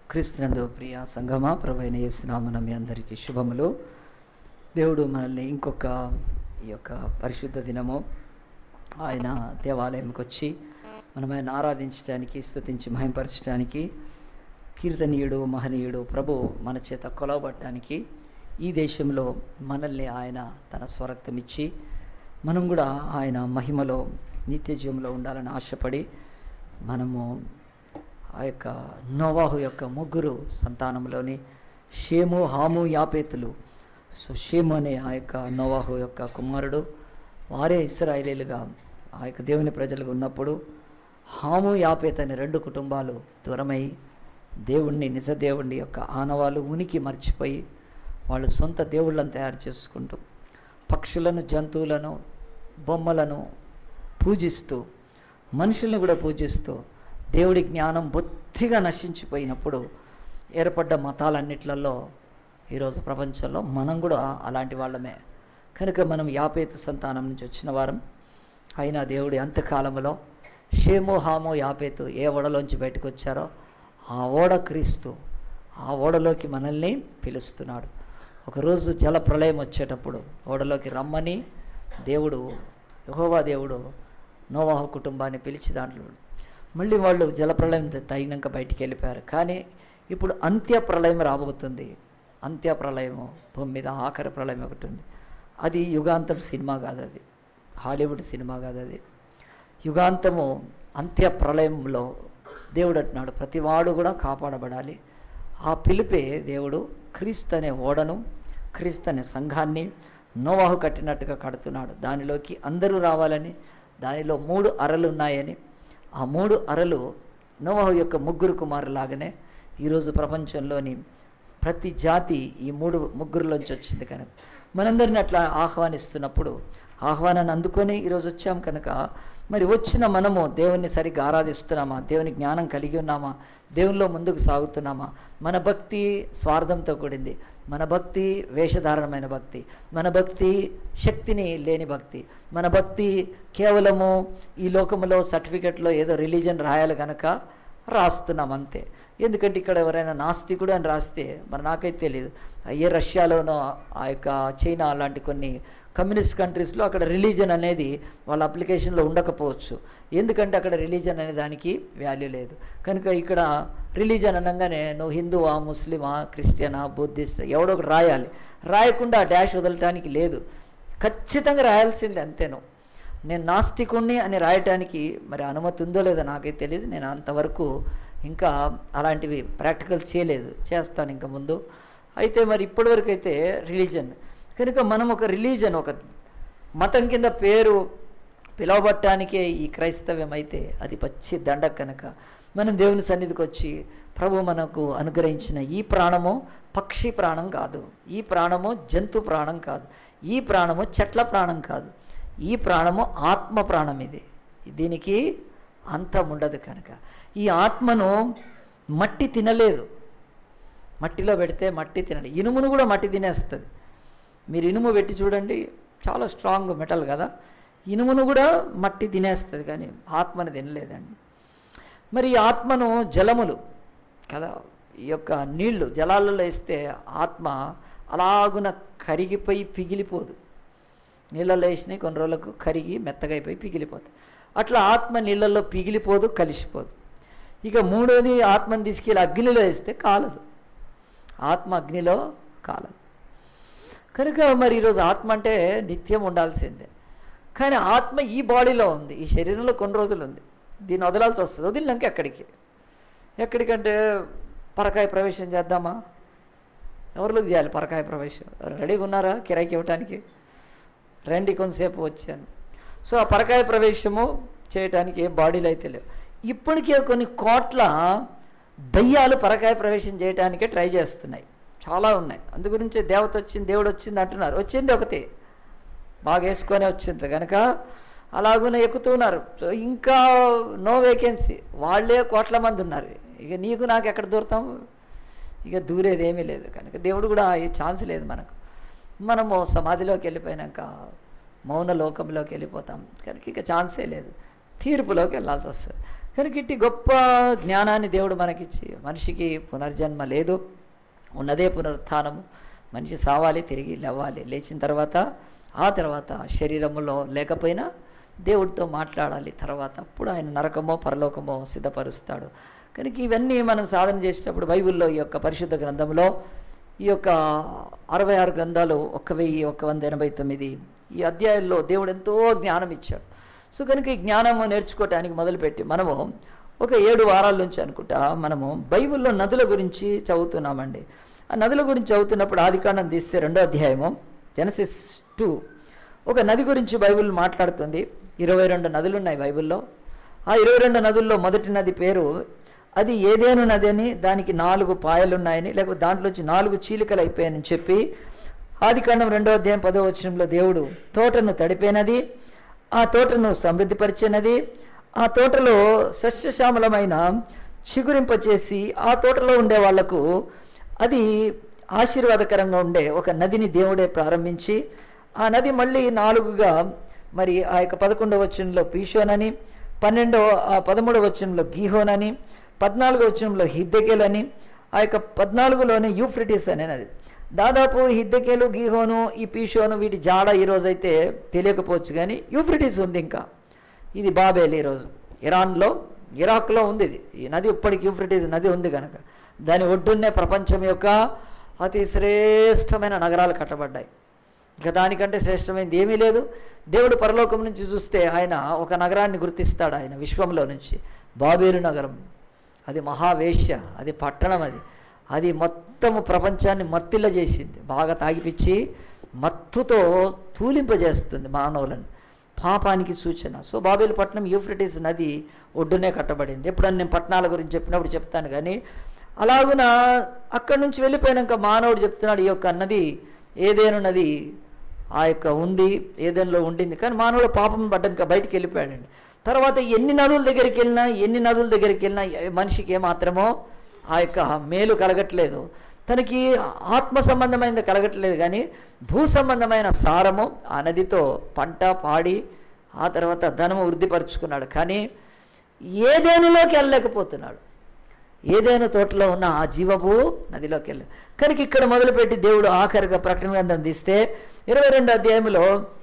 క్రీస్తునందు ప్రియ సంగమా ప్రభైన యేసునామన మీ అందరికీ శుభములు దేవుడు మనల్ని ఇంకొక ఈ యొక్క పరిశుద్ధ దినము ఆయన దేవాలయంకి వచ్చి మనం ఆయన ఆరాధించడానికి స్తుతించి మహింపరచడానికి కీర్తనీయుడు మహనీయుడు ప్రభు మన చేత కొలవబట్టడానికి ఈ దేశంలో మనల్ని ఆయన తన స్వరక్తం ఇచ్చి మనం కూడా ఆయన మహిమలో నిత్య జీవంలో ఉండాలని ఆశపడి మనము ఆ యొక్క నోవాహు యొక్క ముగ్గురు సంతానంలోని షేము హాము యాపేతులు సో షేము అనే ఆ యొక్క నోవాహు యొక్క కుమారుడు వారే ఇస్రాయేలీలుగా ఆ యొక్క దేవుని ప్రజలుగా ఉన్నప్పుడు హాము యాపేత్ అనే రెండు కుటుంబాలు దూరమై దేవుణ్ణి నిజ దేవుణ్ణి యొక్క ఆనవాలు ఉనికి మర్చిపోయి వాళ్ళు సొంత దేవుళ్ళను తయారు చేసుకుంటూ పక్షులను జంతువులను బొమ్మలను పూజిస్తూ మనుషుల్ని కూడా పూజిస్తూ దేవుడి జ్ఞానం బొత్తిగా నశించిపోయినప్పుడు ఏర్పడ్డ మతాలన్నిట్లలో ఈరోజు ప్రపంచంలో మనం కూడా అలాంటి వాళ్ళమే కనుక మనం యాపేతు సంతానం నుంచి వచ్చిన వారం అయినా దేవుడి అంత్యకాలంలో షేమో హామో యాపేతు ఏ ఓడలోంచి బయటకు వచ్చారో ఆ ఓడ క్రీస్తు ఆ ఓడలోకి మనల్ని పిలుస్తున్నాడు ఒకరోజు జల ప్రళయం వచ్చేటప్పుడు ఓడలోకి రమ్మని దేవుడు యహోవా దేవుడు నోవాహు కుటుంబాన్ని పిలిచి దాంట్లో మళ్ళీ వాళ్ళు జలప్రళయం తగినాక బయటికి వెళ్ళిపోయారు కానీ ఇప్పుడు అంత్య ప్రళయం రాబోతుంది అంత్య ప్రళయము భూమి మీద ఆఖరి ప్రళయం ఒకటి ఉంది అది యుగాంతం సినిమా కాదు అది హాలీవుడ్ సినిమా కాదు అది యుగాంతము అంత్య ప్రళయంలో దేవుడు అంటున్నాడు ప్రతివాడు కూడా కాపాడబడాలి ఆ పిలిపే దేవుడు క్రీస్తు అనే ఓడను క్రీస్తు అనే సంఘాన్ని నోవాహు కట్టినట్టుగా కడుతున్నాడు దానిలోకి అందరూ రావాలని దానిలో మూడు అరలు ఉన్నాయని ఆ మూడు అరలు నోవాహు యొక్క ముగ్గురు కుమారులాగానే ఈరోజు ప్రపంచంలోని ప్రతి జాతి ఈ మూడు ముగ్గురులోంచి వచ్చింది కనుక మనందరిని అట్లా ఆహ్వానిస్తున్నప్పుడు ఆహ్వానాన్ని అందుకొని ఈరోజు వచ్చాం కనుక మరి వచ్చిన మనము దేవుణ్ణి సరిగ్గా ఆరాధిస్తున్నామా దేవుని జ్ఞానం కలిగి ఉన్నామా దేవునిలో ముందుకు సాగుతున్నామా మన భక్తి స్వార్థంతో కూడింది మన భక్తి వేషధారణమైన భక్తి మన భక్తి శక్తిని లేని భక్తి మన భక్తి కేవలము ఈ లోకంలో సర్టిఫికెట్లో ఏదో రిలీజన్ రాయాలి కనుక రాస్తున్నాం అంతే ఎందుకంటే ఇక్కడ ఎవరైనా నాస్తికుడు అని రాస్తే మరి నాకైతే తెలియదు ఏ రష్యాలోనో ఆ యొక్క చైనా అలాంటి కొన్ని కమ్యూనిస్ట్ కంట్రీస్లో అక్కడ రిలీజన్ అనేది వాళ్ళ అప్లికేషన్లో ఉండకపోవచ్చు ఎందుకంటే అక్కడ రిలీజన్ అనే దానికి వాల్యూ లేదు కనుక ఇక్కడ రిలీజన్ అనగానే నువ్వు హిందువా ముస్లిమా క్రిస్టియనా బుద్ధిస్ట్ ఎవడో ఒకటి రాయాలి రాయకుండా డాష్ వదలటానికి లేదు ఖచ్చితంగా రాయాల్సిందే అంతేను నేను నాస్తికుణ్ణి అని రాయటానికి మరి అనుమతి ఉందో లేదో నాకైతే తెలియదు నేను అంతవరకు ఇంకా అలాంటివి ప్రాక్టికల్ చేయలేదు చేస్తాను ఇంకా ముందు అయితే మరి ఇప్పటివరకు అయితే రిలీజన్ కనుక మనం ఒక రిలీజన్ ఒక మతం కింద పేరు పిలవబట్టానికే ఈ క్రైస్తవ్యం అయితే అది పచ్చి దండ కనుక మనం దేవుని సన్నిధికి వచ్చి ప్రభు మనకు అనుగ్రహించిన ఈ ప్రాణము పక్షి ప్రాణం కాదు ఈ ప్రాణము జంతు ప్రాణం కాదు ఈ ప్రాణము చెట్ల ప్రాణం కాదు ఈ ప్రాణము ఆత్మ ప్రాణం ఇది దీనికి అంతం ఉండదు కనుక ఈ ఆత్మను మట్టి తినలేదు మట్టిలో పెడితే మట్టి తినలేదు ఇనుమును కూడా మట్టి తినేస్తుంది మీరు ఇనుము పెట్టి చూడండి చాలా స్ట్రాంగ్ మెటల్ కదా ఇనుమును కూడా మట్టి తినేస్తుంది కానీ ఆత్మను తినలేదండి మరి ఈ ఆత్మను జలములు కదా ఈ యొక్క నీళ్లు జలాలలో వేస్తే ఆత్మ అలాగున కరిగిపోయి పిగిలిపోదు నీళ్ళల్లో వేసినాయి కొన్ని రోజులకు కరిగి మెత్తగైపోయి పిగిలిపోతుంది అట్లా ఆత్మ నీళ్ళల్లో పిగిలిపోదు కలిసిపోదు ఇక మూడోది ఆత్మను తీసుకెళ్ళి అగ్నిలో వేస్తే కాలదు ఆత్మ అగ్నిలో కాలదు కనుక మరి ఈరోజు ఆత్మ అంటే నిత్యం ఉండాల్సిందే కానీ ఆత్మ ఈ బాడీలో ఉంది ఈ శరీరంలో కొన్ని రోజులు ఉంది దీన్ని వదలాల్సి వస్తుంది వదిలినాక ఎక్కడికి ఎక్కడికంటే పరకాయ ప్రవేశం చేద్దామా ఎవరిలోకి చేయాలి పరకాయ ప్రవేశం రెడీగా ఉన్నారా కిరాయికి ఇవ్వటానికి రండి కొంతసేపు వచ్చాను సో ఆ పరకాయ ప్రవేశము చేయటానికి ఏ బాడీలు అయితే లేవు ఇప్పటికే కొన్ని కోట్ల దయ్యాలు పరకాయ ప్రవేశం చేయడానికే ట్రై చేస్తున్నాయి చాలా ఉన్నాయి అందు గురించి దేవత వచ్చింది దేవుడు వచ్చింది అంటున్నారు వచ్చింది ఒకటే బాగా వేసుకొని వచ్చింది కనుక అలాగునే ఎక్కుతున్నారు సో ఇంకా నో వేకెన్సీ వాళ్ళే కోట్ల మంది ఉన్నారు ఇక నీకు నాకు ఎక్కడ దూరతాం ఇక దూరేది ఏమీ లేదు కనుక దేవుడు కూడా ఏ ఛాన్స్ లేదు మనకు మనము సమాధిలోకి వెళ్ళిపోయినాక మౌన లోకంలోకి వెళ్ళిపోతాం కనుక ఇక ఛాన్సే లేదు తీర్పులోకి వెళ్ళాల్సి వస్తుంది కనుక ఇట్టి గొప్ప జ్ఞానాన్ని దేవుడు మనకిచ్చి మనిషికి పునర్జన్మ లేదు ఉన్నదే పునరుత్థానము మనిషి సావాలి తిరిగి లేవాలి లేచిన తర్వాత ఆ తర్వాత శరీరములో లేకపోయినా దేవుడితో మాట్లాడాలి తర్వాత అప్పుడు ఆయన నరకమో పరలోకమో సిద్ధపరుస్తాడు కనుక ఇవన్నీ మనం సాధన చేసేటప్పుడు బైబిల్లో ఈ యొక్క పరిశుద్ధ గ్రంథంలో ఈ యొక్క అరవై ఆరు గ్రంథాలు ఒక వెయ్యి ఒక వంద ఎనభై తొమ్మిది ఈ అధ్యాయంలో దేవుడు ఎంతో జ్ఞానం ఇచ్చాడు సో కనుక ఈ జ్ఞానము నేర్చుకోవటానికి మొదలుపెట్టి మనము ఒక ఏడు వారాల నుంచి అనుకుంటా మనము బైబిల్లో నదుల గురించి చదువుతున్నామండి ఆ నదుల గురించి చదువుతున్నప్పుడు ఆదికాండం తీస్తే రెండో అధ్యాయము జెనసిస్ టూ ఒక నది గురించి బైబిల్ మాట్లాడుతుంది ఇరవై రెండు నదులు ఉన్నాయి బైబిల్లో ఆ ఇరవై రెండు నదుల్లో మొదటి నది పేరు అది ఏదేను నది అని దానికి నాలుగు పాయలు ఉన్నాయని లేకపోతే దాంట్లోంచి నాలుగు చీలికలు అయిపోయాయని చెప్పి ఆదికాండం రెండో అధ్యాయం పదో వచనంలో దేవుడు తోటను తడిపేనది ఆ తోటను సమృద్ధిపరిచినది ఆ తోటలో సస్యశ్యామలమైన చిగురింపచేసి ఆ తోటలో ఉండే వాళ్లకు అది ఆశీర్వాదకరంగా ఉండే ఒక నదిని దేవుడే ప్రారంభించి ఆ నది మళ్ళీ నాలుగుగా మరి ఆ యొక్క పదకొండవ వచనంలో పీషోనని పన్నెండవ ఆ పదమూడవ వచనంలో గీహోనని పద్నాలుగో వచనంలో హిద్దెకేల్ అని ఆ యొక్క పద్నాలుగులోనే యూఫ్రిటిస్ అనే నది దాదాపు హిద్దెకేలు గీహోను ఈ పీషోను వీటి జాడ ఈరోజైతే తెలియకపోవచ్చు కానీ యూఫ్రిటిస్ ఉంది ఇంకా ఇది బాబేల్ ఈరోజు ఇరాన్లో ఇరాక్లో ఉంది ఇది ఈ నది ఇప్పటికి యూఫ్రిటిస్ నది ఉంది కనుక దాని ఒడ్డున్నే ప్రపంచం యొక్క అతి శ్రేష్టమైన నగరాలు కట్టబడ్డాయి ఇక దానికంటే శ్రేష్టమైనది ఏమీ లేదు దేవుడు పరలోకం నుంచి చూస్తే ఆయన ఒక నగరాన్ని గుర్తిస్తాడు ఆయన విశ్వంలో నుంచి బాబేలు నగరం అది మహావేశ్య అది పట్టణం అది అది మొత్తము ప్రపంచాన్ని మత్తిల్ల చేసింది బాగా తాగిపిచ్చి మత్తుతో తూలింపజేస్తుంది మానవులను పాపానికి సూచన సో బాబేలు పట్టణం యూఫ్రిటిస్ నది ఒడ్డునే కట్టబడింది ఎప్పుడన్నా నేను పట్టణాల గురించి చెప్పినప్పుడు చెప్తాను కానీ అలాగున అక్కడి నుంచి వెళ్ళిపోయినాక మానవుడు చెప్తున్నాడు ఈ యొక్క నది ఏదేను నది ఆ యొక్క ఉంది ఏదేనులో ఉండింది కానీ మానవుడు పాపం పడ్డాక బయటికి వెళ్ళిపోయాడండి తర్వాత ఎన్ని నదుల దగ్గరికి వెళ్ళినా ఎన్ని నదుల దగ్గరికి వెళ్ళినా ఏ- మనిషికి ఏమాత్రమో ఆ యొక్క మేలు కలగట్లేదు తనకి ఆత్మ సంబంధమైనది కలగట్లేదు కానీ భూ సంబంధమైన సారము ఆ నదితో పంట పాడి ఆ తర్వాత ధనము వృద్ధిపరుచుకున్నాడు కానీ ఏదేనులోకి వెళ్ళలేకపోతున్నాడు ఏదైనా తోటలో ఉన్న ఆ జీవపు నదిలోకి వెళ్ళి కనుక ఇక్కడ మొదలుపెట్టి దేవుడు ఆఖరిగా ప్రకటన గ్రంథం తీస్తే ఇరవై రెండు అధ్యాయంలో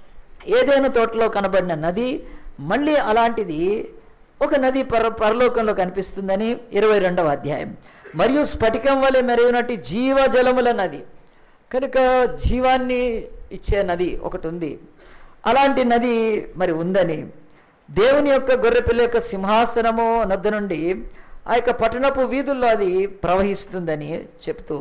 ఏదైనా తోటలో కనబడిన నది మళ్ళీ అలాంటిది ఒక నది పర పరలోకంలో కనిపిస్తుందని ఇరవై రెండవ అధ్యాయం మరియు స్ఫటికం వలె మెరుగునట్టి జీవజలముల నది కనుక జీవాన్ని ఇచ్చే నది ఒకటి ఉంది అలాంటి నది మరి ఉందని దేవుని యొక్క గొర్రెపిల్ల యొక్క సింహాసనము నద్ద నుండి ఆ యొక్క పట్టణపు వీధుల్లో అది ప్రవహిస్తుందని చెప్తూ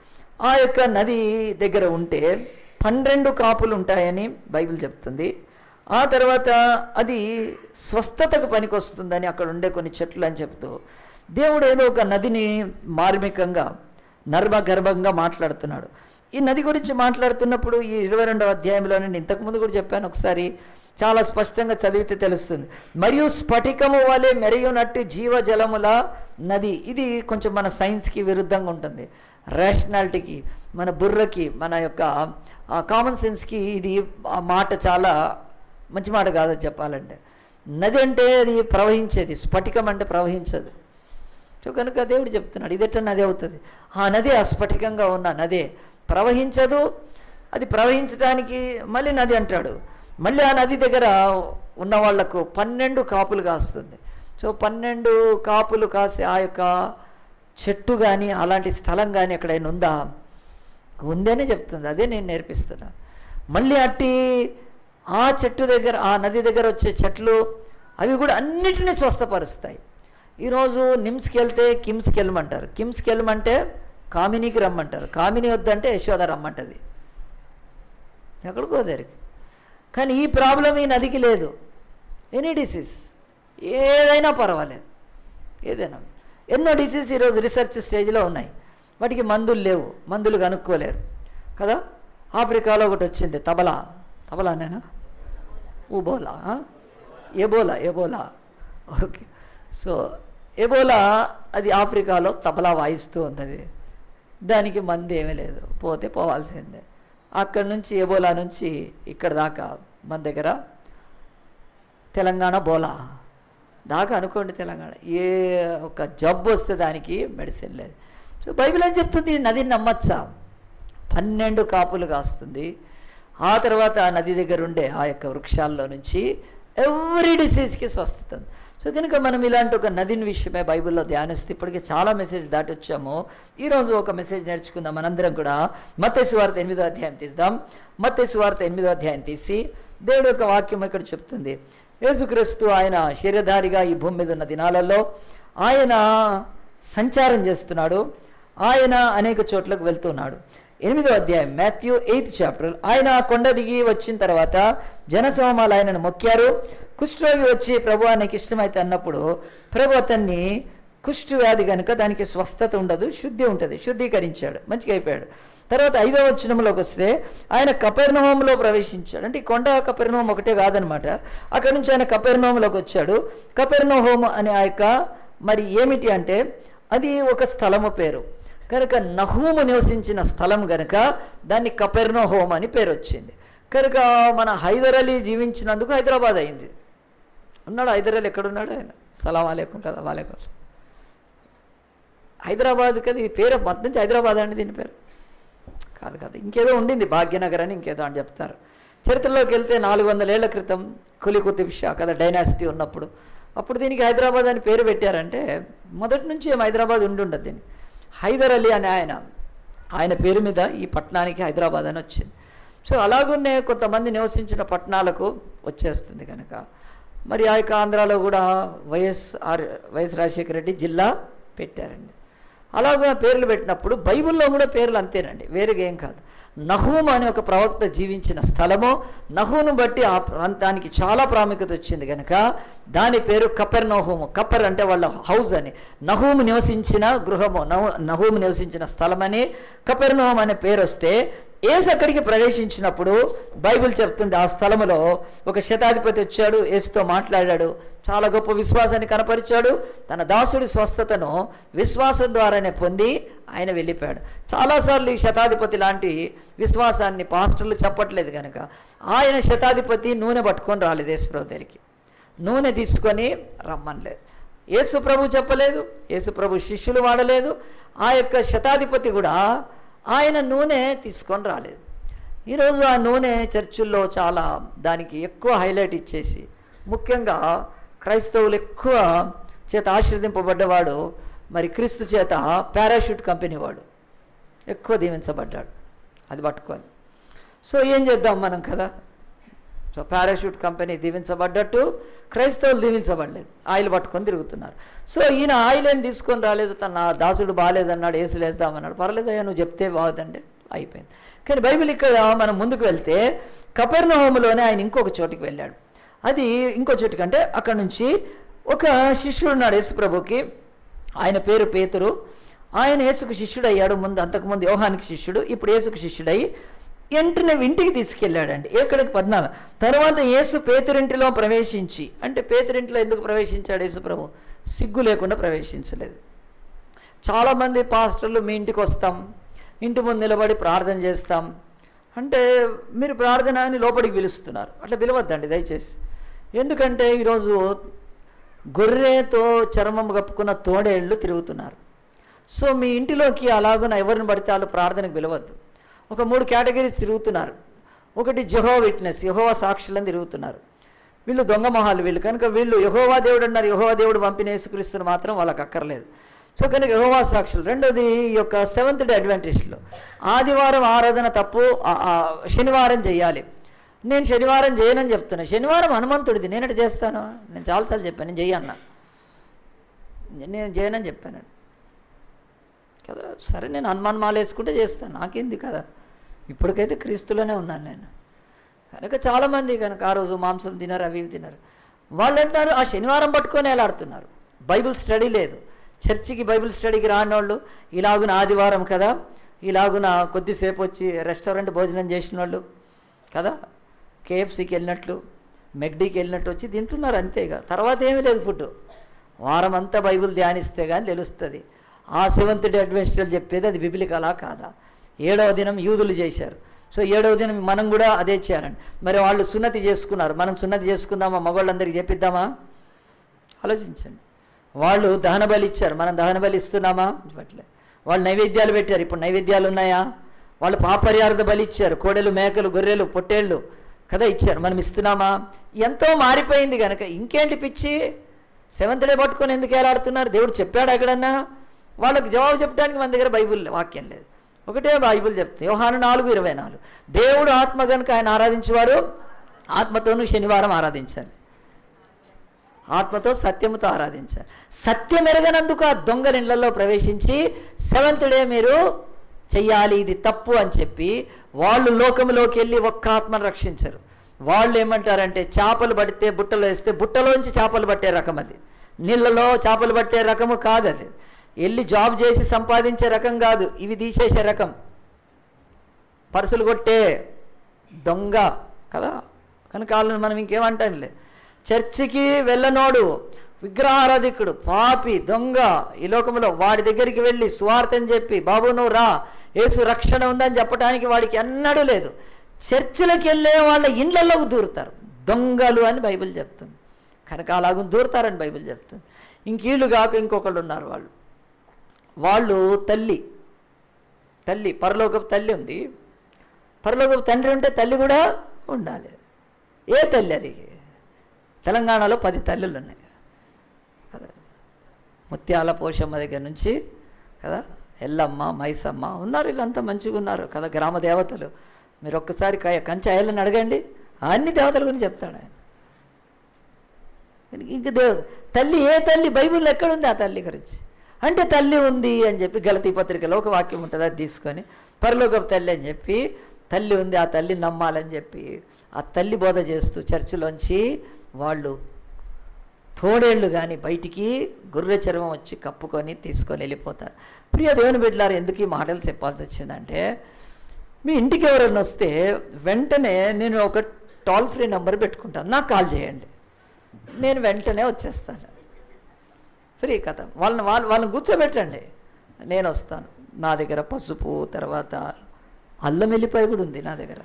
ఆ యొక్క నది దగ్గర ఉంటే పన్నెండు కాపులు ఉంటాయని బైబిల్ చెప్తుంది ఆ తర్వాత అది స్వస్థతకు పనికొస్తుందని అక్కడ ఉండే కొన్ని చెట్లు అని చెప్తూ దేవుడు ఏదో ఒక నదిని మార్మికంగా నర్మగర్భంగా మాట్లాడుతున్నాడు ఈ నది గురించి మాట్లాడుతున్నప్పుడు ఈ ఇరవై రెండవ అధ్యాయంలో నేను ఇంతకుముందు కూడా చెప్పాను ఒకసారి చాలా స్పష్టంగా చదివితే తెలుస్తుంది మరియు స్ఫటికము వలె మెరుగునట్టు జీవజలముల నది ఇది కొంచెం మన సైన్స్కి విరుద్ధంగా ఉంటుంది రేషనాలిటీకి మన బుర్రకి మన యొక్క కామన్ సెన్స్కి ఇది ఆ మాట చాలా మంచి మాట కాదు చెప్పాలంటే నది అంటే అది ప్రవహించేది స్ఫటికం అంటే ప్రవహించదు సో కనుక దేవుడు చెప్తున్నాడు ఇది ఎట్లా నది అవుతుంది ఆ నది అస్ఫటికంగా ఉన్న నదే ప్రవహించదు అది ప్రవహించడానికి మళ్ళీ నది అంటాడు మళ్ళీ ఆ నది దగ్గర ఉన్న వాళ్లకు పన్నెండు కాపులు కాస్తుంది సో పన్నెండు కాపులు కాసే ఆ యొక్క చెట్టు కానీ అలాంటి స్థలం కానీ ఎక్కడైనా ఉందా ఉందనే చెప్తుంది అదే నేను నేర్పిస్తున్నా మళ్ళీ అట్టి ఆ చెట్టు దగ్గర ఆ నది దగ్గర వచ్చే చెట్లు అవి కూడా అన్నిటినీ స్వస్థపరుస్తాయి ఈరోజు నిమ్స్కి వెళ్తే కిమ్స్కి వెళ్ళమంటారు కిమ్స్కి వెళ్ళమంటే కామినీకి రమ్మంటారు కామిని వద్దంటే యశోద రమ్మంటది ఎక్కడికో దగ్గరికి కానీ ఈ ప్రాబ్లం ఈ నదికి లేదు ఎనీ డిసీజ్ ఏదైనా పర్వాలేదు ఏదైనా ఎన్నో డిసీజ్ ఈరోజు రీసెర్చ్ స్టేజ్లో ఉన్నాయి వాటికి మందులు లేవు మందులు కనుక్కోలేరు కదా ఆఫ్రికాలో ఒకటి వచ్చింది తబలా తబలానేనా ఊబోలా ఆ? Ebola Ebola okay so Ebola అది ఆఫ్రికాలో తబలా వాయిస్తూ ఉన్నది దానికి మంది ఏమీ లేదు పోతే పోవాల్సిందే అక్కడి నుంచి ఎబోలా నుంచి ఇక్కడ దాకా మన దగ్గర తెలంగాణ బోలా దాకా అనుకోండి తెలంగాణ ఏ ఒక జబ్బు వస్తే దానికి మెడిసిన్ లేదు సో బైబిల్ ఏం చెప్తుంది ఈ నదిని నమ్మచ్చా పన్నెండు కాపులు కాస్తుంది ఆ తర్వాత ఆ నది దగ్గర ఉండే ఆ యొక్క వృక్షాల్లో నుంచి ఎవ్రీ డిసీజ్కి స్వస్థత ఉంది. సో కనుక మనం ఇలాంటి ఒక నదిని విషయమే బైబిల్లో ధ్యానిస్తే ఇప్పటికే చాలా మెసేజ్ దాటి వచ్చాము ఈరోజు ఒక మెసేజ్ నేర్చుకుందాం మనందరం కూడా మత్తయి వార్త ఎనిమిదో అధ్యాయం తీద్దాం మత్తయి వార్త ఎనిమిదో అధ్యాయం తీసి దేవుడు యొక్క వాక్యం ఇక్కడ చెప్తుంది యేసుక్రీస్తు ఆయన శరీరధారిగా ఈ భూమి మీద ఉన్న దినాలలో ఆయన సంచారం చేస్తున్నాడు ఆయన అనేక చోట్లకు వెళ్తున్నాడు ఎనిమిదో అధ్యాయం మాథ్యూ ఎయిత్ చాప్టర్ ఆయన ఆ కొండ దిగి వచ్చిన తర్వాత జనసమూహాలు ఆయనను మొక్కారు కుష్ఠరోగి వచ్చి ప్రభు నీకు ఇష్టమైతే అన్నప్పుడు ప్రభు అతన్ని కుష్ఠు వ్యాధి కనుక దానికి స్వస్థత ఉండదు శుద్ధి ఉంటుంది శుద్ధీకరించాడు మంచిగా అయిపోయాడు తర్వాత ఐదవ వచనంలోకి వస్తే ఆయన కపెర్నహోంలో ప్రవేశించాడు అంటే ఈ కొండ కపెర్నహోం ఒకటే కాదనమాట అక్కడ నుంచి ఆయన కపెర్నహోంలోకి వచ్చాడు కపెర్నహోం అనే ఆ యొక్క మరి ఏమిటి అంటే అది ఒక స్థలము పేరు కనుక నహూము నివసించిన స్థలం గనుక దాన్ని కపెర్నహోం అని పేరు వచ్చింది కనుక మన హైదర్ అలీ జీవించినందుకు హైదరాబాద్ అయింది ఉన్నాడు హైదర్ అలీ ఎక్కడున్నాడు ఆయన సలాం అలేకం కదా వాలేకం హైదరాబాద్ కదా ఈ పేరు మొత్తం నుంచి హైదరాబాద్ అండి దీని పేరు కాదు కాదు ఇంకేదో ఉండింది భాగ్యనగర్ అని ఇంకేదో అని చెప్తారు చరిత్రలోకి వెళ్తే నాలుగు వందల ఏళ్ల క్రితం కులి కుతుబ్ షా కదా డైనాసిటీ ఉన్నప్పుడు అప్పుడు దీనికి హైదరాబాద్ అని పేరు పెట్టారంటే మొదటి నుంచి ఏం హైదరాబాద్ ఉండి ఉండదు దీన్ని హైదర్ అలీ అనే ఆయన ఆయన పేరు మీద ఈ పట్టణానికి హైదరాబాద్ అని వచ్చింది సో అలాగున్నే కొంతమంది నివసించిన పట్టణాలకు వచ్చేస్తుంది కనుక మరి ఆ యొక్క ఆంధ్రాలో కూడా YS R YS Rajasekhara Reddy జిల్లా పెట్టారండి అలాగే పేర్లు పెట్టినప్పుడు బైబిల్లో కూడా పేర్లు అంతేనండి వేరుగా ఏం కాదు నహూమ్ అనే ఒక ప్రవక్త జీవించిన స్థలము నహూను బట్టి ఆ ప్రాంతానికి చాలా ప్రాముఖ్యత వచ్చింది కనుక దాని పేరు కపెర్ నహూము కపెర్ అంటే వాళ్ళ హౌస్ అని నహూము నివసించిన గృహము నహు నహూము నివసించిన స్థలమని కపెర్ నహూమ్ అనే పేరు వస్తే ఏసు అక్కడికి ప్రవేశించినప్పుడు బైబిల్ చెప్తుంది ఆ స్థలములో ఒక శతాధిపతి వచ్చాడు ఏసుతో మాట్లాడాడు చాలా గొప్ప విశ్వాసాన్ని కనపరిచాడు తన దాసుడి స్వస్థతను విశ్వాసం ద్వారానే పొంది ఆయన వెళ్ళిపోయాడు చాలాసార్లు ఈ శతాధిపతి లాంటి విశ్వాసాన్ని పాస్టర్లు చెప్పట్లేదు కనుక ఆయన శతాధిపతి నూనె పట్టుకొని రాలేదు యేసుప్రభు దగ్గరికి నూనె తీసుకొని రమ్మనలేదు యేసు ప్రభు చెప్పలేదు యేసు ప్రభు శిష్యులు వాడలేదు ఆ యొక్క శతాధిపతి కూడా ఆయన నూనె తీసుకొని రాలేదు ఈరోజు ఆ నూనె చర్చిల్లో చాలా దానికి ఎక్కువ హైలైట్ ఇచ్చేసి ముఖ్యంగా క్రైస్తవులు ఎక్కువ చేత ఆశీర్వదింపబడ్డవాడు మరి క్రీస్తు చేత పారాషూట్ కంపెనీ వాడు ఎక్కువ దీవించబడ్డాడు అది పట్టుకొని సో ఏం చేద్దాం మనం కదా సో పారాషూట్ కంపెనీ దీవించబడ్డట్టు క్రైస్తవులు దీవించబడలేదు ఆయిల్ పట్టుకొని తిరుగుతున్నారు సో ఈయన ఆయిల్ ఏం తీసుకొని రాలేదు తన దాసుడు బాగాలేదన్నాడు ఏసులు వేద్దామన్నాడు పర్లేదయ్యా నువ్వు చెప్తే బాగుందండి అయిపోయింది కానీ బైబిల్ ఇక్కడ మనం ముందుకు వెళ్తే కపెర్నహోములోనే ఆయన ఇంకొక చోటికి వెళ్ళాడు అది ఇంకో చోటికి అంటే అక్కడ నుంచి ఒక శిష్యుడు ఉన్నాడు యేసుప్రభుకి ఆయన పేరు పేతురు ఆయన యేసుకు శిష్యుడయ్యాడు ముందు అంతకుముందు యోహానికి శిష్యుడు ఇప్పుడు యేసుకు శిష్యుడై వెంటనే ఇంటికి తీసుకెళ్ళాడండి ఎక్కడికి పద్నాలుగు తర్వాత యేసు పేతురింటిలో ప్రవేశించి అంటే పేతురింటిలో ఎందుకు ప్రవేశించాడు యేసు ప్రభు సిగ్గు లేకుండా ప్రవేశించలేదు చాలామంది పాస్టర్లు మీ ఇంటికి వస్తాం ఇంటి ముందు నిలబడి ప్రార్థన చేస్తాం అంటే మీరు ప్రార్థన అని లోపలికి పిలుస్తున్నారు అట్లా పిలవద్దండి దయచేసి ఎందుకంటే ఈరోజు గొర్రెతో చర్మం కప్పుకున్న తోడేళ్ళు తిరుగుతున్నారు సో మీ ఇంటిలోకి అలాగున ఎవరిని పడితే వాళ్ళు ప్రార్థనకు పిలవద్దు ఒక మూడు కేటగిరీస్ తిరుగుతున్నారు ఒకటి జహో విట్నెస్ యహోవా సాక్షులను తిరుగుతున్నారు వీళ్ళు దొంగ మొహాలు వీళ్ళు కనుక వీళ్ళు యహోవా దేవుడు అన్నారు యహోవా దేవుడు పంపిన యేసుక్రీస్తుని మాత్రం వాళ్ళకి అక్కర్లేదు సో కనుక యహోవా సాక్షులు రెండోది ఈ యొక్క సెవెంత్ డే అడ్వెంటేజ్లో ఆదివారం ఆరాధన తప్పు ఆ- ఆ శనివారం చేయాలి నేను శనివారం చేయనని చెప్తున్నా శనివారం హనుమంతుడిది నేనటి చేస్తాను నేను చాలాసార్లు చెప్పాను నేను చెయ్యన్నా నేను చేయనని చెప్పాను కదా సరే నేను హనుమాన్ మాల వేసుకుంటే చేస్తాను నాకేంది కదా ఇప్పటికైతే క్రీస్తులోనే ఉన్నాను నేను కనుక చాలామంది కనుక ఆ రోజు మాంసం తినరు అవి ఇవి తినరు వాళ్ళు అంటారు ఆ శనివారం పట్టుకొని ఎలాడుతున్నారు బైబిల్ స్టడీ లేదు చర్చికి బైబిల్ స్టడీకి రాని వాళ్ళు ఇలాగున ఆదివారం కదా ఇలాగున కొద్దిసేపు వచ్చి రెస్టారెంట్ భోజనం చేసిన వాళ్ళు కదా కేఎఫ్సీకి వెళ్ళినట్లు మెగ్డీకి వెళ్ళినట్టు వచ్చి తింటున్నారు అంతేగా తర్వాత ఏమీ లేదు ఫుడ్ వారం అంతా బైబిల్ ధ్యానిస్తే కానీ తెలుస్తుంది ఆ సెవెంత్ డే అడ్వెన్స్టర్లు చెప్పేది అది బిబిలిక్ అలా కాదా ఏడవ దినం యూదులు చేశారు సో ఏడవ దినం మనం కూడా అదే చేయాలండి మరి వాళ్ళు సున్నతి చేసుకున్నారు మనం సున్నతి చేసుకుందామా మగవాళ్ళందరికీ చెప్పిద్దామా ఆలోచించండి వాళ్ళు దహన బలి ఇచ్చారు మనం దహన బలి ఇస్తున్నామా ఇవ్వట్లే వాళ్ళు నైవేద్యాలు పెట్టారు ఇప్పుడు నైవేద్యాలు ఉన్నాయా వాళ్ళు పాపర్యార్థ బలి ఇచ్చారు కోడెలు మేకలు గొర్రెలు పొట్టేళ్ళు కదా ఇచ్చారు మనం ఇస్తున్నామా ఎంతో మారిపోయింది కనుక ఇంకేంటి పిచ్చి సెవెంత్ డే పట్టుకొని ఎందుకు ఏలాడుతున్నారు దేవుడు చెప్పాడు ఎక్కడన్నా వాళ్ళకి జవాబు చెప్పడానికి మన దగ్గర బైబిల్ వాక్యం లేదు ఒకటే బైబిల్ చెప్తే యోహాను నాలుగు ఇరవై నాలుగు దేవుడు ఆత్మ కనుక ఆయన ఆరాధించేవారు ఆత్మతోనూ శనివారం ఆరాధించాలి ఆత్మతో సత్యముతో ఆరాధించాలి సత్యం ఎరగనందుకు ఆ దొంగ నీళ్ళల్లో ప్రవేశించి సెవెంత్ డే మీరు చెయ్యాలి ఇది తప్పు అని చెప్పి వాళ్ళు లోకములోకి వెళ్ళి ఒక్క ఆత్మను రక్షించరు వాళ్ళు ఏమంటారంటే చేపలు పడితే బుట్టలో వేస్తే బుట్టలోంచి చేపలు పట్టే రకం అది నీళ్ళలో చేపలు పట్టే రకము కాదు అది వెళ్ళి జాబ్ చేసి సంపాదించే రకం కాదు ఇవి తీసేసే రకం పర్సులు కొట్టే దొంగ కదా కనుక వాళ్ళని మనం ఇంకేమంటాంలే చర్చికి వెళ్ళనోడు విగ్రహారాధికుడు పాపి దొంగ ఈ లోకంలో వాడి దగ్గరికి వెళ్ళి సువార్తని చెప్పి బాబు నువ్వు రా యేసు రక్షణ ఉందని చెప్పడానికి వాడికి ఎన్నడూ లేదు చర్చిలకు వెళ్ళే వాళ్ళ ఇండ్లలోకి దూరుతారు దొంగలు అని బైబిల్ చెప్తుంది కనుక అలాగ దూరుతారని బైబిల్ చెప్తుంది ఇంక వీళ్ళు కాక ఇంకొకళ్ళు ఉన్నారు వాళ్ళు వాళ్ళు తల్లి తల్లి పరలోకపు తల్లి ఉంది పరలోకపు తండ్రి ఉంటే తల్లి కూడా ఉండాలి ఏ తల్లి అది తెలంగాణలో పది తల్లులు ఉన్నాయి కదా ముత్యాల పోషమ్మ దగ్గర నుంచి కదా ఎల్లమ్మ మైసమ్మ ఉన్నారు వీళ్ళంతా మంచిగా ఉన్నారు కదా గ్రామ దేవతలు మీరు ఒక్కసారి క- కంచె అయ్యలని అడగండి అన్ని దేవతల గురించి చెప్తాడు ఆయన ఇంక దేవ తల్లి ఏ తల్లి బైబిల్లో ఎక్కడుంది ఆ తల్లి గురించి అంటే తల్లి ఉంది అని చెప్పి గలతీ పత్రికలో ఒక వాక్యం ఉంటుంది అది తీసుకొని పరలోకపు తల్లి అని చెప్పి తల్లి ఉంది ఆ తల్లి నమ్మాలని చెప్పి ఆ తల్లి బోధ చేస్తూ చర్చిలోంచి వాళ్ళు తోడేళ్ళు కానీ బయటికి గొర్రె చర్మం వచ్చి కప్పుకొని తీసుకొని వెళ్ళిపోతారు ప్రియ దేవుని బిడ్డలారు ఎందుకు ఈ మాటలు చెప్పాల్సి వచ్చిందంటే మీ ఇంటికి ఎవరైనా వస్తే వెంటనే నేను ఒక టోల్ ఫ్రీ నెంబర్ పెట్టుకుంటాను నాకు కాల్ చేయండి నేను వెంటనే వచ్చేస్తాను ఫ్రీ కథ వాళ్ళని వాళ్ళు వాళ్ళని కూర్చోబెట్టండి నేను వస్తాను నా దగ్గర పసుపు తర్వాత అల్లం వెల్లిపాయ కూడా ఉంది నా దగ్గర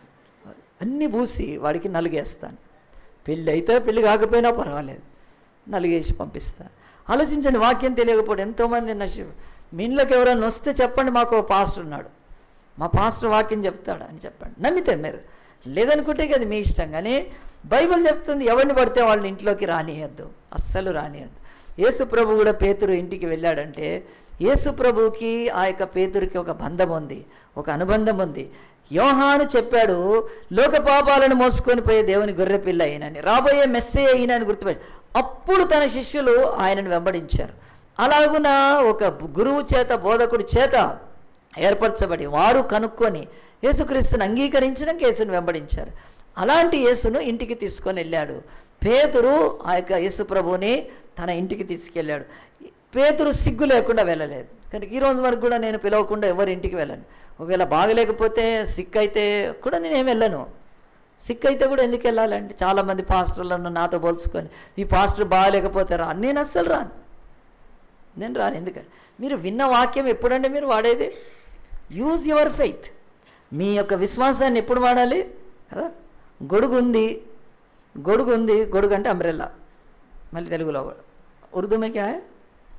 అన్నీ పూసి వాడికి నలిగేస్తాను పెళ్ళి అయితే పెళ్ళి కాకపోయినా పర్వాలేదు నలిగేసి పంపిస్తాను ఆలోచించండి వాక్యం తెలియకపోతే ఎంతోమంది నశి మీ ఇంట్లోకి ఎవరైనా వస్తే చెప్పండి మాకు ఓ పాస్టర్ ఉన్నాడు మా పాస్టర్ వాక్యం చెప్తాడు అని చెప్పండి నమ్మితే మీరు లేదనుకుంటే కదా మీ ఇష్టం కానీ బైబిల్ చెప్తుంది ఎవరిని పడితే వాళ్ళ ఇంట్లోకి రానియద్దు అస్సలు రానియద్దు యేసు ప్రభు కూడా పేతురు ఇంటికి వెళ్ళాడంటే యేసు ప్రభువుకి ఆ యొక్క పేతురికి ఒక బంధం ఉంది ఒక అనుబంధం ఉంది యోహాను చెప్పాడు లోక పాపాలను మోసుకొని పోయే దేవుని గొర్రె పిల్ల అయినని రాబోయే మెస్సే అయినని గుర్తుపెట్టి అప్పుడు తన శిష్యులు ఆయనను వెంబడించారు అలాగున ఒక గురువు చేత బోధకుడి చేత ఏర్పరచబడి వారు కనుక్కొని యేసుక్రీస్తుని అంగీకరించడం యేసును వెంబడించారు అలాంటి యేసును ఇంటికి తీసుకొని వెళ్ళాడు పేతురు ఆ యొక్క యేసు ప్రభువుని తన ఇంటికి తీసుకెళ్ళాడు పేతురు సిగ్గు లేకుండా వెళ్ళలేదు కానీ ఈ రోజు వరకు కూడా నేను పిలవకుండా ఎవరి ఇంటికి వెళ్ళను ఒకవేళ బాగలేకపోతే సిక్ అయితే కూడా నేనేం వెళ్ళను సిక్ అయితే కూడా ఎందుకు వెళ్ళాలండి చాలామంది పాస్టర్లను నాతో పోల్చుకొని ఈ పాస్టర్ బాగలేకపోతే రా నేను అస్సలు రాను నేను రాను ఎందుకంటే మీరు విన్న వాక్యం ఎప్పుడండి మీరు వాడేది యూజ్ యువర్ ఫెయిత్ మీ యొక్క విశ్వాసాన్ని ఎప్పుడు వాడాలి కదా గొడుగు ఉంది గొడుగు ఉంది గొడుగు అంటే అంబ్రెల్లా మళ్ళీ తెలుగులో కూడా ఉర్దూ మే క్యా హై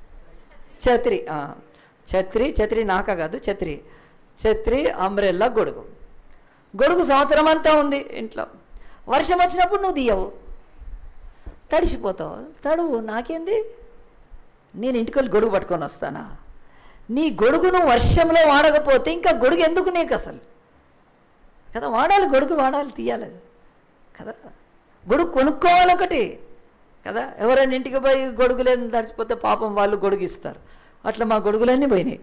ఛత్రి ఆ, ఛత్రి ఛత్రి నాక కాదు ఛత్రి ఛత్రి అంబ్రెల్లా గొడుగు గొడుగు సంవత్సరం అంతా ఉంది ఇంట్లో వర్షం వచ్చినప్పుడు నువ్వు తీయవు తడిసిపోతావు తడువు నాకేంది నేను ఇంటికి వెళ్ళి గొడుగు పట్టుకొని వస్తానా నీ గొడుగును వర్షంలో వాడకపోతే ఇంకా గొడుగు ఎందుకు నీకు అసలు కదా వాడాలి గొడుగు వాడాలి తీయాలి కదా గొడుగు కొనుక్కోవాలి ఒకటి కదా ఎవరైనా ఇంటికి పోయి గొడుగులేని తడిచిపోతే పాపం వాళ్ళు గొడుగు ఇస్తారు అట్లా మా గొడుగులన్నీ పోయినాయి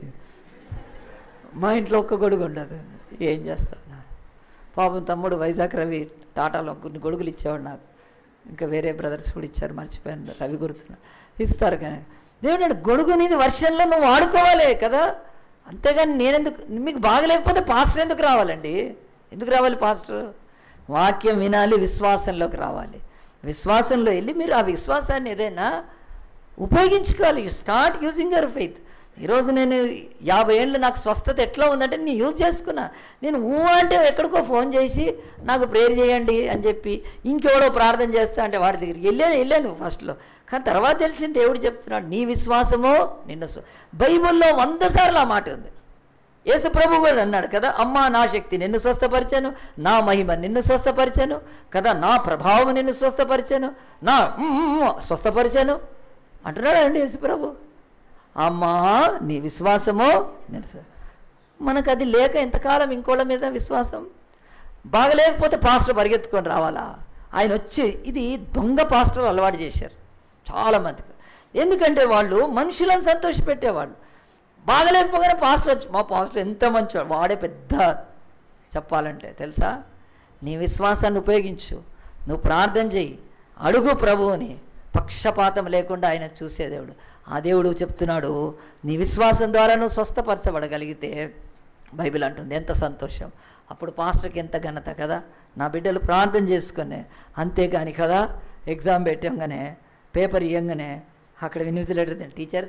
మా ఇంట్లో ఒక్క గొడుగు ఉండదు ఏం చేస్తాను పాపం తమ్ముడు వైజాగ్ రవి టాటాలో కొన్ని గొడుగులు ఇచ్చేవాడు నాకు ఇంకా వేరే బ్రదర్స్ కూడా ఇచ్చారు మర్చిపోయాను రవి గుర్తున్నాడు ఇస్తారు కానీ దేవుడు గొడుగు నీది వర్షంలో నువ్వు వాడుకోవాలి కదా అంతేగాని నేనెందుకు మీకు బాగలేకపోతే పాస్టర్ ఎందుకు రావాలండి ఎందుకు రావాలి పాస్టర్ వాక్యం వినాలి విశ్వాసంలోకి రావాలి విశ్వాసంలో వెళ్ళి మీరు ఆ విశ్వాసాన్ని ఏదైనా ఉపయోగించుకోవాలి you start using your faith ఈరోజు నేను యాభై ఏళ్ళు నాకు స్వస్థత ఎట్లా ఉందంటే నేను యూజ్ చేసుకున్నా నేను ఊ అంటే ఎక్కడికో ఫోన్ చేసి నాకు ప్రేయర్ చేయండి అని చెప్పి ఇంకెవడో ప్రార్థన చేస్తా అంటే వాడి దగ్గరికి వెళ్ళాను వెళ్ళాను ఫస్ట్లో కానీ తర్వాత తెలిసింది దేవుడు చెప్తున్నాడు నీ విశ్వాసము నిన్ను స్వ- బైబిల్లో వంద సార్లు ఆ మాట ఉంది యేసు ప్రభు కూడా అన్నాడు కదా అమ్మా నా శక్తి నిన్ను స్వస్థపరిచాను నా మహిమ నిన్ను స్వస్థపరిచాను కదా నా ప్రభావం నిన్ను స్వస్థపరిచాను నా ఉమ్, ఉమ్, స్వస్థపరిచాను అంటున్నాడు అండి యేసు ప్రభు అమ్మా నీ విశ్వాసము నేను స్వ- మనకు అది లేక ఎంతకాలం ఇంకోళ్ళ మీద విశ్వాసం బాగలేకపోతే పాస్టర్ పరిగెత్తుకొని రావాలా ఆయన వచ్చి ఇది దొంగ పాస్టర్లు అలవాటు చేశారు చాలామందికి ఎందుకంటే వాళ్ళు మనుషులను సంతోషపెట్టేవాళ్ళు బాగలేకపోగానే పాస్టర్ వచ్చి మా పాస్టర్ ఎంత మంచివాడు వాడే పెద్ద చెప్పాలంటే తెలుసా నీ విశ్వాసాన్ని ఉపయోగించు నువ్వు ప్రార్థన చెయ్యి అడుగు ప్రభువుని పక్షపాతం లేకుండా ఆయన చూసే దేవుడు ఆ దేవుడు చెప్తున్నాడు నీ విశ్వాసం ద్వారా నువ్వు స్వస్థపరచబడగలిగితే బైబిల్ అంటుంది ఎంత సంతోషం అప్పుడు పాస్టర్కి ఎంత ఘనత కదా నా బిడ్డలు ప్రార్థన చేసుకునే అంతేకాని కదా ఎగ్జామ్ పెట్టంగానే పేపర్ ఇవ్వగానే అక్కడ ఇన్విజిలేటర్ టీచర్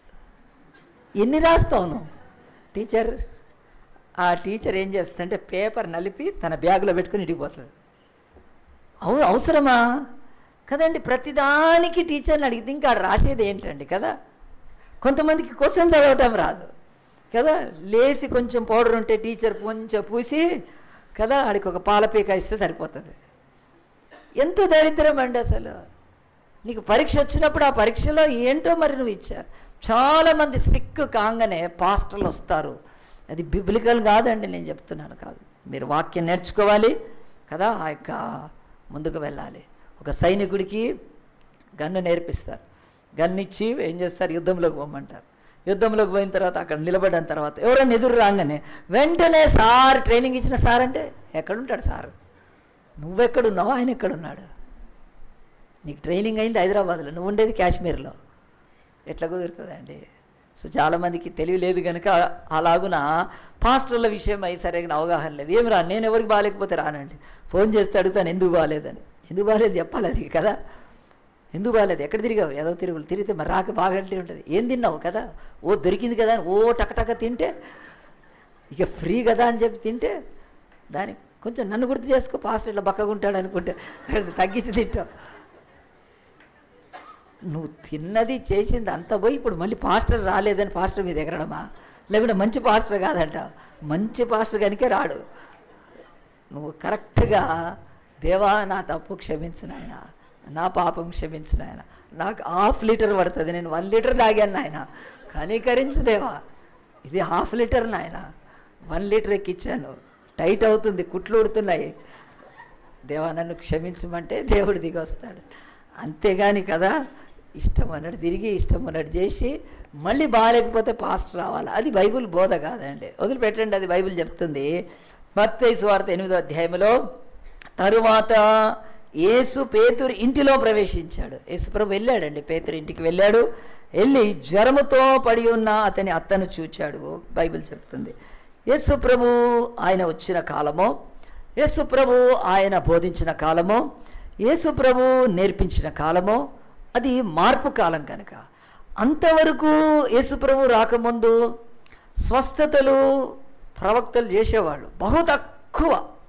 ఎన్ని రాస్తావు నువ్వు టీచర్ ఆ టీచర్ ఏం చేస్తుందంటే పేపర్ నలిపి తన బ్యాగులో పెట్టుకుని ఇంటికి పోతుంది అవు అవసరమా కదండి ప్రతిదానికి టీచర్ని అడిగితే ఇంకా ఆడ రాసేది ఏంటండి కదా కొంతమందికి క్వశ్చన్ చదవటం రాదు కదా లేచి కొంచెం పౌడర్ ఉంటే టీచర్ కొంచెం పూసి కదా ఆడికి ఒక పాలపీక ఇస్తే సరిపోతుంది ఎంత దరిద్రం అండి అసలు నీకు పరీక్ష వచ్చినప్పుడు ఆ పరీక్షలో ఏంటో మరి నువ్వు ఇచ్చారు చాలామంది సిక్ కాగానే పాస్టర్లు వస్తారు అది బిబ్లికల్ కాదండి నేను చెప్తున్నాను కాదు మీరు వాక్యం నేర్చుకోవాలి కదా ఆ యొక్క ముందుకు వెళ్ళాలి ఒక సైనికుడికి గన్ను నేర్పిస్తారు గన్ను ఇచ్చి ఏం చేస్తారు యుద్ధంలోకి పోమంటారు యుద్ధంలోకి పోయిన తర్వాత అక్కడ నిలబడిన తర్వాత ఎవరైనా ఎదురు రాగానే వెంటనే సార్ ట్రైనింగ్ ఇచ్చిన సార్ అంటే ఎక్కడుంటాడు సార్ నువ్వెక్కడున్నావు ఆయన ఎక్కడున్నాడు నీకు ట్రైనింగ్ అయింది హైదరాబాద్లో నువ్వు ఉండేది కాశ్మీర్లో ఎట్లా కుదురుతుందండి సో చాలామందికి తెలివి లేదు కనుక అలాగున పాస్టర్ల విషయం అయి సరైన అవగాహన లేదు ఏమి రా నేను ఎవరికి బాగాలేకపోతే రానండి ఫోన్ చేస్తే అడుగుతాను ఎందుకు బాగాలేదని ఎందుకు బాగాలేదు చెప్పాలి అది కదా ఎందుకు బాగాలేదు ఎక్కడ తిరిగావు ఏదో తిరుగులు తిరిగితే మరి రాక బాగంటే ఉంటుంది ఏం తిన్నావు కదా ఓ దొరికింది కదా అని ఓ టకటక తింటే ఇక ఫ్రీ కదా అని చెప్పి తింటే దానికి కొంచెం నన్ను గుర్తు చేసుకో పాస్టర్ ఇట్లా బక్కగుంటాడు అనుకుంటే తగ్గించి తింటావు నువ్వు తిన్నది చేసింది అంతా పోయి ఇప్పుడు మళ్ళీ పాస్టర్ రాలేదని పాస్టర్ మీద ఎగరడమా లేకుంటే మంచి పాస్టర్ కాదంట మంచి పాస్టర్ కనుకే రాడు నువ్వు కరెక్ట్గా దేవా నా తప్పు క్షమించు నాయన నా పాపం క్షమించు నాయన నాకు హాఫ్ లీటర్ పడుతుంది నేను వన్ లీటర్ తాగాను నాయన కనీకరించు దేవా ఇది హాఫ్ లీటర్ నాయన వన్ లీటర్ ఎక్కిచ్చాను టైట్ అవుతుంది కుట్లు ఉడుతున్నాయి దేవా నన్ను క్షమించమంటే దేవుడు దిగి వస్తాడు అంతేగాని కదా ఇష్టం అన్నట్టు తిరిగి ఇష్టం అన్నట్టు చేసి మళ్ళీ బాగాలేకపోతే పాస్ట్ రావాలి అది బైబిల్ బోధ కాదండి వదిలిపెట్టండి అది బైబిల్ చెప్తుంది మత్తయి సువార్త ఎనిమిదో అధ్యాయంలో తరువాత యేసు పేతురు ఇంటిలో ప్రవేశించాడు యేసు ప్రభు వెళ్ళాడండి పేతురు ఇంటికి వెళ్ళాడు వెళ్ళి జ్వరముతో పడి ఉన్న అతని అత్తను చూచాడు బైబిల్ చెప్తుంది యేసు ప్రభు ఆయన వచ్చిన కాలము యేసు ప్రభు ఆయన బోధించిన కాలము యేసు ప్రభు నేర్పించిన కాలము అది మార్పు కాలం కనుక అంతవరకు యేసు ప్రభు రాకముందు స్వస్థతలు ప్రవక్తలు చేసేవాళ్ళు బహు తక్కువ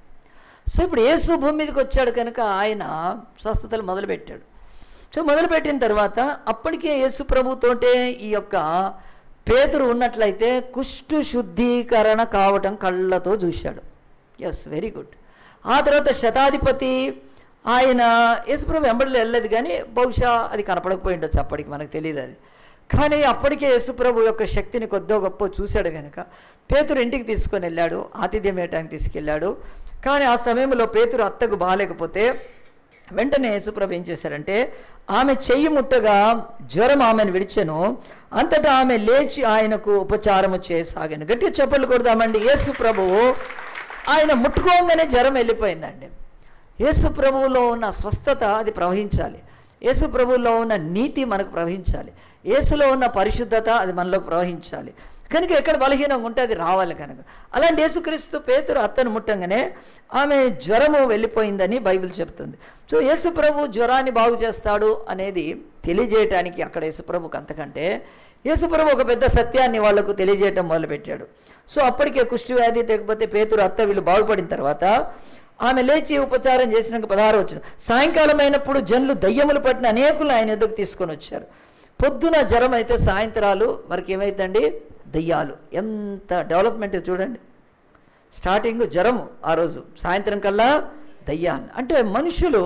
సో ఇప్పుడు యేసు భూమి మీదకి వచ్చాడు కనుక ఆయన స్వస్థతలు మొదలుపెట్టాడు సో మొదలుపెట్టిన తర్వాత అప్పటికే యేసు ప్రభుతోటే ఈ యొక్క పేతురు ఉన్నట్లయితే కుష్టు శుద్ధీకరణ కావటం కళ్ళతో చూశాడు ఎస్ వెరీ గుడ్ ఆ తర్వాత శతాధిపతి ఆయన యేసుప్రభు వెంబడిలో వెళ్ళలేదు కానీ బహుశా అది కనపడకపోయి ఉండొచ్చు అప్పటికి మనకు తెలియదు అది కానీ అప్పటికే యేసుప్రభు యొక్క శక్తిని కొద్దో గొప్ప చూశాడు కనుక పేతురు ఇంటికి తీసుకొని వెళ్ళాడు ఆతిథ్యం వేయటానికి తీసుకెళ్ళాడు కానీ ఆ సమయంలో పేతురు అత్తకు బాగాలేకపోతే వెంటనే యేసుప్రభు ఏం చేశారంటే ఆమె చెయ్యి ముట్టగా జ్వరం ఆమెను విడిచెను అంతటా ఆమె లేచి ఆయనకు ఉపచారము చేయసాగాను గట్టిగా చెప్పలు కొడదామండి యేసు ప్రభువు ఆయన ముట్టుకోగానే జ్వరం వెళ్ళిపోయిందండి యేసు ప్రభువులో ఉన్న స్వస్థత అది ప్రవహించాలి యేసు ప్రభువులో ఉన్న నీతి మనకు ప్రవహించాలి యేసులో ఉన్న పరిశుద్ధత అది మనలోకి ప్రవహించాలి కనుక ఎక్కడ బలహీనంగా ఉంటే అది రావాలి కనుక అలాంటి యేసుక్రీస్తు పేతురు అత్తను ముట్టంగానే ఆమె జ్వరము వెళ్ళిపోయిందని బైబిల్ చెప్తుంది సో యేసు ప్రభు జ్వరాన్ని బాగు చేస్తాడు అనేది తెలియజేయటానికి అక్కడ యేసు ప్రభుకి అంతకంటే యేసు ప్రభు ఒక పెద్ద సత్యాన్ని వాళ్లకు తెలియజేయటం మొదలుపెట్టాడు సో అప్పటికే కుష్టి వ్యాధి లేకపోతే పేతురు అత్త వీళ్ళు బాగుపడిన తర్వాత ఆమె లేచి ఉపచారం చేసినాక పదహారు వచ్చిన సాయంకాలం అయినప్పుడు జనులు దయ్యములు పట్టిన అనేకులు ఆయన ఎదుగు తీసుకొని వచ్చారు పొద్దున జ్వరం అయితే సాయంత్రాలు మరికి ఏమైందండి దయ్యాలు ఎంత డెవలప్మెంట్ చూడండి స్టార్టింగ్ జ్వరము ఆ రోజు సాయంత్రం కల్లా దయ్యాలు అంటే మనుషులు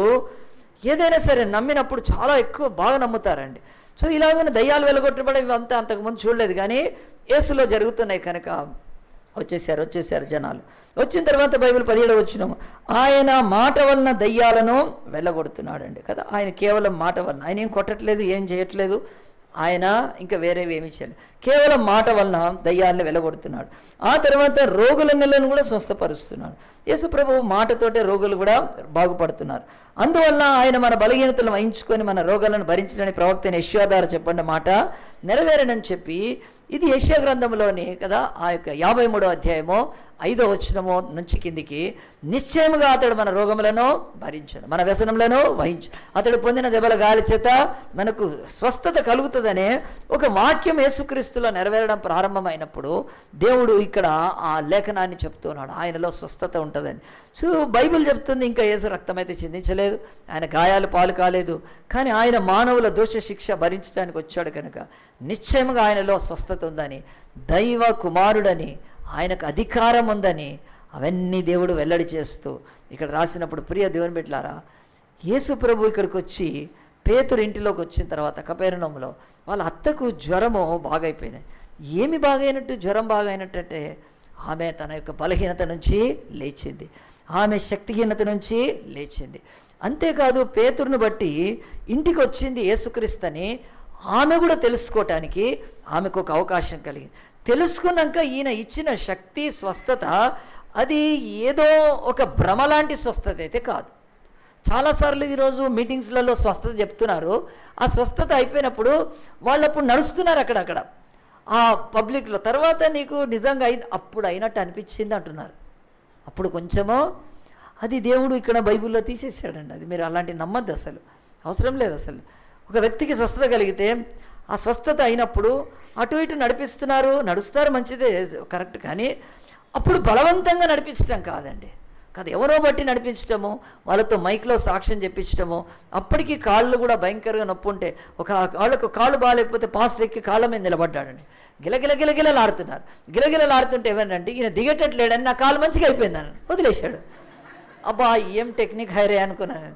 ఏదైనా సరే నమ్మినప్పుడు చాలా ఎక్కువ బాగా నమ్ముతారండి సో ఇలాగనే దయ్యాలు వెలగొట్టబడి ఇవంతా అంతకుముందు చూడలేదు కానీ యేసులో జరుగుతున్నాయి కనుక వచ్చేసారు వచ్చేసారు జనాలు వచ్చిన తర్వాత బైబిల్ పదిహేడు వచ్చినాము ఆయన మాట వలన దయ్యాలను వెళ్ళగొడుతున్నాడండి కదా ఆయన కేవలం మాట వలన ఆయన ఏం కొట్టట్లేదు ఏం చేయట్లేదు ఆయన ఇంకా వేరేవి ఏమీ చేయలేదు కేవలం మాట వలన దయ్యాలను వెళ్ళగొడుతున్నాడు ఆ తర్వాత రోగుల నెలను కూడా స్వస్థపరుస్తున్నాడు యేసు ప్రభువు మాటతోటే రోగులు కూడా బాగుపడుతున్నారు అందువల్ల ఆయన మన బలహీనతలను వహించుకొని మన రోగాలను భరించడానికి ప్రవక్త అయిన యశ్వాదారు చెప్పండి మాట నెరవేరనని చెప్పి ఇది యశ్యా గ్రంథంలోని కదా ఆ యొక్క యాభై మూడో అధ్యాయమో ఐదో వచనమో నుంచి కిందికి నిశ్చయముగా అతడు మన రోగములను భరించను మన వ్యసనములను వహించు అతడు పొందిన దెబ్బల గాలి చేత మనకు స్వస్థత కలుగుతుందనే ఒక వాక్యం యేసుక్రీస్తులో నెరవేరడం ప్రారంభమైనప్పుడు దేవుడు ఇక్కడ ఆ లేఖనాన్ని చెప్తున్నాడు ఆయనలో స్వస్థత ఉంటుందని సో బైబిల్ చెప్తుంది ఇంకా యేసు రక్తమైతే చిందించలేదు ఆయన గాయాలు పాలు కాలేదు కానీ ఆయన మానవుల దోష శిక్ష భరించడానికి వచ్చాడు కనుక నిశ్చయముగా ఆయనలో స్వస్థత ఉందని దైవ కుమారుడని ఆయనకు అధికారం ఉందని అవన్నీ దేవుడు వెల్లడి చేస్తూ ఇక్కడ రాసినప్పుడు ప్రియ దేవుని బిడ్డలారా యేసు ప్రభు ఇక్కడికి వచ్చి పేతురు ఇంటిలోకి వచ్చిన తర్వాత కపేరణంలో వాళ్ళ అత్తకు జ్వరము బాగైపోయినాయి ఏమి బాగైనట్టు జ్వరం బాగైనట్టు అంటే ఆమె తన యొక్క బలహీనత నుంచి లేచింది ఆమె శక్తిహీనత నుంచి లేచింది అంతేకాదు పేతురును బట్టి ఇంటికి వచ్చింది యేసుక్రీస్తని ఆమె కూడా తెలుసుకోవటానికి ఆమెకు ఒక అవకాశం కలిగింది తెలుసుకున్నాక ఈయన ఇచ్చిన శక్తి స్వస్థత అది ఏదో ఒక భ్రమ లాంటి స్వస్థత అయితే కాదు చాలాసార్లు ఈరోజు మీటింగ్స్లలో స్వస్థత చెప్తున్నారు ఆ స్వస్థత అయిపోయినప్పుడు వాళ్ళు అప్పుడు నడుస్తున్నారు అక్కడక్కడ ఆ పబ్లిక్లో తర్వాత నీకు నిజంగా అయి అప్పుడు అయినట్టు అనిపించింది అంటున్నారు అప్పుడు కొంచెమో అది దేవుడు ఇక్కడ బైబిల్లో తీసేసాడండి అది మీరు అలాంటి నమ్మద్దు అసలు అవసరం లేదు అసలు ఒక వ్యక్తికి స్వస్థత కలిగితే ఆ స్వస్థత అయినప్పుడు అటు ఇటు నడిపిస్తున్నారు నడుస్తారు మంచిదే కరెక్ట్ కానీ అప్పుడు బలవంతంగా నడిపించడం కాదండి కాదు ఎవరో బట్టి నడిపించటము వాళ్ళతో మైక్లో సాక్ష్యం చెప్పించటము అప్పటికి కాళ్ళు కూడా భయంకరంగా నొప్పి ఉంటే ఒక కాళ్ళకు కాళ్ళు బాగాలేకపోతే పాస్ట్ ఎక్కి కాళ్ళ మీద నిలబడ్డాడండి గిలగిల గిలగిలలాడుతున్నారు గిలగిలలాడుతుంటే ఏమనంటే ఈయన దిగేటట్లేడని నా కాలు మంచిగా అయిపోయిందని వదిలేశాడు అబ్బా ఏం టెక్నిక్ హైరే అనుకున్నాను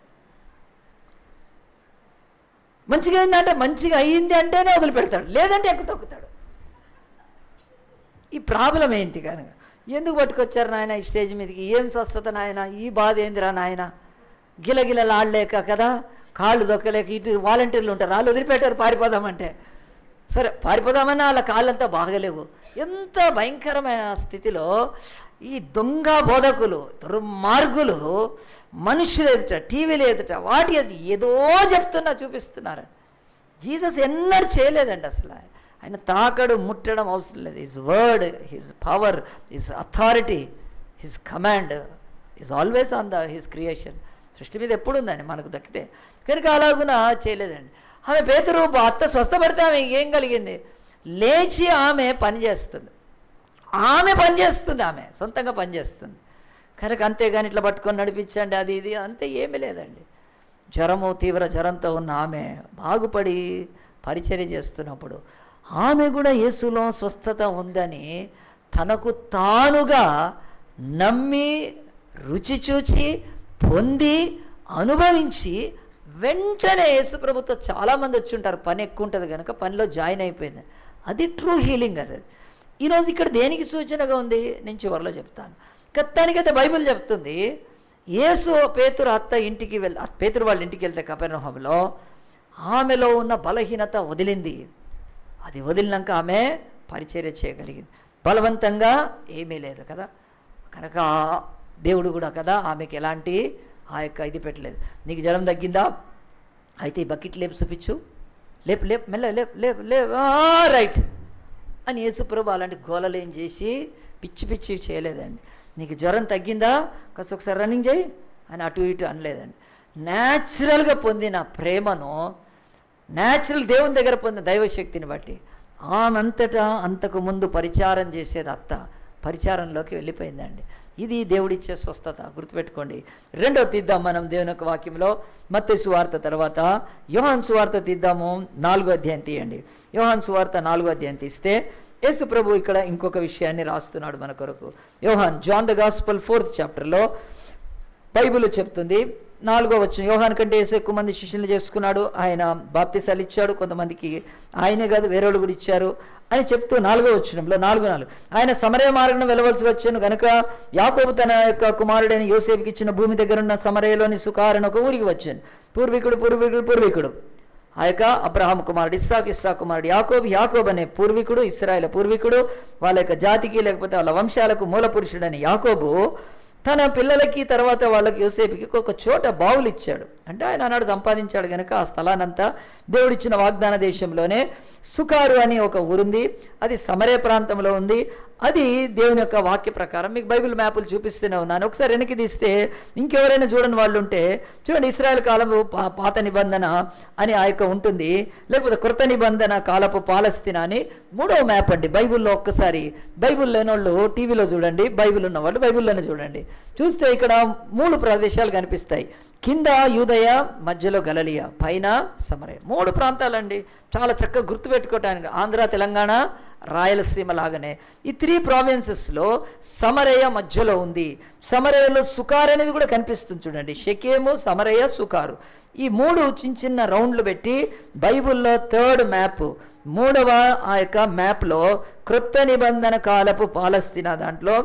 మంచిగా అయిందంటే మంచిగా అయ్యింది అంటేనే వదిలిపెడతాడు లేదంటే ఎక్కు తొక్కుతాడు ఈ ప్రాబ్లం ఏంటి కనుక ఎందుకు పట్టుకొచ్చారు నాయన ఈ స్టేజ్ మీదకి ఏం స్వస్థత నాయన ఈ బాధ ఏందిరా నాయన గిలగిలలు ఆడలేక కదా కాళ్ళు దొక్కలేక ఇటు వాలంటీర్లు ఉంటారు వాళ్ళు వదిలిపెట్టారు పారిపోదామంటే సరే పారిపోదామన్నా వాళ్ళ కాళ్ళంతా బాగలేవు ఎంత భయంకరమైన స్థితిలో ఈ దొంగ బోధకులు దుర్మార్గులు మనుషులు ఎదుట టీవీలు ఎదుట వాటి ఎదుట ఏదో చెప్తున్నా చూపిస్తున్నారు జీసస్ ఎన్నడూ చేయలేదండి అసలు ఆయన తాకడు ముట్టడం అవసరం లేదు his word his power his authority his command is always on the his creation సృష్టి మీద ఎప్పుడు ఉందండి మనకు దక్కితే కనుక అలాగున చేయలేదండి ఆమె పేతురు అత్త స్వస్థపడితే ఆమె ఏం కలిగింది లేచి ఆమె పని చేస్తుంది ఆమె పని చేస్తుంది ఆమె సొంతంగా పని చేస్తుంది కనుక అంతేగాని ఇట్లా పట్టుకొని నడిపించండి అది ఇది అంతే ఏమీ లేదండి జ్వరము తీవ్ర జ్వరంతో ఉన్న ఆమె బాగుపడి పరిచర్య చేస్తున్నప్పుడు ఆమె కూడా యేసులో స్వస్థత ఉందని తనకు తానుగా నమ్మి రుచి చూచి పొంది అనుభవించి వెంటనే యేసు ప్రభుతో చాలామంది వచ్చి ఉంటారు పని ఎక్కువ ఉంటుంది కనుక పనిలో జాయిన్ అయిపోయింది అది ట్రూ హీలింగ్ అది ఈరోజు ఇక్కడ దేనికి సూచనగా ఉంది నేను చివరిలో చెప్తాను గత్తానికైతే బైబిల్ చెప్తుంది యేసు పేతురు అత్త ఇంటికి వెళ్ పేతురు వాళ్ళ ఇంటికి వెళ్తే కపెర్నహంలో ఆమెలో ఉన్న బలహీనత వదిలింది అది వదిలినాక ఆమె పరిచర్య చేయగలిగింది బలవంతంగా ఏమీ లేదు కదా కనుక దేవుడు కూడా కదా ఆమెకి ఎలాంటి ఆ యొక్క ఇది పెట్టలేదు నీకు జ్వరం తగ్గిందా అయితే ఈ బకెట్ లేపు చూపించు లేపు లేపు మెల్ల లేపు లేపు లేపు రైట్ అని యేసుప్రభు అలాంటి గోలలు ఏం చేసి పిచ్చి పిచ్చి చేయలేదండి నీకు జ్వరం తగ్గిందా కాస్త ఒకసారి రన్నింగ్ చేయి అని అటు ఇటు అనలేదండి న్యాచురల్గా పొందిన ప్రేమను న్యాచురల్ దేవుని దగ్గర పొందిన దైవశక్తిని బట్టి ఆమెంతటా అంతకు ముందు పరిచారం చేసేది అత్త పరిచారంలోకి వెళ్ళిపోయిందండి ఇది దేవుడిచ్చే స్వస్థత గుర్తుపెట్టుకోండి రెండో తీద్దాం మనం దేవుని యొక్క వాక్యంలో మత్తే సువార్త తర్వాత యోహాన్ సువార్త తీద్దాము నాలుగో అధ్యాయం తీయండి యోహాన్ సువార్త నాలుగో అధ్యాయం తీస్తే యేసు ప్రభు ఇక్కడ ఇంకొక విషయాన్ని రాస్తున్నాడు మన కొరకు Yohan John the gospel fourth చాప్టర్లో బైబిల్ చెప్తుంది నాలుగో వచ్చిన యోహాన్ కంటే యేసు ఎక్కువ మంది శిష్యులు చేసుకున్నాడు ఆయన బాప్తిసాలు ఇచ్చాడు కొంతమందికి ఆయనే కాదు వేరే వాళ్ళు కూడా ఇచ్చారు అని చెప్తూ నాలుగో వచ్చినంలో నాలుగు నాలుగు ఆయన సమరయ మార్గం వెళ్ళవలసి వచ్చాను గనుక యాకోబు తన యొక్క కుమారుడైన యోసేపుకి ఇచ్చిన భూమి దగ్గర ఉన్న సమరయలోని సుకారని ఒక ఊరికి వచ్చాను పూర్వీకుడు పూర్వీకుడు పూర్వీకుడు ఆ యొక్క అబ్రహాం కుమారుడు ఇస్సాక్ ఇస్సాక్ కుమారుడు యాకోబు యాకోబ్ అనే పూర్వీకుడు ఇస్రాయేల్ పూర్వీకుడు వాళ్ళ యొక్క జాతికి లేకపోతే వాళ్ళ వంశాలకు మూల పురుషుడని యాకోబు తన పిల్లలకి తర్వాత వాళ్ళకి యోసేపుకి ఒక చోట బావులు ఇచ్చాడు అంటే ఆయన ఆనాడు సంపాదించాడు కనుక ఆ స్థలానంతా దేవుడిచ్చిన వాగ్దాన దేశంలోనే సుకారు అని ఒక ఊరుంది అది సమరే ప్రాంతంలో ఉంది అది దేవుని యొక్క వాక్య ప్రకారం మీకు బైబిల్ మ్యాపులు చూపిస్తూనే ఉన్నాను ఒకసారి వెనక్కి తీస్తే ఇంకెవరైనా చూడని వాళ్ళు ఉంటే చూడండి ఇస్రాయల్ కాలపు పా- పాత నిబంధన అని ఆ యొక్క ఉంటుంది లేకపోతే కృత నిబంధన కాలపు పాలస్తీనా అని మూడవ మ్యాప్ అండి బైబిల్లో ఒక్కసారి బైబిల్ లేని వాళ్ళు టీవీలో చూడండి బైబిల్ ఉన్న వాళ్ళు బైబిల్లోనే చూడండి చూస్తే ఇక్కడ మూడు ప్రదేశాలు కనిపిస్తాయి కింద యూదయ మధ్యలో గలలియ పైన సమరయ మూడు ప్రాంతాలండి చాలా చక్కగా గుర్తుపెట్టుకోవటానికి ఆంధ్ర తెలంగాణ రాయలసీమ లాగానే ఈ త్రీ ప్రావిన్సెస్లో సమరయ మధ్యలో ఉంది సమరయలో సుకార్ అనేది కూడా కనిపిస్తుంది చూడండి షకేము సమరయ సుకారు ఈ మూడు చిన్న చిన్న రౌండ్లు పెట్టి బైబిల్లో థర్డ్ మ్యాప్ మూడవ ఆ యొక్క మ్యాప్లో క్రొత్త నిబంధన కాలపు పాలస్తీనా దాంట్లో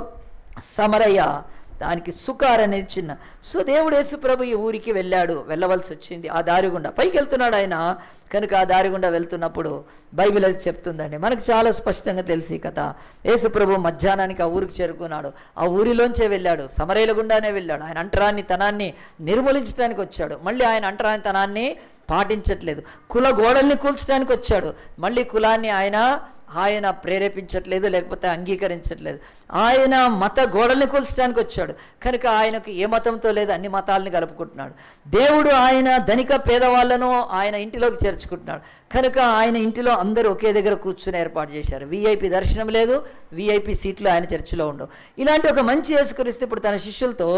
సమరయ దానికి సుకార్ అనేది చిన్న సో దేవుడు యేసు ప్రభు ఈ ఊరికి వెళ్ళాడు వెళ్ళవలసి వచ్చింది ఆ దారి గుండా పైకి వెళ్తున్నాడు ఆయన కనుక ఆ దారి గుండా వెళ్తున్నప్పుడు బైబిల్ అది చెప్తుందండి మనకు చాలా స్పష్టంగా తెలిసి ఈ కథ యేసు ప్రభు మధ్యాహ్నానికి ఆ ఊరికి చేరుకున్నాడు ఆ ఊరిలోంచే వెళ్ళాడు సమరయ్యల గుండానే వెళ్ళాడు ఆయన అంటరాని తనాన్ని నిర్మూలించడానికి వచ్చాడు మళ్ళీ ఆయన అంటరాని తనాన్ని పాటించట్లేదు కుల గోడల్ని కూల్చడానికి వచ్చాడు మళ్ళీ కులాన్ని ఆయన ఆయన ప్రేరేపించట్లేదు లేకపోతే అంగీకరించట్లేదు ఆయన మత గోడల్ని కూల్చడానికి వచ్చాడు కనుక ఆయనకు ఏ మతంతో లేదు అన్ని మతాలని కలుపుకుంటున్నాడు దేవుడు ఆయన ధనిక పేదవాళ్ళను ఆయన ఇంటిలోకి చేర్చుకుంటున్నాడు కనుక ఆయన ఇంటిలో అందరూ ఒకే దగ్గర కూర్చుని ఏర్పాటు చేశారు విఐపి దర్శనం లేదు విఐపి సీట్లు ఆయన చర్చిలో ఉండవు ఇలాంటి ఒక మంచి యేసుక్రీస్తు ఇప్పుడు తన శిష్యులతో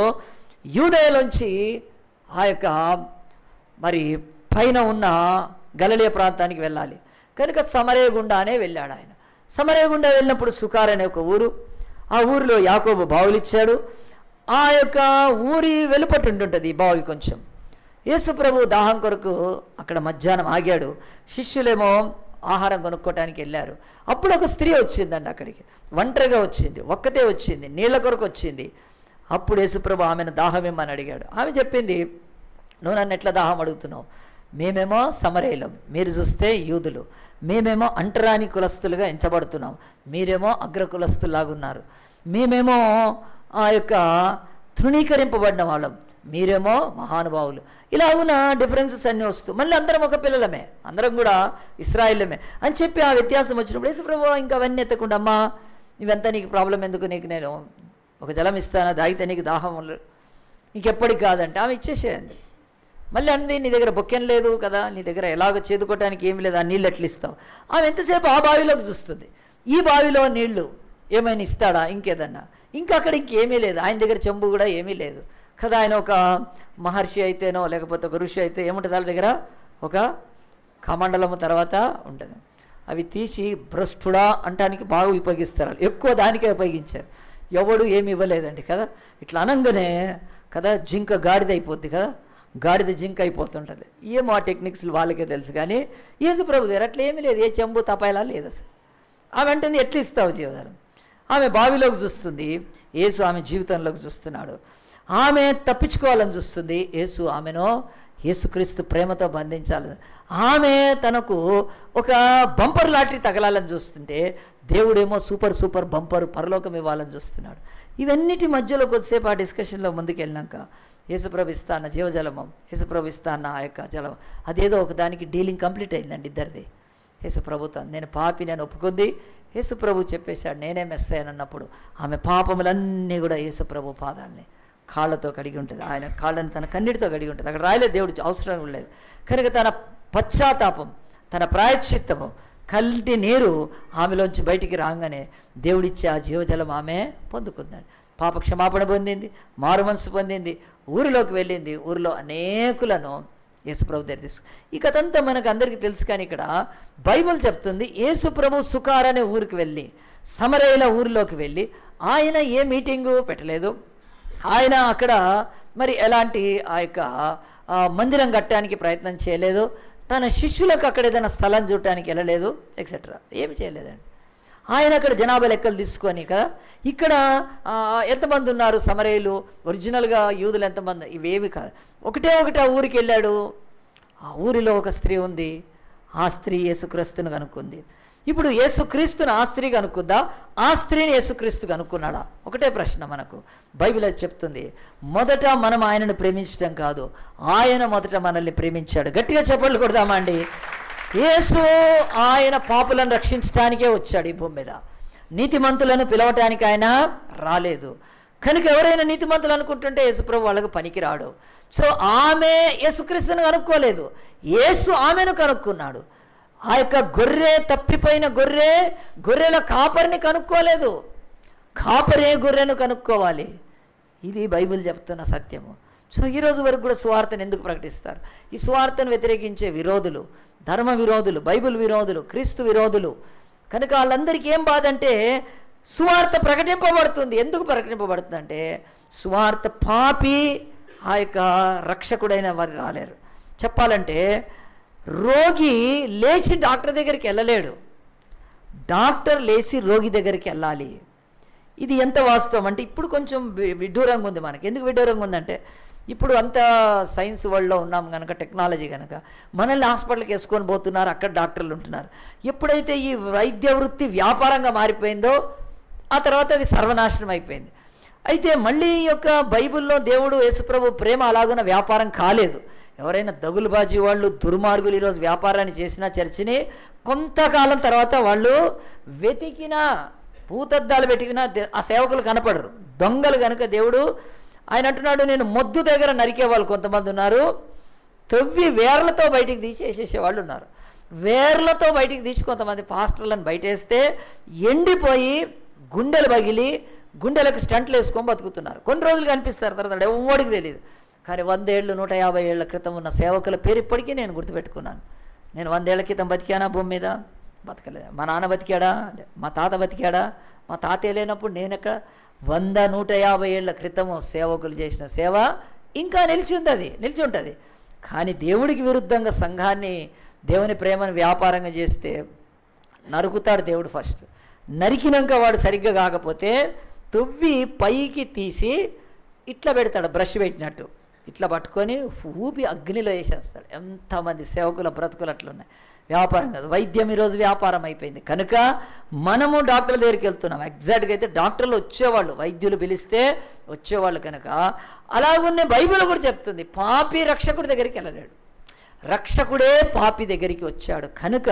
యూదయలోంచి ఆ యొక్క మరి పైన ఉన్న గలలియ ప్రాంతానికి వెళ్ళాలి కనుక సమరయ గుండానే వెళ్ళాడు ఆయన సమరయ గుండా వెళ్ళినప్పుడు సుకార్ అనే ఒక ఊరు ఆ ఊరిలో యాకోబు బావులిచ్చాడు ఆ యొక్క ఊరి వెలుపటి ఉంటుంటుంది ఈ బావి కొంచెం యేసు ప్రభు దాహం కొరకు అక్కడ మధ్యాహ్నం ఆగాడు శిష్యులేమో ఆహారం కొనుక్కోవటానికి వెళ్ళారు అప్పుడు ఒక స్త్రీ వచ్చిందండి అక్కడికి ఒంటరిగా వచ్చింది ఒక్కతే వచ్చింది నీళ్ళ కొరకు వచ్చింది అప్పుడు యేసుప్రభు ఆమెను దాహం ఇమ్మని అడిగాడు ఆమె చెప్పింది నువ్వు నన్ను ఎట్లా దాహం అడుగుతున్నావు మేమేమో సమరేలం మీరు చూస్తే యూదులు మేమేమో అంటరాని కులస్తులుగా ఎంచబడుతున్నాం మీరేమో అగ్ర కులస్తులాగా ఉన్నారు మేమేమో ఆ యొక్క తృణీకరింపబడిన వాళ్ళం మీరేమో మహానుభావులు ఇలా ఉన్న డిఫరెన్సెస్ అన్నీ వస్తూ మళ్ళీ అందరం ఒక పిల్లలమే అందరం కూడా ఇస్రాయిలమే అని చెప్పి ఆ వ్యత్యాసం వచ్చినప్పుడు యేసుప్రభు ఇంకా అవన్నీ ఎత్తకుండా అమ్మా ఇవంతా నీకు ప్రాబ్లం ఎందుకు నీకు నేను ఒక జలం ఇస్తానా దాగితే నీకు దాహం ఉల్ల- నీకెప్పటికి కాదంటే ఆమె ఇచ్చేసేయండి మళ్ళీ అంది నీ దగ్గర బొక్కెం లేదు కదా నీ దగ్గర ఎలాగ చేదుకోవటానికి ఏమి లేదు ఆ నీళ్ళు ఎట్లా ఇస్తావు ఆమె ఎంతసేపు ఆ బావిలోకి చూస్తుంది ఈ బావిలో నీళ్లు ఏమైనా ఇస్తాడా ఇంకేదన్నా ఇంకా అక్కడ ఇంకేమీ లేదు ఆయన దగ్గర చెంబు కూడా ఏమీ లేదు కదా ఆయన ఒక మహర్షి అయితేనో లేకపోతే ఒక ఋషి అయితే ఏముంటుంది వాళ్ళ దగ్గర ఒక కమండలము తర్వాత ఉంటుంది అవి తీసి భ్రష్టుడా అంటానికి బాగా ఉపయోగిస్తారు వాళ్ళు. ఎక్కువ దానికే ఉపయోగించారు ఎవడు ఏమి ఇవ్వలేదండి కదా ఇట్లా అనంగానే కదా జింక గాడిద అయిపోద్ది కదా గాడిద జింక అయిపోతుంటుంది ఏమో ఆ టెక్నిక్స్లు వాళ్ళకే తెలుసు కానీ యేసు ప్రభు దగ్గర అట్లా ఏమీ లేదు ఏ చెంబు తపాయిలా లేదు అసలు ఆమె అంటుంది ఎట్లా ఇస్తావు జీవధారం ఆమె బావిలోకి చూస్తుంది యేసు ఆమె జీవితంలోకి చూస్తున్నాడు ఆమె తప్పించుకోవాలని చూస్తుంది యేసు ఆమెను యేసుక్రీస్తు ప్రేమతో బంధించాలి ఆమె తనకు ఒక బంపర్ లాటరీ తగలాలని చూస్తుంటే దేవుడేమో సూపర్ సూపర్ బంపర్ పరలోకం ఇవ్వాలని చూస్తున్నాడు ఇవన్నిటి మధ్యలో కొద్దిసేపు ఆ డిస్కషన్లో ముందుకెళ్ళినాక యేసుప్రభు ఇస్తా అన్న జీవజలమం యేసుప్రభు ఇస్తా అన్న ఆ యొక్క జలం అదేదో ఒక దానికి డీలింగ్ కంప్లీట్ అయిందండి ఇద్దరిది యేసు ప్రభుత్వం నేను పాపి నేను ఒప్పుకుంది యేసు ప్రభు చెప్పేశాడు నేనే మెస్ అన్నప్పుడు ఆమె పాపములన్నీ కూడా యేసు ప్రభు పాదాలని కాళ్ళతో కడిగి ఉంటుంది ఆయన కాళ్ళని తన కన్నీటితో కడిగి ఉంటుంది అక్కడ రాయలేదు దేవుడు అవసరం కూడా లేదు కనుక తన పశ్చాత్తాపం తన ప్రాయశ్చిత్తము కంటి నీరు ఆమెలోంచి బయటికి రాగానే దేవుడిచ్చే ఆ జీవజలం ఆమె పొందుకుందండి పాప క్షమాపణ పొందింది మారు మనసు పొందింది ఊరిలోకి వెళ్ళింది ఊరిలో అనేకులను యేసుప్రభు దగ్గర తీసుకు ఈ కథంతా మనకు అందరికీ తెలుసు కానీ ఇక్కడ బైబిల్ చెప్తుంది యేసుప్రభు సుకార్ అనే ఊరికి వెళ్ళి సమరయుల ఊరిలోకి వెళ్ళి ఆయన ఏ మీటింగు పెట్టలేదు ఆయన అక్కడ మరి ఎలాంటి ఆ యొక్క ఆ, మందిరం కట్టడానికి ప్రయత్నం చేయలేదు తన శిష్యులకు అక్కడ ఏదైనా స్థలం చూడటానికి వెళ్ళలేదు ఎక్సెట్రా ఏమి చేయలేదండి ఆయన అక్కడ జనాభా లెక్కలు తీసుకొని కదా ఇక్కడ ఆ, ఎంతమంది ఉన్నారు సమరయులు ఒరిజినల్గా యూదులు ఎంతమంది ఇవేవి కాదు ఒకటే ఒకటి ఆ ఊరికి వెళ్ళాడు ఆ ఊరిలో ఒక స్త్రీ ఉంది ఆ స్త్రీ యేసుక్రీస్తును కనుక్కుంది ఇప్పుడు యేసుక్రీస్తును ఆ స్త్రీ కనుక్కుందా ఆ స్త్రీని యేసుక్రీస్తు కనుక్కున్నాడా ఒకటే ప్రశ్న మనకు బైబిల్ అది చెప్తుంది మొదట మనం ఆయనను ప్రేమించడం కాదు ఆయన మొదట మనల్ని ప్రేమించాడు గట్టిగా చెప్పట్లు కొడదామా అండి యేసు ఆయన పాపులను రక్షించడానికే వచ్చాడు ఈ భూమి మీద నీతిమంతులను పిలవటానికి ఆయన రాలేదు కనుక ఎవరైనా నీతిమంతులు అనుకుంటుంటే యేసుప్రభు వాళ్ళకు పనికిరాడు సో ఆమె యేసుక్రీస్తుని కనుక్కోలేదు యేసు ఆమెను కనుక్కున్నాడు ఆ యొక్క గొర్రె తప్పిపోయిన గొర్రె గొర్రెల కాపరిని కనుక్కోలేదు కాపరే గొర్రెను కనుక్కోవాలి ఇది బైబిల్ చెప్తున్న సత్యము సో ఈ రోజు వరకు కూడా సువార్తను ఎందుకు ప్రకటిస్తారు ఈ సువార్తను వ్యతిరేకించే విరోధులు ధర్మ విరోధులు బైబిల్ విరోధులు క్రీస్తు విరోధులు కనుక వాళ్ళందరికీ ఏం బాధ అంటే సువార్త ప్రకటింపబడుతుంది ఎందుకు ప్రకటింపబడుతుంది అంటే సువార్త పాపి ఆ యొక్క రక్షకుడైన వారు రాలేరు చెప్పాలంటే రోగి లేచి డాక్టర్ దగ్గరికి వెళ్ళలేడు డాక్టర్ లేచి రోగి దగ్గరికి వెళ్ళాలి ఇది ఎంత వాస్తవం అంటే ఇప్పుడు కొంచెం వి- విడ్డూరంగా ఉంది మనకి ఎందుకు విడ్డూరంగా ఉందంటే ఇప్పుడు అంత సైన్స్ వరల్డ్లో ఉన్నాం కనుక టెక్నాలజీ కనుక మనల్ని హాస్పిటల్కి వేసుకొని పోతున్నారు అక్కడ డాక్టర్లు ఉంటున్నారు ఎప్పుడైతే ఈ వైద్య వృత్తి వ్యాపారంగా మారిపోయిందో ఆ తర్వాత అది సర్వనాశనం అయిపోయింది అయితే మళ్ళీ ఈ యొక్క బైబిల్లో దేవుడు యేసుప్రభు ప్రేమ అలాగున్న వ్యాపారం కాలేదు ఎవరైనా దగులుబాజీ వాళ్ళు దుర్మార్గులు ఈరోజు వ్యాపారాన్ని చేసిన చర్చిని కొంతకాలం తర్వాత వాళ్ళు వెతికిన భూతద్దాలు వెతికినా దే- ఆ సేవకులు కనపడరు దొంగలు కనుక దేవుడు ఆయన అంటున్నాడు నేను మొద్దు దగ్గర నరికే వాళ్ళు కొంతమంది ఉన్నారు తవ్వి వేర్లతో బయటికి తీసి వేసేసే వాళ్ళు ఉన్నారు వేర్లతో బయటికి తీసి కొంతమంది పాస్టర్లను బయటేస్తే ఎండిపోయి గుండెలు పగిలి గుండెలకు స్టంట్లు వేసుకొని బతుకుతున్నారు కొన్ని రోజులు కనిపిస్తారు తర్వాత ఎవడికి తెలియదు కానీ వందేళ్ళు నూట యాభై ఏళ్ల క్రితం ఉన్న సేవకుల పేరు ఇప్పటికీ నేను గుర్తుపెట్టుకున్నాను నేను వందేళ్ల క్రితం బతికానా భూమి మీద బతకలేదు మా నాన్న బతికాడా లే. మా తాత బతికాడా మా తాతయ్య లేనప్పుడు నేను ఎక్కడ వంద నూట యాభై ఏళ్ల క్రితము సేవకులు చేసిన సేవ ఇంకా నిలిచి ఉంది అది నిలిచి ఉంటుంది కానీ దేవుడికి విరుద్ధంగా సంఘాన్ని దేవుని ప్రేమను వ్యాపారంగా చేస్తే నరుకుతాడు దేవుడు ఫస్ట్ నరికినాక వాడు సరిగ్గా కాకపోతే తువ్వి పైకి తీసి ఇట్లా పెడతాడు బ్రష్ పెట్టినట్టు ఇట్లా పట్టుకొని ఊపి అగ్నిలో వేసేస్తాడు ఎంతమంది సేవకుల బ్రతుకులు అట్లున్నాయి వ్యాపారం కాదు వైద్యం ఈరోజు వ్యాపారం అయిపోయింది కనుక మనము డాక్టర్ల దగ్గరికి వెళ్తున్నాం ఎగ్జాక్ట్గా అయితే డాక్టర్లు వచ్చేవాళ్ళు వైద్యులు పిలిస్తే వచ్చేవాళ్ళు కనుక అలాగున్నే బైబిల్ కూడా చెప్తుంది పాపి రక్షకుడి దగ్గరికి వెళ్ళలేడు రక్షకుడే పాపి దగ్గరికి వచ్చాడు కనుక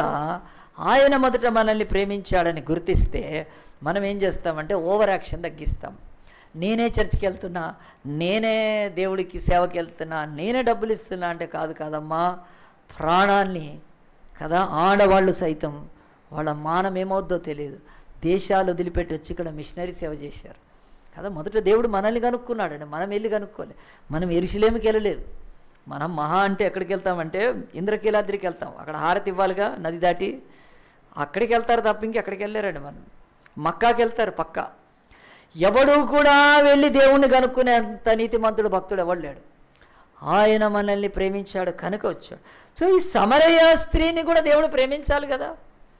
ఆయన మొదట మనల్ని ప్రేమించాడని గుర్తిస్తే మనం ఏం చేస్తామంటే ఓవర్ యాక్షన్ తగ్గిస్తాం నేనే చర్చికి వెళ్తున్నా నేనే దేవుడికి సేవకి వెళ్తున్నా నేనే డబ్బులు ఇస్తున్నా అంటే కాదు కాదమ్మా ప్రాణాన్ని కదా ఆడవాళ్ళు సైతం వాళ్ళ మానం ఏమవుద్దో తెలియదు దేశాలు వదిలిపెట్టి వచ్చి ఇక్కడ మిషనరీ సేవ చేశారు కదా మొదట దేవుడు మనల్ని కనుక్కున్నాడండి మనం వెళ్ళి కనుక్కోలే మనం ఎరుషులేమికి వెళ్ళలేదు మనం మహా అంటే ఎక్కడికి వెళ్తామంటే ఇంద్రకీలాద్రికి వెళ్తాం అక్కడ హారతి ఇవ్వాలిగా నది దాటి అక్కడికి వెళ్తారు తప్ప ఇంకెక్కడికి వెళ్ళారండి మనం మక్కాకి వెళ్తారు పక్కా ఎవడు కూడా వెళ్ళి దేవుణ్ణి కనుక్కునేంత నీతిమంతుడు భక్తుడు ఎవడు లేడు ఆయన మనల్ని ప్రేమించాడు కనుక వచ్చాడు సో ఈ సమరయ స్త్రీని కూడా దేవుడు ప్రేమించాలి కదా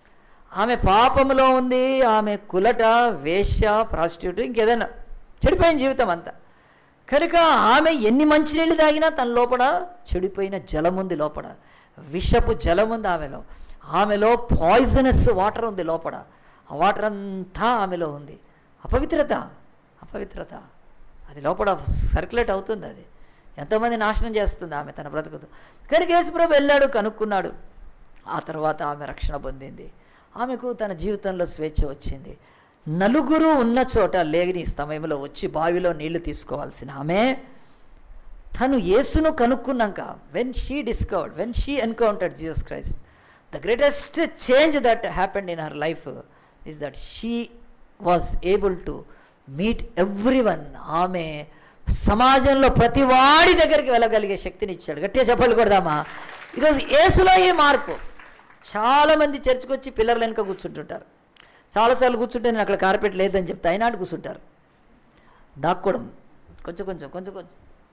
ఆమె పాపములో ఉంది ఆమె కులట వేశ్య ప్రాస్టిట్యూట్ ఇంకేదైనా చెడిపోయిన జీవితం అంతా కనుక ఆమె ఎన్ని మంచినీళ్ళు తాగినా తన లోపల చెడిపోయిన జలం ఉంది లోపల విషపు జలం ఉంది ఆమెలో ఆమెలో పాయిజనస్ వాటర్ ఉంది లోపల ఆ వాటర్ అంతా ఆమెలో ఉంది అపవిత్రత అపవిత్రత అది లోపల సర్క్యులేట్ అవుతుంది అది ఎంతోమంది నాశనం చేస్తుంది ఆమె తన బ్రతుకుతో కనుక యేసుప్రభు వెళ్ళాడు కనుక్కున్నాడు ఆ తర్వాత ఆమె రక్షణ పొందింది ఆమెకు తన జీవితంలో స్వేచ్ఛ వచ్చింది నలుగురు ఉన్న చోట లేని సమయంలో వచ్చి బావిలో నీళ్లు తీసుకోవాల్సిన ఆమె తను యేసును కనుక్కున్నాక when she discovered when she encountered Jesus Christ the greatest change that happened in her life is that she was able to meet everyone ఆమె సమాజంలో ప్రతి వాడి దగ్గరికి వెళ్ళగలిగే శక్తిని ఇచ్చాడు గట్టిగా చెప్పలు కొడదామా ఈరోజు ఏసులో ఈ మార్పు చాలామంది చర్చికి వచ్చి పిల్లర్ల వెనుక కూర్చుంటుంటారు చాలాసార్లు కూర్చుంటే నేను అక్కడ కార్పెట్ లేదని చెప్తే అయినా అటు కూర్చుంటారు దాక్కోవడం కొంచెం కొంచెం కొంచెం కొంచెం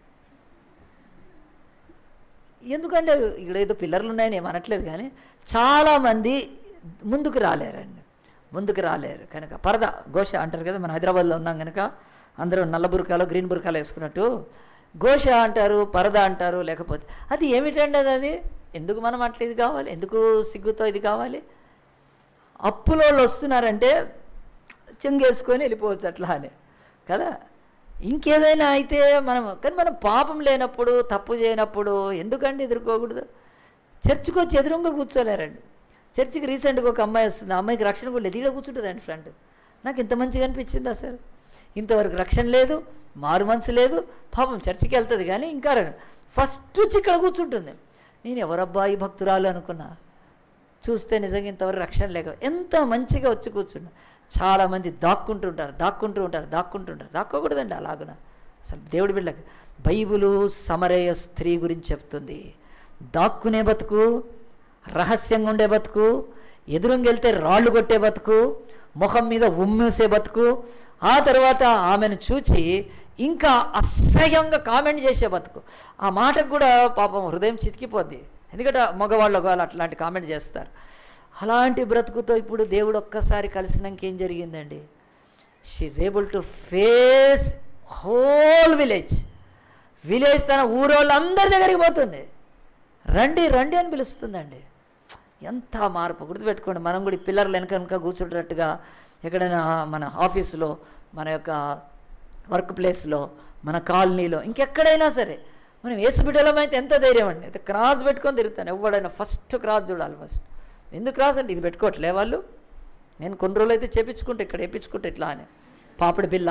ఎందుకంటే ఇక్కడ ఏదో పిల్లర్లు ఉన్నాయని ఏం అనట్లేదు కానీ చాలామంది ముందుకు రాలేరండి ముందుకు రాలేరు కనుక పరద ఘోష అంటారు కదా మన హైదరాబాద్లో ఉన్నాం కనుక అందరూ నల్ల బురకాలు గ్రీన్ బురకాలు వేసుకున్నట్టు ఘోష అంటారు పరద అంటారు లేకపోతే అది ఏమిటండి అది అది ఎందుకు మనం అట్లా ఇది కావాలి ఎందుకు సిగ్గుతో ఇది కావాలి అప్పులోళ్ళు వస్తున్నారంటే చెంగేసుకొని వెళ్ళిపోవచ్చు అట్లా అని కదా ఇంకేదైనా అయితే మనం కానీ మనం పాపం లేనప్పుడు తప్పు చేయనప్పుడు ఎందుకండి ఎదుర్కోకూడదు చర్చికి వచ్చి ఎదురుగా కూర్చోలేరండి చర్చికి రీసెంట్గా ఒక అమ్మాయి వస్తుంది ఆ అమ్మాయికి రక్షణ కూడా లేదు ఈడ కూర్చుంటుందండి ఫ్రెండ్ నాకు ఇంత మంచిగా అనిపించింది అసలు ఇంతవరకు రక్షణ లేదు మారు మనసు లేదు పాపం చర్చికి వెళ్తుంది కానీ ఇంకా ఫస్ట్ వచ్చి ఇక్కడ కూర్చుంటుంది నేను ఎవరబ్బా ఈ భక్తురాలు అనుకున్నా చూస్తే నిజంగా ఇంతవరకు రక్షణ లేక ఎంత మంచిగా వచ్చి కూర్చున్నా చాలామంది దాక్కుంటూ ఉంటారు దాక్కుంటూ ఉంటారు దాక్కుంటూ ఉంటారు దాక్కోకూడదండి అలాగున అసలు దేవుడి బిళ్ళకి బైబిలు సమరయ స్త్రీ గురించి చెప్తుంది దాక్కునే బతుకు రహస్యంగా ఉండే బతుకు ఎదురుంగెళ్తే రాళ్ళు కొట్టే బతుకు ముఖం మీద ఉమ్మేసే బతుకు ఆ తర్వాత ఆమెను చూచి ఇంకా అసహ్యంగా కామెంట్ చేసే బతుకు ఆ మాటకు కూడా పాపం హృదయం చితికిపోద్ది ఎందుకంటే మగవాళ్ళు ఒకవేళ అట్లాంటి కామెంట్ చేస్తారు అలాంటి బ్రతుకుతో ఇప్పుడు దేవుడు ఒక్కసారి కలిసినాక ఏం జరిగిందండి she able to face whole village village తన ఊరోళ్ళందరి దగ్గరికి పోతుంది రండి రండి అని పిలుస్తుందండి ఎంత మార్పు గుర్తుపెట్టుకోండి మనం కూడా ఈ పిల్లర్లు వెనక వెనక కూర్చుంటున్నట్టుగా ఎక్కడైనా మన ఆఫీసులో మన యొక్క వర్క్ ప్లేస్లో మన కాలనీలో ఇంకెక్కడైనా సరే మనం వేసు బిడ్డలమైతే ఎంత ధైర్యం అండి అయితే క్రాస్ పెట్టుకొని తిరుగుతాను ఎవడైనా ఫస్ట్ క్రాస్ చూడాలి ఫస్ట్ ఎందుకు క్రాస్ అంటే ఇది పెట్టుకోవట్లే వాళ్ళు నేను కొన్ని రోజులు అయితే చేపించుకుంటే ఇక్కడ వేయించుకుంటే ఇట్లా అని పాపిడి బిల్ల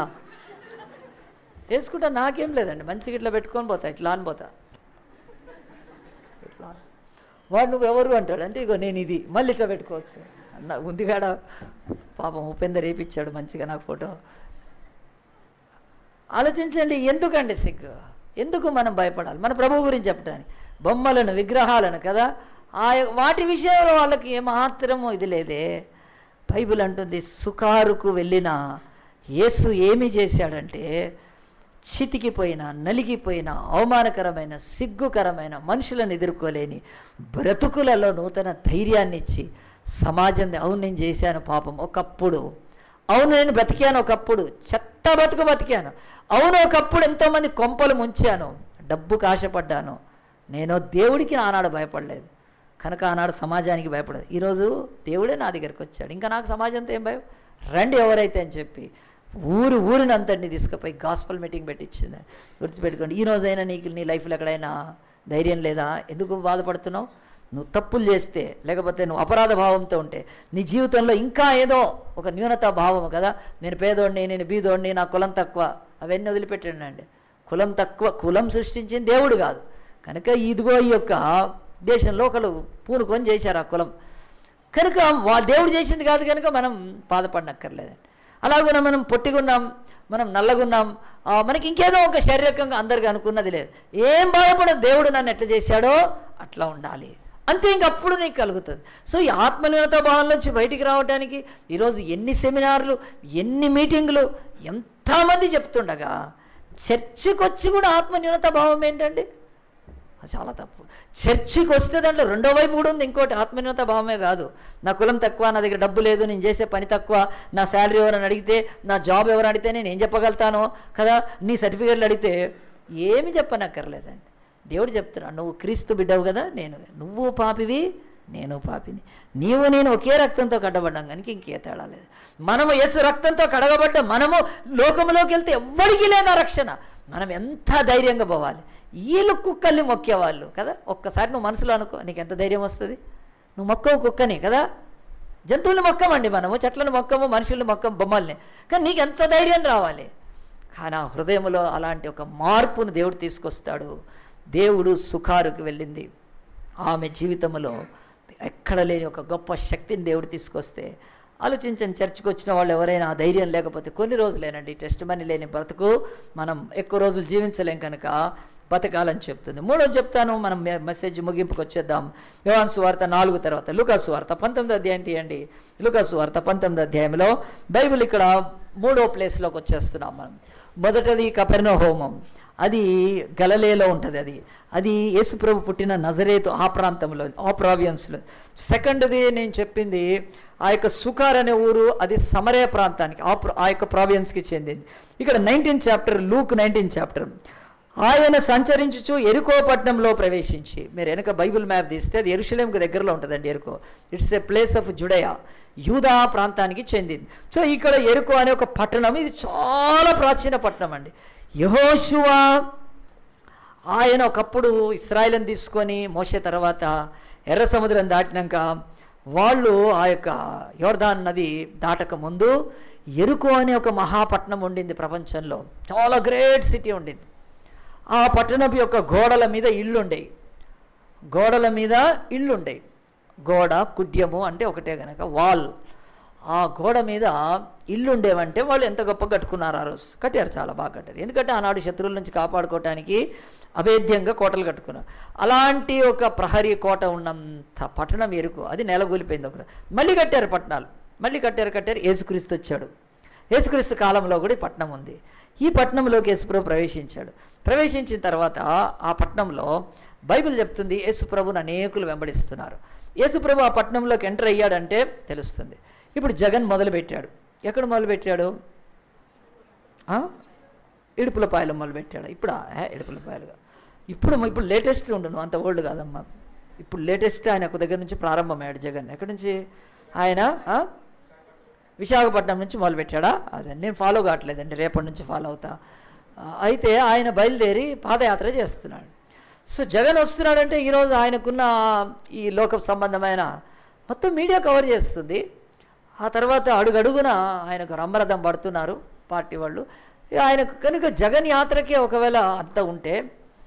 వేసుకుంటా నాకేం లేదండి మంచిగా ఇట్లా పెట్టుకొని పోతా ఇట్లా అని పోతా ఇట్లా అని. వాడు నువ్వు ఎవరు అంటాడు అంటే ఇగో నేను ఇది మళ్ళీ ఇట్లా పెట్టుకోవచ్చు అన్న ఉంది కాడ పాపం ఉపేందర్ వేయించాడు మంచిగా నాకు ఫోటో ఆలోచించండి ఎందుకండి సిగ్గు ఎందుకు మనం భయపడాలి మన ప్రభువు గురించి చెప్పడానికి బొమ్మలను విగ్రహాలను కదా ఆ వాటి విషయంలో వాళ్ళకి ఏమాత్రము ఇది లేదే బైబిల్ అంటుంది సుకారుకు వెళ్ళిన యేసు ఏమి చేశాడంటే చితికిపోయిన నలిగిపోయిన అవమానకరమైన సిగ్గుకరమైన మనుషులను ఎదుర్కోలేని బ్రతుకులలో నూతన ధైర్యాన్ని ఇచ్చి సమాజం అవును నేను చేశాను పాపం ఒకప్పుడు అవును నేను బ్రతికాను ఒకప్పుడు చెత్త బతుకు బతికాను అవును ఒకప్పుడు ఎంతోమంది కొంపలు ముంచాను డబ్బుకు ఆశపడ్డాను నేను దేవుడికి ఆనాడు భయపడలేదు కనుక ఆనాడు సమాజానికి భయపడదు ఈరోజు దేవుడే నా దగ్గరికి వచ్చాడు ఇంకా నాకు సమాజంతో ఏం భయం రండి ఎవరైతే అని చెప్పి ఊరు ఊరిని అంతటిని తీసుకుపోయి గాస్పల్ మీటింగ్ పెట్టించింది గుర్తుపెట్టుకోండి ఈ రోజైనా నీకు నీ లైఫ్లో ఎక్కడైనా ధైర్యం లేదా ఎందుకు బాధపడుతున్నావు నువ్వు తప్పులు చేస్తే లేకపోతే నువ్వు అపరాధ భావంతో ఉంటే నీ జీవితంలో ఇంకా ఏదో ఒక న్యూనతా భావం కదా నేను పేదోడిని నేను బీదోడిని నా కులం తక్కువ అవన్నీ వదిలిపెట్టండి కులం తక్కువ కులం సృష్టించింది దేవుడు కాదు కనుక ఇదిగో ఈ యొక్క దేశంలో ఒకరు పూనుకొని చేశారు ఆ కులం కనుక వా దేవుడు చేసింది కాదు కనుక మనం బాధపడనక్కర్లేదండి అలాగున మనం పొట్టిగున్నాం మనం నల్లగున్నాం ఆ, మనకి ఇంకేదో ఒక శారీరకంగా అందరికీ అనుకున్నది లేదు ఏం బాధపడదు దేవుడు నన్ను ఎట్లా చేశాడో అట్లా ఉండాలి అంతే ఇంకప్పుడు నీకు కలుగుతుంది సో ఈ ఆత్మలీనత భావం నుంచి బయటికి రావడానికి ఈరోజు ఎన్ని సెమినార్లు ఎన్ని మీటింగులు ఎంతమంది చెప్తుండగా చర్చికి వచ్చి కూడా ఆత్మన్యూనత భావం ఏంటండి అది చాలా తప్పు చర్చికి వస్తే దాంట్లో రెండో వైపు కూడా ఉంది ఇంకోటి ఆత్మీయత భావమే కాదు నా కులం తక్కువ నా దగ్గర డబ్బు లేదు నేను చేసే పని తక్కువ నా శాలరీ ఎవరైనా అడిగితే నా జాబ్ ఎవరు అడిగితే నేను ఏం చెప్పగలుగుతాను కదా నీ సర్టిఫికేట్లు అడిగితే ఏమి చెప్పనక్కర్లేదండి దేవుడు చెప్తున్నాడు నువ్వు క్రీస్తు బిడ్డవు కదా నేను నువ్వు పాపివి నేను పాపిని నీవు నేను ఒకే రక్తంతో కట్టబడ్డాం కనుక ఇంకే తేడా లేదు మనము యేసు రక్తంతో కడగబడ్డ మనము లోకంలోకి వెళ్తే ఎవ్వడికి లేదా రక్షణ మనం ఎంత ధైర్యంగా పోవాలి వీళ్ళు కుక్కల్ని మొక్కేవాళ్ళు కదా ఒక్కసారి నువ్వు మనసులో అనుకో నీకు ఎంత ధైర్యం వస్తుంది నువ్వు మొక్కవు కుక్కని కదా జంతువుల్ని మొక్కమండి మనము చెట్లను మొక్కము మనుషుల్ని మొక్కం బొమ్మల్ని కానీ నీకు ఎంత ధైర్యం రావాలి కానీ ఆ హృదయంలో అలాంటి ఒక మార్పును దేవుడు తీసుకొస్తాడు దేవుడు సుఖారుకు వెళ్ళింది ఆమె జీవితంలో ఎక్కడ లేని ఒక గొప్ప శక్తిని దేవుడు తీసుకొస్తే ఆలోచించండి చర్చికి వచ్చిన వాళ్ళు ఎవరైనా ఆ ధైర్యం లేకపోతే కొన్ని రోజులేనండి టెస్ట్ మనీ లేని బ్రతుకు మనం ఎక్కువ రోజులు జీవించలేం కనుక బతకాలని చెప్తుంది మూడో చెప్తాను మనం మె- మెసేజ్ ముగింపుకి వచ్చేద్దాం యోహాన్ సువార్త నాలుగు తర్వాత లుకాసు వార్త పంతొమ్మిది అధ్యాయం తీయండి లుకాసు వార్త పంతొమ్మిది అధ్యాయంలో బైబిల్ ఇక్కడ మూడో ప్లేస్లోకి వచ్చేస్తున్నాం మనం మొదటది కపెర్ణ హోమం అది గలలేలో ఉంటుంది అది అది యేసుప్రభు పుట్టిన నజరేతు ఆ ప్రాంతంలో ఆ ప్రావియన్స్లో సెకండ్ది నేను చెప్పింది ఆ యొక్క సుకార్ అనే ఊరు అది సమరయ ప్రాంతానికి ఆ ప్ర- ఆ యొక్క ప్రావియన్స్కి చెందింది ఇక్కడ nineteen chapter Luke nineteen chapter ఆయన సంచరించుచు ఎరుకో పట్టణంలో ప్రవేశించి మీరు వెనక బైబిల్ మ్యాప్ తీస్తే అది ఎరుషలేంకు దగ్గరలో ఉంటుందండి ఎరుకో it's a place of Judea యూదా ప్రాంతానికి చెందింది సో ఇక్కడ ఎరుకో అనే ఒక పట్టణం ఇది చాలా ప్రాచీన పట్టణం అండి యహోషువా ఆయన ఒకప్పుడు ఇస్రాయలను తీసుకొని మోసే తర్వాత ఎర్ర సముద్రం దాటినాక వాళ్ళు ఆ యొక్క యోర్దాన్ నది దాటక ముందు ఎరుకో అనే ఒక మహాపట్నం ఉండింది ప్రపంచంలో చాలా గ్రేట్ సిటీ ఉండింది ఆ పట్టణపు యొక్క గోడల మీద ఇళ్ళు ఉండేవి గోడల మీద ఇళ్ళు ఉండేవి గోడ కుడ్యము అంటే ఒకటే గనక వాల్ ఆ గోడ మీద ఇల్లు ఉండేవంటే వాళ్ళు ఎంత గొప్ప కట్టుకున్నారు ఆ రోజు కట్టారు చాలా బాగా కట్టారు ఎందుకంటే ఆనాడు శత్రువుల నుంచి కాపాడుకోవటానికి అభేద్యంగా కోటలు కట్టుకున్నారు అలాంటి ఒక ప్రహరీ కోట ఉన్నంత పట్టణం ఎరుకు అది నెలగొలిపోయింది ఒక మళ్ళీ కట్టారు పట్టణాలు మళ్ళీ కట్టారు కట్టారు యేసుక్రీస్తు వచ్చాడు యేసుక్రీస్తు కాలంలో కూడా ఈ పట్టణం ఉంది ఈ పట్టణంలోకి యేసుప్రభు ప్రవేశించాడు ప్రవేశించిన తర్వాత ఆ పట్టణంలో బైబిల్ చెప్తుంది యేసుప్రభుని అనేకులు వెంబడిస్తున్నారు యేసుప్రభు ఆ పట్టణంలోకి ఎంటర్ అయ్యాడంటే తెలుస్తుంది ఇప్పుడు జగన్ మొదలుపెట్టాడు ఎక్కడ మొదలుపెట్టాడు ఆ? ఇడుపులపాయలు మొదలుపెట్టాడు ఇప్పుడు ఇడుపులపాయలుగా ఇప్పుడు ఇప్పుడు లేటెస్ట్ ఉండును అంత ఓల్డ్ కాదమ్మా ఇప్పుడు లేటెస్ట్ ఆయన ఒక దగ్గర నుంచి ప్రారంభమయ్యాడు జగన్ ఎక్కడి నుంచి ఆయన ఆ? విశాఖపట్నం నుంచి మొదలుపెట్టాడా అదే నేను ఫాలో కావట్లేదండి రేపటి నుంచి ఫాలో అవుతా ఆ, అయితే ఆయన బయలుదేరి పాదయాత్ర చేస్తున్నాడు సో జగన్ వస్తున్నాడంటే ఈరోజు ఆయనకున్న ఈ లోక సంబంధమైన మొత్తం మీడియా కవర్ చేస్తుంది ఆ తర్వాత అడుగడుగున ఆయనకు రమ్మరథం పడుతున్నారు పార్టీ వాళ్ళు ఆయనకు కనుక జగన్ యాత్రకే ఒకవేళ అంత ఉంటే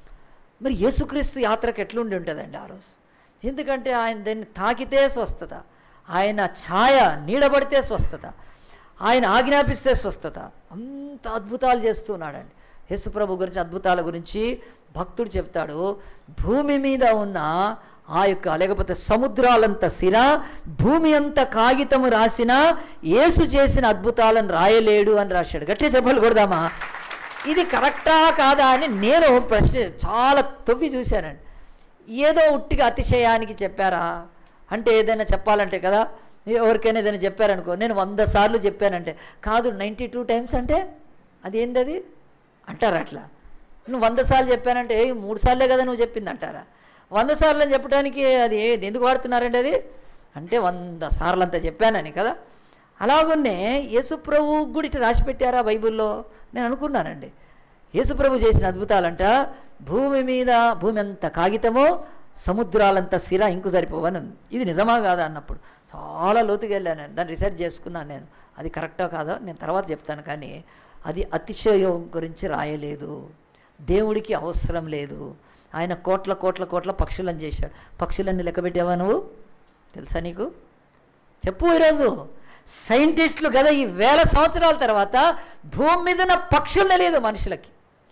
మరి యేసుక్రీస్తు యాత్రకు ఎట్లుండి ఉంటుందండి ఆ రోజు ఎందుకంటే ఆయన దాన్ని తాకితే స్వస్థత ఆయన ఛాయ నీడబడితే స్వస్థత ఆయన ఆజ్ఞాపిస్తే స్వస్థత అంత అద్భుతాలు చేస్తున్నాడండి యేసుప్రభు గురించి అద్భుతాల గురించి భక్తుడు చెప్తాడు భూమి మీద ఉన్న ఆ యొక్క లేకపోతే సముద్రాలంత సిర భూమి అంత కాగితము రాసిన యేసు చేసిన అద్భుతాలను రాయలేడు అని రాశాడు గట్టిగా చెప్పాలి కొడదామా ఇది కరెక్టా కాదా అని నేను ప్రశ్న చాలా తవ్వి చూశానండి ఏదో ఉట్టిగా అతిశయానికి చెప్పారా అంటే ఏదైనా చెప్పాలంటే కదా ఎవరికైనా ఏదైనా చెప్పారనుకో నేను వంద సార్లు చెప్పానంటే కాదు నైంటీ టూ టైమ్స్ అంటే అది ఏంది అది అంటారు అట్లా నువ్వు వంద సార్లు చెప్పానంటే "ఏ, మూడు సార్లే కదా నువ్వు చెప్పింది అంటారా వంద సార్లు అని చెప్పడానికి అది ఏ- ఎందుకు వాడుతున్నారండి అది అంటే వంద సార్లు అంతా చెప్పానని కదా అలాగున్నే యేసుప్రభు కూడా ఇట్లా రాసి పెట్టారా బైబిల్లో నేను అనుకున్నానండి యేసుప్రభు చేసిన అద్భుతాలంట భూమి మీద భూమి అంత కాగితము సముద్రాలంత సిర ఇంకు సరిపోవని ఉంది ఇది నిజమా కాదా అన్నప్పుడు చాలా లోతుగా వెళ్ళాను నేను దాన్ని రీసెర్చ్ చేసుకున్నాను నేను అది కరెక్టా కాదా నేను తర్వాత చెప్తాను కానీ అది అతిశయం గురించి రాయలేదు దేవుడికి అవసరం లేదు ఆయన కోట్ల కోట్ల కోట్ల పక్షులను చేశాడు పక్షులన్నీ లెక్క పెట్టావా నువ్వు తెలుసా నీకు చెప్పు ఈరోజు సైంటిస్టులు కదా ఈ వేల సంవత్సరాల తర్వాత భూమి మీద ఉన్న పక్షులు తెలియదు మనుషులకి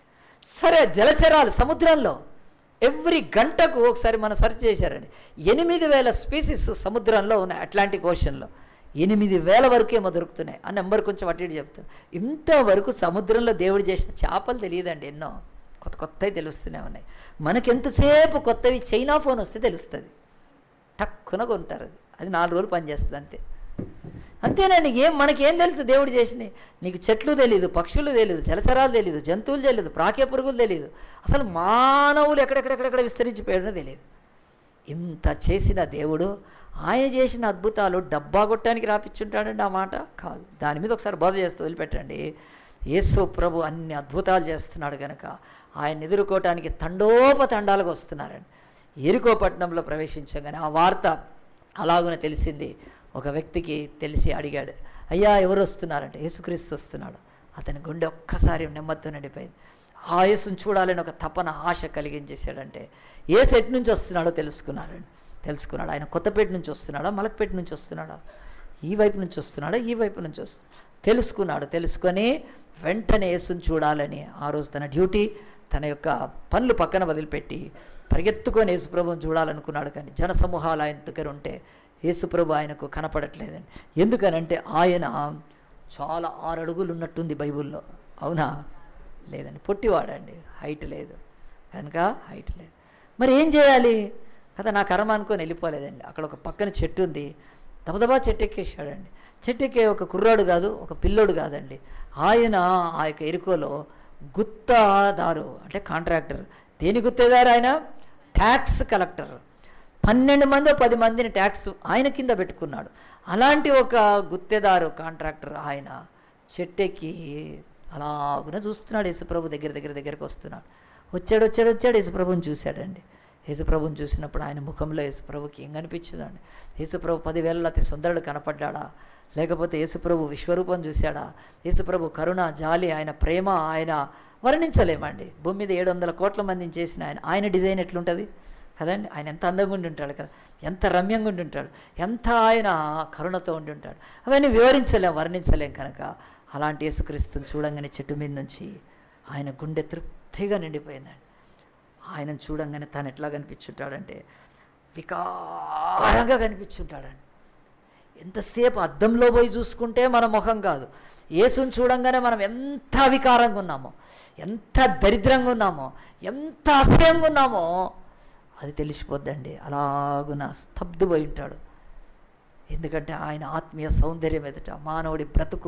సరే జలచరాలు సముద్రంలో ఎవ్రీ గంటకు ఒకసారి మనం సెర్చ్ చేశారండి ఎనిమిది వేల స్పీసీస్ సముద్రంలో ఉన్నాయి అట్లాంటిక్ ఓషన్లో ఎనిమిది వేల వరకేమో దొరుకుతున్నాయి ఆ నెంబర్ కొంచెం అటు ఇటు చెప్తాను ఇంతవరకు సముద్రంలో దేవుడు చేసిన చేపలు తెలియదండి ఎన్నో కొత్త కొత్తవి తెలుస్తూనే ఉన్నాయి మనకి ఎంతసేపు కొత్తవి చైనా ఫోన్ వస్తే తెలుస్తుంది టక్కున కొంటారు అది అది నాలుగు రోజులు పనిచేస్తుంది అంతే అంతేనండి ఏం మనకేం తెలుసు దేవుడు చేసినాయి నీకు చెట్లు తెలియదు పక్షులు తెలియదు జలచరాలు తెలియదు జంతువులు తెలియదు ప్రాకే పురుగులు తెలియదు అసలు మానవులు ఎక్కడెక్కడెక్కడెక్కడ విస్తరించిపోయాడో తెలియదు ఇంత చేసిన దేవుడు ఆయన చేసిన అద్భుతాలు డబ్బా కొట్టడానికి రాపిచ్చుంటాడండి ఆ మాట కాదు దాని మీద ఒకసారి బోధ చేస్తూ వదిలిపెట్టండి యేసు ప్రభు అన్ని అద్భుతాలు చేస్తున్నాడు కనుక ఆయన ఎదుర్కోవటానికి తండోపతండాలుగా వస్తున్నారండి ఎరుకో పట్టణంలో ప్రవేశించగానే ఆ వార్త అలాగునే తెలిసింది ఒక వ్యక్తికి తెలిసి అడిగాడు అయ్యా ఎవరు వస్తున్నారంటే యేసుక్రీస్తు వస్తున్నాడు అతని గుండె ఒక్కసారి నెమ్మదితో నిండిపోయింది ఆ యేసుని చూడాలని ఒక తపన ఆశ కలిగించేశాడంటే యేసు ఎటు నుంచి వస్తున్నాడో తెలుసుకున్నాడండి తెలుసుకున్నాడు ఆయన కొత్తపేట నుంచి వస్తున్నాడా మలక్పేట నుంచి వస్తున్నాడా ఈ వైపు నుంచి వస్తున్నాడా ఈ వైపు నుంచి వస్తున్నాడు తెలుసుకున్నాడు తెలుసుకొని వెంటనే యేసుని చూడాలని ఆ రోజు తన డ్యూటీ తన యొక్క పనులు పక్కన వదిలిపెట్టి పరిగెత్తుకొని యేసుప్రభుని చూడాలనుకున్నాడు కానీ జనసమూహాలు ఆయన దగ్గర ఉంటే యేసుప్రభు ఆయనకు కనపడట్లేదని ఎందుకనంటే ఆయన చాలా ఆరు అడుగులు ఉన్నట్టుంది బైబిల్లో అవునా లేదండి పొట్టివాడండి హైట్ లేదు కనుక హైట్ లేదు మరి ఏం చేయాలి కదా నా కర్మ అనుకొని వెళ్ళిపోలేదండి అక్కడ ఒక పక్కన చెట్టు ఉంది దబదబా చెట్టు ఎక్కేసాడండి చెట్టు ఎక్కే ఒక కుర్రాడు కాదు ఒక పిల్లోడు కాదండి ఆయన ఆ యొక్క ఎరుకోలో గుత్తదారు అంటే కాంట్రాక్టర్ దేని గుత్తేదారు ఆయన ట్యాక్స్ కలెక్టర్ పన్నెండు మంది పది మందిని ట్యాక్స్ ఆయన కింద పెట్టుకున్నాడు అలాంటి ఒక గుత్తేదారు కాంట్రాక్టర్ ఆయన చెట్టెక్కి అలాగున చూస్తున్నాడు యేసుప్రభు దగ్గర దగ్గర దగ్గరకు వస్తున్నాడు వచ్చాడు వచ్చాడు వచ్చాడు యేసుప్రభుని చూశాడండి యేసుప్రభుని చూసినప్పుడు ఆయన ముఖంలో యేసుప్రభుకి ఏం కనిపించిందండి యేసుప్రభు పదివేలలో అతి సుందరుడు కనపడ్డాడా లేకపోతే యేసుప్రభు విశ్వరూపం చూశాడా యేసుప్రభు కరుణ జాలి ఆయన ప్రేమ ఆయన వర్ణించలేమండి భూమి మీద ఏడు వందల కోట్ల మందిని చేసిన ఆయన ఆయన డిజైన్ ఎట్లుంటుంది కదండి ఆయన ఎంత అందంగా ఉండి ఉంటాడు కదా ఎంత రమ్యంగా ఉండి ఉంటాడు ఎంత ఆయన కరుణతో ఉండి ఉంటాడు అవన్నీ వివరించలేం వర్ణించలేం కనుక అలాంటి యేసుక్రీస్తుని చూడంగానే చెట్టు మీద నుంచి ఆయన గుండె తృప్తిగా నిండిపోయిందండి ఆయనను చూడంగానే తను ఎట్లా కనిపించుంటాడంటే వికారంగా కనిపించుంటాడండి ఎంతసేపు అద్దంలో పోయి చూసుకుంటే మన ముఖం కాదు యేసుని చూడంగానే మనం ఎంత వికారంగా ఉన్నామో ఎంత దరిద్రంగా ఉన్నామో ఎంత అసహ్యంగా ఉన్నామో అది తెలిసిపోద్దండి అలాగున స్తబ్దుపోయి ఉంటాడు ఎందుకంటే ఆయన ఆత్మీయ సౌందర్యం ఎదుట మానవుడి బ్రతుకు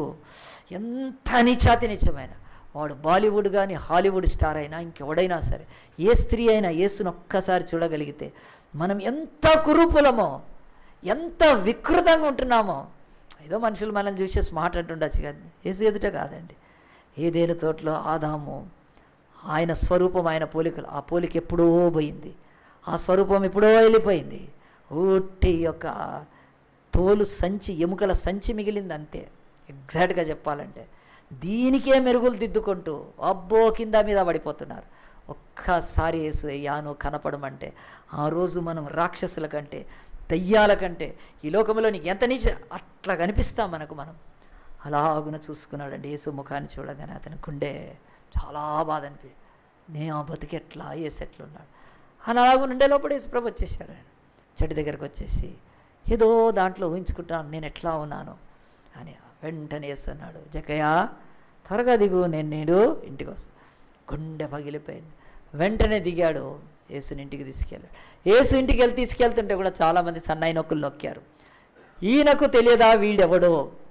ఎంత నీచాతి నిత్యమైన వాడు బాలీవుడ్ కానీ హాలీవుడ్ స్టార్ అయినా ఇంకెవడైనా సరే ఏ స్త్రీ అయినా యేసును ఒక్కసారి చూడగలిగితే మనం ఎంత కురూపులమో ఎంత వికృతంగా ఉంటున్నామో ఏదో మనుషులు మనల్ని చూసేసి మాట అంటుండొచ్చు కానీ యేసు ఎదుట కాదండి ఏదేను తోటలో ఆదాము ఆయన స్వరూపం ఆయన పోలికలు ఆ పోలిక ఎప్పుడో పోయింది ఆ స్వరూపం ఎప్పుడో వెళ్ళిపోయింది ఊట్టి యొక్క తోలు సంచి ఎముకల సంచి మిగిలింది అంతే ఎగ్జాక్ట్గా చెప్పాలంటే దీనికే మెరుగులు దిద్దుకుంటూ అబ్బో కింద మీద పడిపోతున్నారు ఒక్కసారి వేసు యాను కనపడమంటే ఆ రోజు మనం రాక్షసుల కంటే దయ్యాల కంటే ఈ లోకంలో నీకు ఎంత నీచ అట్లా కనిపిస్తాం మనకు మనం అలాగున చూసుకున్నాడండి యేసు ముఖాన్ని చూడగానే అతని గుండె చాలా బాధ అనిపి నేను ఆ బతికి ఎట్లా యేసు ఎట్లున్నాడు అలాగూ ఉండే లోపల యేసుప్రభు వచ్చేసాడు ఆయన చెట్టు దగ్గరకు వచ్చేసి ఏదో దాంట్లో ఊహించుకుంటాను నేను ఎట్లా ఉన్నాను అని వెంటనే వేస్తున్నాడు జకయ్య త్వరగా దిగు నేను నేడు ఇంటికి వస్తాను గుండె పగిలిపోయింది వెంటనే దిగాడు యేసుని ఇంటికి తీసుకెళ్ళాడు యేసు ఇంటికి వెళ్ళి తీసుకెళ్తుంటే కూడా చాలామంది సన్నాయి నొక్కులు నొక్కారు ఈయనకు తెలియదా వీడెవడో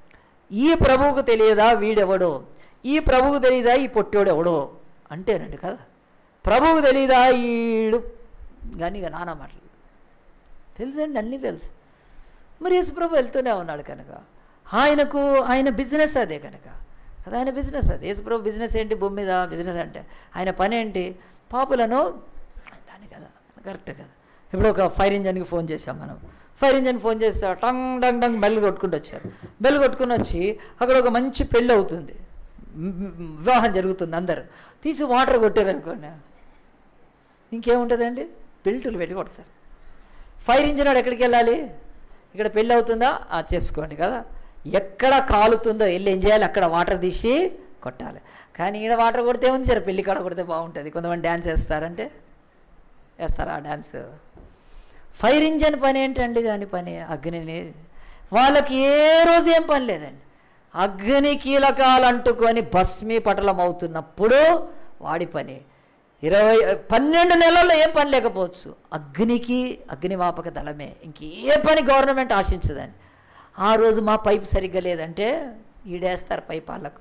ఈ ప్రభువుకు తెలియదా వీడెవడో ఈ ప్రభువుకు తెలియదా ఈ పొట్టోడు ఎవడో అంటేనండి కదా ప్రభువుకు తెలియదా ఈడు కానీ ఇక నానా మాటలు తెలుసండి అన్నీ తెలుసు మరి యేసుప్రభు వెళ్తూనే ఉన్నాడు కనుక ఆయనకు ఆయన బిజినెస్ అదే కనుక కదా ఆయన బిజినెస్ అది యేసుప్రభు బిజినెస్ ఏంటి భూమి మీద బిజినెస్ అంటే ఆయన పని ఏంటి పాపులను అంటాను కదా కరెక్ట్ కదా ఇప్పుడు ఒక ఫైర్ ఇంజన్కి ఫోన్ చేసాం మనం ఫైర్ ఇంజన్ ఫోన్ చేస్తా టంగ్ డంగ్ డంగ్ బెల్ కొట్టుకుంటూ వచ్చారు బెల్ కొట్టుకుని వచ్చి అక్కడ ఒక మంచి పెళ్ళి అవుతుంది మ్, మ్, వివాహం జరుగుతుంది అందరు తీసి వాటర్ కొట్టారనుకోండి ఇంకేముంటుందండి బెల్టులు పెట్టి కొడతారు ఫైర్ ఇంజిన్ వాడు ఎక్కడికి వెళ్ళాలి ఇక్కడ పెళ్ళి అవుతుందా ఆ, చేసుకోండి కదా ఎక్కడ కాలుతుందో వెళ్ళి ఏం చేయాలి అక్కడ వాటర్ తీసి కొట్టాలి కానీ ఈడ వాటర్ కొడితే ఉంది సరే పెళ్ళి కాడ కొడితే బాగుంటుంది కొంతమంది డ్యాన్స్ వేస్తారంటే వేస్తారా ఆ డ్యాన్స్ ఫైర్ ఇంజన్ పని ఏంటండి దాని పని అగ్నిని వాళ్ళకి ఏ రోజు ఏం పని లేదండి అగ్ని కీలకాలు అంటుకొని భస్మీ పటలం అవుతున్నప్పుడు వాడి పని ఇరవై పన్నెండు నెలల్లో ఏం పని లేకపోవచ్చు అగ్నికి అగ్నిమాపక దళమే ఇంకే పని గవర్నమెంట్ ఆశించదండి ఆ రోజు మా పైప్ సరిగ్గా లేదంటే ఈడేస్తారు పైప్ వాళ్ళకు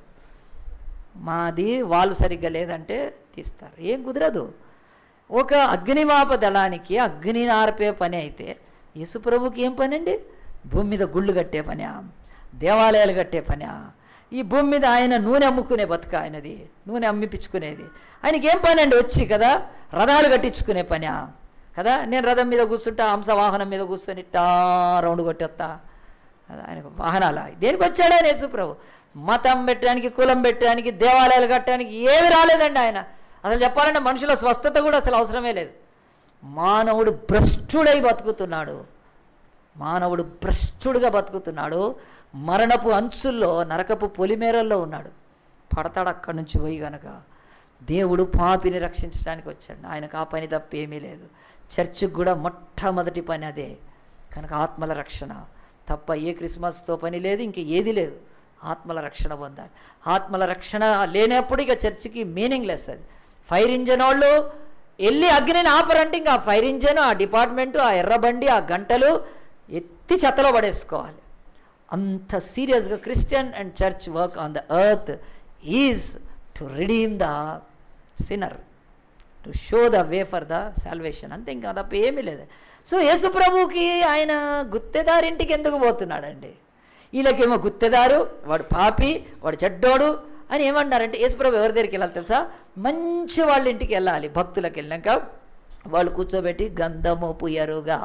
మాది వాళ్ళు సరిగ్గా లేదంటే తీస్తారు ఏం కుదరదు ఒక అగ్నిమాప దళానికి అగ్నిని ఆర్పే పని అయితే యేసుప్రభుకి ఏం పని అండి భూమి మీద గుళ్ళు కట్టే పనా దేవాలయాలు కట్టే పనా ఈ భూమి మీద ఆయన నూనె అమ్ముకునే బతుక ఆయనది నూనె అమ్మిపించుకునేది ఆయనకి ఏం పని అండి వచ్చి కదా రథాలు కట్టించుకునే పనా కదా నేను రథం మీద కూర్చుంటా హంస వాహనం మీద కూర్చొని ఇట్టా రౌండ్ కొట్టేస్తా అది ఆయనకు వాహనాల దేనికి వచ్చాడు ఆయన యేసుప్రభు మతం పెట్టడానికి కులం పెట్టడానికి దేవాలయాలు కట్టడానికి ఏమి రాలేదండి ఆయన అసలు చెప్పాలంటే మనుషుల స్వస్థత కూడా అసలు అవసరమే లేదు మానవుడు భ్రష్టుడై బతుకుతున్నాడు మానవుడు భ్రష్టుడుగా బతుకుతున్నాడు మరణపు అంచుల్లో నరకపు పొలిమేరల్లో ఉన్నాడు పడతాడు అక్కడి నుంచి పోయి గనక దేవుడు పాపిని రక్షించడానికి వచ్చాడు ఆయనకు ఆ పని తప్ప ఏమీ లేదు చర్చికి కూడా మొట్టమొదటి పని అదే కనుక ఆత్మల రక్షణ తప్ప ఏ క్రిస్మస్తో పని లేదు ఇంక ఏది లేదు ఆత్మల రక్షణ పొందాలి ఆత్మల రక్షణ లేనప్పుడు ఇక చర్చికి మీనింగ్ లెస్ అది ఫైర్ ఇంజన్ వాళ్ళు వెళ్ళి అగ్నిని ఆపరంటే ఇంకా ఆ ఫైర్ ఇంజన్ ఆ డిపార్ట్మెంటు ఆ ఎర్రబండి ఆ గంటలు ఎత్తి చెత్తలో పడేసుకోవాలి అంత సీరియస్గా Christian and church work on the earth is to redeem the sinner to show the way for the salvation అంతే ఇంకా తప్ప ఏమీ లేదు సో యేసు ప్రభువుకి ఆయన గుత్తెదారింటికి ఎందుకు పోతున్నాడండి వీళ్ళకేమో గుత్తెదారు వాడు పాపి వాడు చెడ్డోడు అని ఏమన్నారంటే యేసుప్రభు ఎవరి దగ్గరికి వెళ్ళాలి తెలుసా మంచి వాళ్ళ ఇంటికి వెళ్ళాలి భక్తులకు వెళ్ళాక వాళ్ళు కూర్చోబెట్టి గంధము పుయ్యరుగా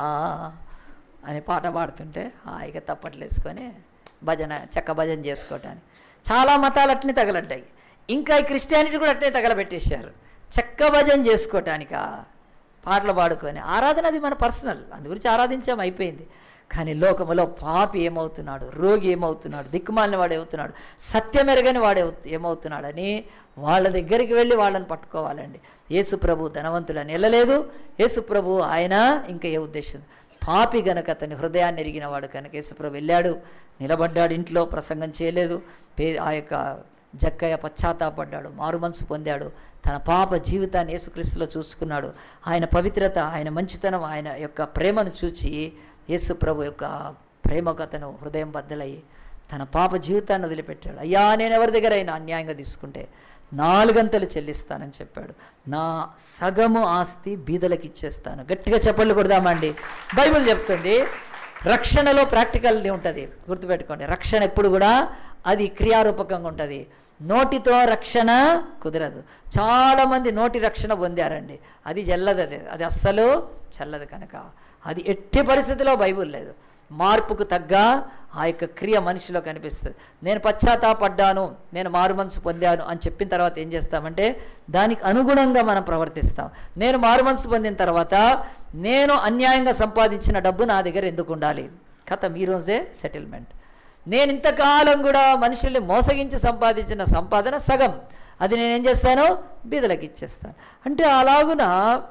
అని పాట పాడుతుంటే హాయిగా తప్పట్లు వేసుకొని భజన చెక్క భజన చేసుకోవటానికి చాలా మతాలు అట్లనే తగలడ్డాయి ఇంకా ఈ క్రిస్టియానిటీ కూడా అట్లనే తగలబెట్టేశారు చెక్క భజన చేసుకోవటానికా పాటలు పాడుకొని ఆరాధన అది మన పర్సనల్ అందు గురించి ఆరాధించాం అయిపోయింది కానీ లోకములో పాపి ఏమవుతున్నాడు రోగి ఏమవుతున్నాడు దిక్కుమాలిన వాడు ఏమవుతున్నాడు సత్యమెరగని వాడు ఏమవుతున్నాడని వాళ్ళ దగ్గరికి వెళ్ళి వాళ్ళని పట్టుకోవాలండి యేసు ప్రభు ధనవంతుడని వెళ్ళలేదు యేసు ప్రభు ఆయన ఇంకా ఏ ఉద్దేశం పాపి గనక అతని హృదయాన్ని ఎరిగిన వాడు కనుక యేసుప్రభు వెళ్ళాడు నిలబడ్డాడు ఇంట్లో ప్రసంగం చేయలేదు పే ఆ యొక్క జక్కయ్య పశ్చాత్తాపడ్డాడు మారు మనసు పొందాడు తన పాప జీవితాన్ని యేసుక్రీస్తులో చూసుకున్నాడు ఆయన పవిత్రత ఆయన మంచితనం ఆయన యొక్క ప్రేమను చూచి యేసు ప్రభు యొక్క ప్రేమకు అతను హృదయం బద్దలయ్యి తన పాప జీవితాన్ని వదిలిపెట్టాడు అయ్యా నేను ఎవరి దగ్గర అయినా అన్యాయంగా తీసుకుంటే నాలుగంతలు చెల్లిస్తానని చెప్పాడు నా సగము ఆస్తి బీదలకు ఇచ్చేస్తాను గట్టిగా చెప్పళ్ళు కొడదామండి బైబిల్ చెప్తుంది రక్షణలో ప్రాక్టికల్ని ఉంటుంది గుర్తుపెట్టుకోండి రక్షణ ఎప్పుడు కూడా అది క్రియారూపకంగా ఉంటుంది నోటితో రక్షణ కుదరదు చాలామంది నోటి రక్షణ పొందారండి అది చెల్లదు అది అది అస్సలు చెల్లదు కనుక అది ఎట్టి పరిస్థితిలో బైబుల్ లేదు మార్పుకు తగ్గ ఆ యొక్క క్రియ మనిషిలో కనిపిస్తుంది నేను పశ్చాత్తాపడ్డాను నేను మారు మనసు పొందాను అని చెప్పిన తర్వాత ఏం చేస్తామంటే దానికి అనుగుణంగా మనం ప్రవర్తిస్తాం నేను మారు మనసు పొందిన తర్వాత నేను అన్యాయంగా సంపాదించిన డబ్బు నా దగ్గర ఎందుకు ఉండాలి కథ ఈ రోజే సెటిల్మెంట్ నేను ఇంతకాలం కూడా మనుషుల్ని మోసగించి సంపాదించిన సంపాదన సగం అది నేనేం చేస్తాను బీదలకు ఇచ్చేస్తాను అంటే అలాగున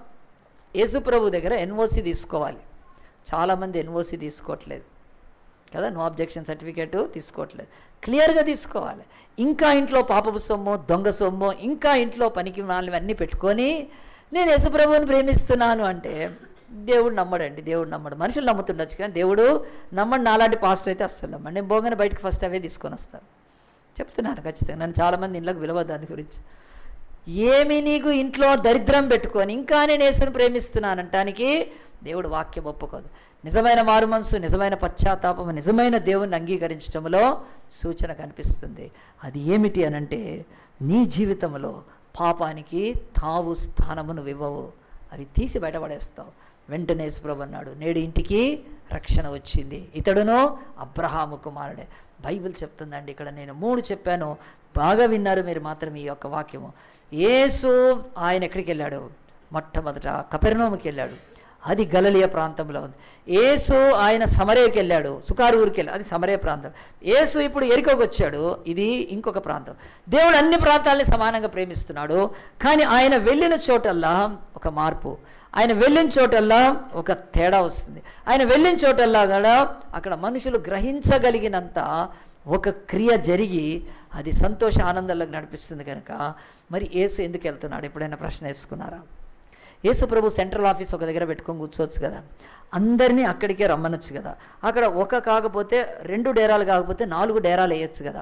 యేసుప్రభు దగ్గర ఎన్ఓసి తీసుకోవాలి చాలామంది ఎన్ఓసి తీసుకోవట్లేదు కదా నో అబ్జెక్షన్ సర్టిఫికేట్ తీసుకోవట్లేదు క్లియర్గా తీసుకోవాలి ఇంకా ఇంట్లో పాపపు సొమ్ము దొంగ సొమ్ము ఇంకా ఇంట్లో పనికి అన్నీ పెట్టుకొని నేను యశుప్రభుని ప్రేమిస్తున్నాను అంటే దేవుడు నమ్మడండి దేవుడు నమ్మడు మనుషులు నమ్ముతుండొచ్చు కానీ దేవుడు నమ్మడు నాలాంటి పాస్టర్ అయితే అస్సలు నమ్మడు నేను పోగానే బయటకు ఫస్ట్ అవే తీసుకొని వస్తాను చెప్తున్నాను ఖచ్చితంగా నన్ను చాలామంది ఇళ్ళకి విలువద్దు దాని గురించి ఏమి నీకు ఇంట్లో దరిద్రం పెట్టుకొని ఇంకా నేను యేసుని ప్రేమిస్తున్నానంటానికి దేవుడు వాక్యం ఒప్పుకోదు నిజమైన మారు మనసు నిజమైన పశ్చాత్తాపం నిజమైన దేవుణ్ణి అంగీకరించడంలో సూచన కనిపిస్తుంది అది ఏమిటి అనంటే నీ జీవితంలో పాపానికి తావు స్థానమును ఇవ్వవు అవి తీసి బయటపడేస్తావు వెంటనే యేసుప్రభు అన్నాడు నేడు ఇంటికి రక్షణ వచ్చింది ఇతడును అబ్రహాము కుమారుడే బైబిల్ చెప్తుందండి ఇక్కడ నేను మూడు చెప్పాను బాగా విన్నారు మీరు మాత్రం ఈ యొక్క వాక్యము యేసు ఆయన ఎక్కడికి వెళ్ళాడు మొట్టమొదట కపెర్నోముకి వెళ్ళాడు అది గలలియ ప్రాంతంలో ఉంది ఏసు ఆయన సమరేకి వెళ్ళాడు సుకారు ఊరికి వెళ్ళాడు అది సమరే ప్రాంతం ఏసు ఇప్పుడు ఎరికోకి వచ్చాడు ఇది ఇంకొక ప్రాంతం దేవుడు అన్ని ప్రాంతాలని సమానంగా ప్రేమిస్తున్నాడు కానీ ఆయన వెళ్ళిన చోటల్లా ఒక మార్పు ఆయన వెళ్ళిన చోటల్లా ఒక తేడా వస్తుంది ఆయన వెళ్ళిన చోటల్లా కూడా అక్కడ మనుషులు గ్రహించగలిగినంత ఒక క్రియ జరిగి అది సంతోష ఆనందాలకు నడిపిస్తుంది కనుక మరి ఏసు ఎందుకు వెళ్తున్నాడు ఎప్పుడైనా ప్రశ్న వేసుకున్నారా యేసు ప్రభు సెంట్రల్ ఆఫీస్ ఒక దగ్గర పెట్టుకొని కూర్చోవచ్చు కదా అందరినీ అక్కడికే రమ్మనొచ్చు కదా అక్కడ ఒక కాకపోతే రెండు డేరాలు కాకపోతే నాలుగు డేరాలు వేయచ్చు కదా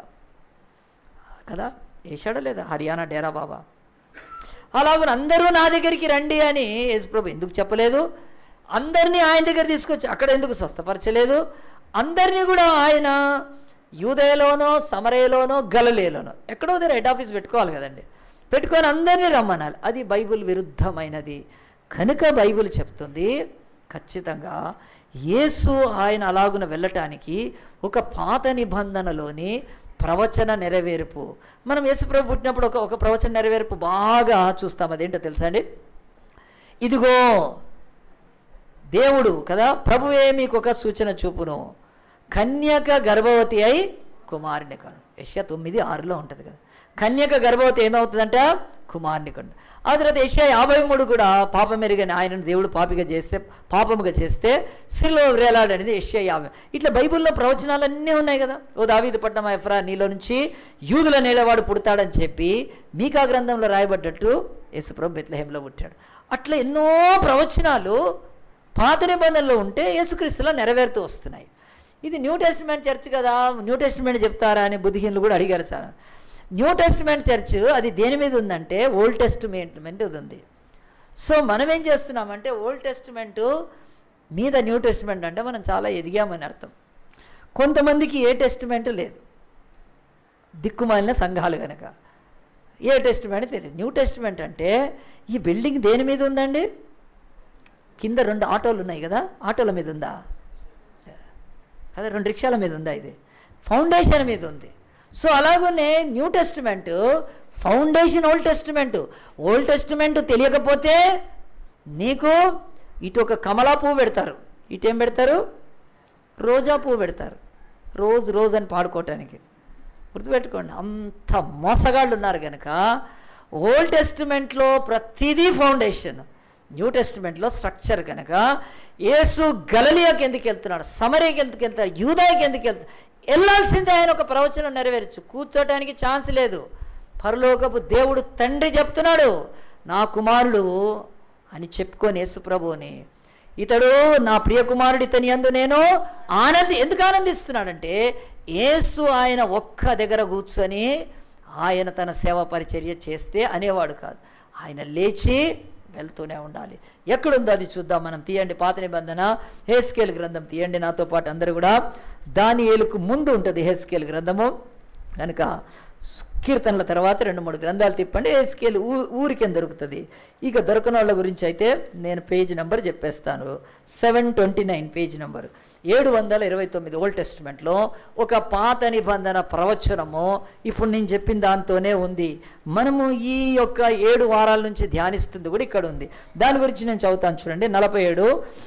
కదా వేసాడో లేదా హర్యానా డేరా బాబా అలాగే అందరూ నా దగ్గరికి రండి అని యేసుప్రభు ఎందుకు చెప్పలేదు అందరినీ ఆయన దగ్గర తీసుకొచ్చి అక్కడ ఎందుకు స్వస్థపరచలేదు అందరినీ కూడా ఆయన యూదయలోనో సమరయలోనో గలలేలోనో ఎక్కడో దగ్గర హెడ్ ఆఫీస్ పెట్టుకోవాలి కదండి పెట్టుకొని అందరినీ రమ్మనాలి అది బైబిల్ విరుద్ధమైనది కనుక బైబిల్ చెప్తుంది ఖచ్చితంగా యేసు ఆయన అలాగున వెళ్ళటానికి ఒక పాత నిబంధనలోని ప్రవచన నెరవేర్పు మనం యేసుప్రభు పుట్టినప్పుడు ఒక ఒక ప్రవచన నెరవేర్పు బాగా చూస్తాం అదేంటో తెలుసా అండి ఇదిగో దేవుడు కదా ప్రభువే మీకు ఒక సూచన చూపును కన్యక గర్భవతి అయి కుమారుని కను యశ్య తొమ్మిది ఆరులో ఉంటుంది కదా కన్యక గర్భవతి ఏమవుతుందంట కుమారుని కను ఆ తర్వాత యశ్య యాభై మూడు కూడా పాపం ఎరిగిన ఆయనను దేవుడు పాపిగా చేస్తే పాపముగా చేస్తే శిలో వేలాడనేది యశ్య యాభై ఇట్లా బైబిల్లో ప్రవచనాలన్నీ ఉన్నాయి కదా ఓ దావీదు పట్నం ఎఫ్రా నీలో నుంచి యూదుల నేలవాడు పుడతాడని చెప్పి మీకా గ్రంథంలో రాయబడ్డట్టు యేసుప్రభు బెత్లహేంలో పుట్టాడు అట్లా ఎన్నో ప్రవచనాలు పాత నిబంధనలో ఉంటే యేసుక్రీస్తులో నెరవేరుతూ వస్తున్నాయి ఇది న్యూ టెస్టిమెంట్ చర్చ్ కదా న్యూ టెస్టిమెంట్ చెప్తారా అని బుద్ధిహీనులు కూడా అడిగారు సార్ న్యూ టెస్టిమెంట్ చర్చ్ అది దేని మీద ఉందంటే ఓల్డ్ టెస్టిమెంట్ మీద ఉంది సో మనం ఏం చేస్తున్నామంటే ఓల్డ్ టెస్టిమెంట్ మీద న్యూ టెస్టిమెంట్ అంటే మనం చాలా ఎదిగామని అర్థం కొంతమందికి ఏ టెస్టిమెంట్ లేదు దిక్కుమాలిన సంఘాలు కనుక ఏ టెస్టిమెంట్ తెలియదు న్యూ టెస్టిమెంట్ అంటే ఈ బిల్డింగ్ దేని మీద ఉందండి కింద రెండు ఆటోలు ఉన్నాయి కదా ఆటోల మీద ఉందా కదా రెండు రిక్షాల మీద ఉందా ఇది ఫౌండేషన్ మీద ఉంది సో అలాగనే new testament foundation old testament old testament తెలియకపోతే నీకు ఇటు ఒక కమలా పువ్వు పెడతారు ఇటు ఏం పెడతారు రోజా పువ్వు పెడతారు రోజు రోజు అని పాడుకోవటానికి గుర్తుపెట్టుకోండి అంత మోసగాళ్ళు ఉన్నారు కనుక ఓల్డ్ టెస్టిమెంట్లో ప్రతిదీ ఫౌండేషన్ న్యూ టెస్టిమెంట్లో స్ట్రక్చర్ కనుక యేసు గలలియాకి ఎందుకు వెళ్తున్నాడు సమరేకి ఎందుకు వెళ్తాడు యూదాకి ఎందుకు వెళ్తాడు వెళ్ళాల్సిందే ఆయన ఒక ప్రవచనం నెరవేర్చు కూర్చోటానికి ఛాన్స్ లేదు పరలోకపు దేవుడు తండ్రి చెప్తున్నాడు నా కుమారుడు అని చెప్పుకొని యేసు ప్రభువుని ఇతడు నా ప్రియ కుమారుడు ఇతని అందు నేను ఆనంది ఎందుకు ఆనందిస్తున్నాడంటే యేసు ఆయన ఒక్క దగ్గర కూర్చొని ఆయన తన సేవ పరిచర్య చేస్తే అనేవాడు కాదు ఆయన లేచి వెళ్తూనే ఉండాలి ఎక్కడుందో అది చూద్దాం మనం తీయండి పాత నిబంధన హేస్కేల్ గ్రంథం తీయండి నాతో పాటు అందరూ కూడా దాని ఏలుకు ముందు ఉంటుంది హేస్కేల్ గ్రంథము కనుక కీర్తనల తర్వాత రెండు మూడు గ్రంథాలు తిప్పండి హేస్కేల్ ఊ ఊరికేం దొరుకుతుంది ఇక దొరకని వాళ్ళ గురించి అయితే నేను పేజ్ నెంబర్ చెప్పేస్తాను seven twenty nine page number ఏడు వందల ఇరవై తొమ్మిది ఓల్డ్ టెస్ట్మెంట్లో ఒక పాత నిబంధన ప్రవచనము ఇప్పుడు నేను చెప్పిన దాంతోనే ఉంది మనము ఈ యొక్క ఏడు వారాల నుంచి ధ్యానిస్తుంది కూడా ఇక్కడ ఉంది దాని గురించి నేను చదువుతాను చూడండి నలభై ఏడు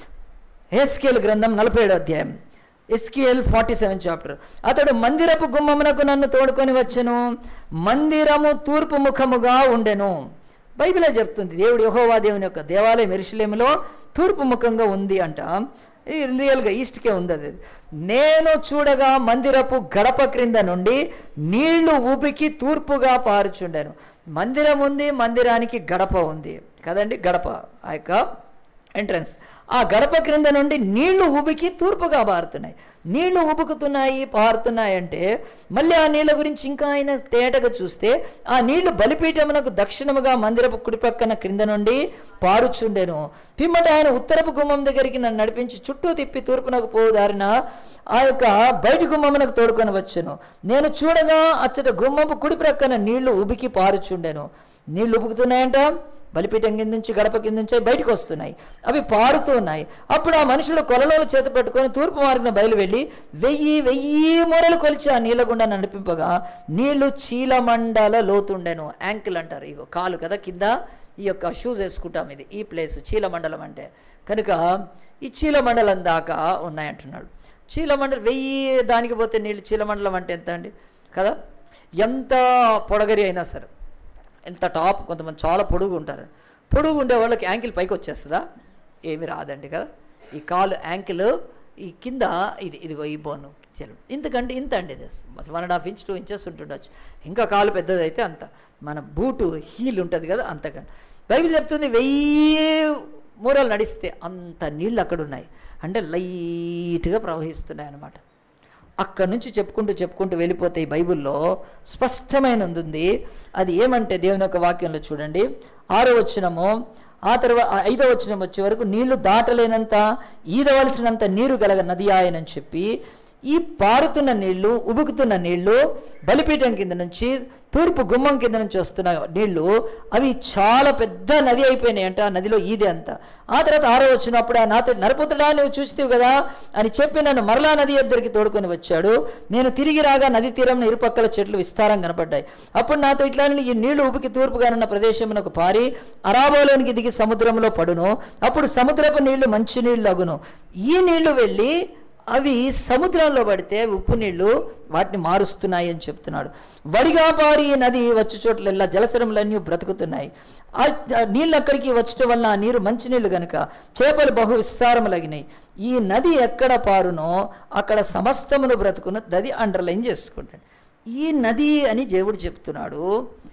హెస్కేల్ గ్రంథం నలభై ఏడు అధ్యాయం ఎస్కిఎల్ ఫార్టీ సెవెన్ చాప్టర్ అతడు మందిరపు గుమ్మమునకు నన్ను తోడుకొని వచ్చెను మందిరము తూర్పు ముఖముగా ఉండెను బైబిలే చెప్తుంది దేవుడు యహోవా దేవుని యొక్క దేవాలయం ఎరుషులేములో తూర్పు ముఖంగా ఉంది అంట ఇది రియల్గా ఈస్ట్కే ఉంది అది నేను చూడగా మందిరపు గడప క్రింద నుండి నీళ్లు ఊపికి తూర్పుగా పారుచుండెను మందిరం ఉంది మందిరానికి గడప ఉంది కదండి గడప ఆ యొక్క ఎంట్రన్స్ ఆ గడప క్రింద నుండి నీళ్లు ఉబికి తూర్పుగా పారుతున్నాయి నీళ్లు ఉబుకుతున్నాయి పారుతున్నాయి అంటే మళ్ళీ ఆ నీళ్ళ గురించి ఇంకా ఆయన తేటగా చూస్తే ఆ నీళ్లు బలిపీఠమునకు దక్షిణముగా మందిరపు కుడిపక్కన క్రింద నుండి పారుచుండెను పిమ్మట ఆయన ఉత్తరపు గుమ్మం దగ్గరికి నన్ను నడిపించి చుట్టూ తిప్పి తూర్పునకు పోదారిన ఆ యొక్క బయటి గుమ్మమునకు తోడుకొని వచ్చెను నేను చూడగా అచ్చట గుమ్మపు కుడి ప్రక్కన నీళ్లు ఉబికి పారుచుండెను నీళ్లు ఉబుకుతున్నాయంట బలిపీఠం కింద నుంచి గడప కింద నుంచి బయటకు వస్తున్నాయి అవి పారుతూ ఉన్నాయి అప్పుడు ఆ మనుషులు కొలలోలు చేత పెట్టుకొని తూర్పు మార్గిన బయలు వెళ్ళి వెయ్యి వెయ్యి మూరలు కొలిచి ఆ నీళ్ళ గుండా నడిపింపగా నీళ్లు చీలమండల లోతుండెను యాంకిల్ అంటారు ఇగో కాలు కదా కింద ఈ యొక్క షూస్ వేసుకుంటాం ఇది ఈ ప్లేస్ చీలమండలం అంటే కనుక ఈ చీలమండలం దాకా ఉన్నాయంటున్నాడు చీలమండలం వెయ్యి దానికి పోతే నీళ్ళు చీలమండలం అంటే ఎంత అండి కదా ఎంత పొడగరి అయినా సరే ఎంత టాప్ కొంతమంది చాలా పొడుగు ఉంటారు పొడుగు ఉండే వాళ్ళకి యాంకిల్ పైకి వచ్చేస్తుందా ఏమి రాదండి కదా ఈ కాలు యాంకిల్ ఈ కింద ఇది ఇదిగో ఈ బోను చెలు ఇంతకంటే ఇంత అండి ఇది one and half inch two inches ఉంటుండొచ్చు ఇంకా కాలు పెద్దది అయితే అంత మన బూటు హీల్ ఉంటుంది కదా అంతకంటే బైబిల్ చెప్తుంది వెయ్యి మూరలు నడిస్తే అంత నీళ్ళు అక్కడ ఉన్నాయి అంటే లైట్గా ప్రవహిస్తున్నాయి అన్నమాట అక్కడి నుంచి చెప్పుకుంటూ చెప్పుకుంటూ వెళ్ళిపోతే ఈ బైబిల్లో స్పష్టమైన ఉంది అది ఏమంటే దేవుని యొక్క వాక్యంలో చూడండి ఆరో వచ్చినము ఆ తర్వాత ఐదో వచనం వచ్చే వరకు నీళ్లు దాటలేనంత ఈదవలసినంత నీరు గలగ నది ఆయనని చెప్పి ఈ పారుతున్న నీళ్లు ఉబుకుతున్న నీళ్లు బలిపీఠం కింద నుంచి తూర్పు గుమ్మం కింద నుంచి వస్తున్న నీళ్లు అవి చాలా పెద్ద నది అయిపోయినాయి అంట ఆ నదిలో ఈదే అంత ఆ తర్వాత ఆరో వచ్చినప్పుడు ఆ నాతో నరపుతుడా నువ్వు చూస్తావు కదా అని చెప్పి నన్ను మరలా నది ఎద్దరికి తోడుకొని వచ్చాడు నేను తిరిగి రాగా నది తీరం ఇరుపక్కల చెట్లు విస్తారం కనపడ్డాయి అప్పుడు నాతో ఇట్లా ఈ నీళ్లు ఉబికి తూర్పుగానున్న ప్రదేశమునకు పారి అరాబోలోనికి దిగి సముద్రంలో పడును అప్పుడు సముద్రపు నీళ్లు మంచి నీళ్లు అగును ఈ నీళ్లు వెళ్ళి అవి సముద్రంలో పడితే ఉప్పు నీళ్లు వాటిని మారుస్తున్నాయి అని చెప్తున్నాడు వడిగా పారి ఈ నది వచ్చే చోట్లల్లా జలచరములన్నీ బ్రతుకుతున్నాయి ఆ ఆ నీళ్ళు అక్కడికి వచ్చటం వల్ల ఆ నీరు మంచినీళ్ళు గనుక చేపలు బహు విస్తారములగినాయి ఈ నది ఎక్కడ పారునో అక్కడ సమస్తమును బ్రతుకును నది అండర్లైన్ చేసుకుంటాడు ఈ నది అని దేవుడు చెప్తున్నాడు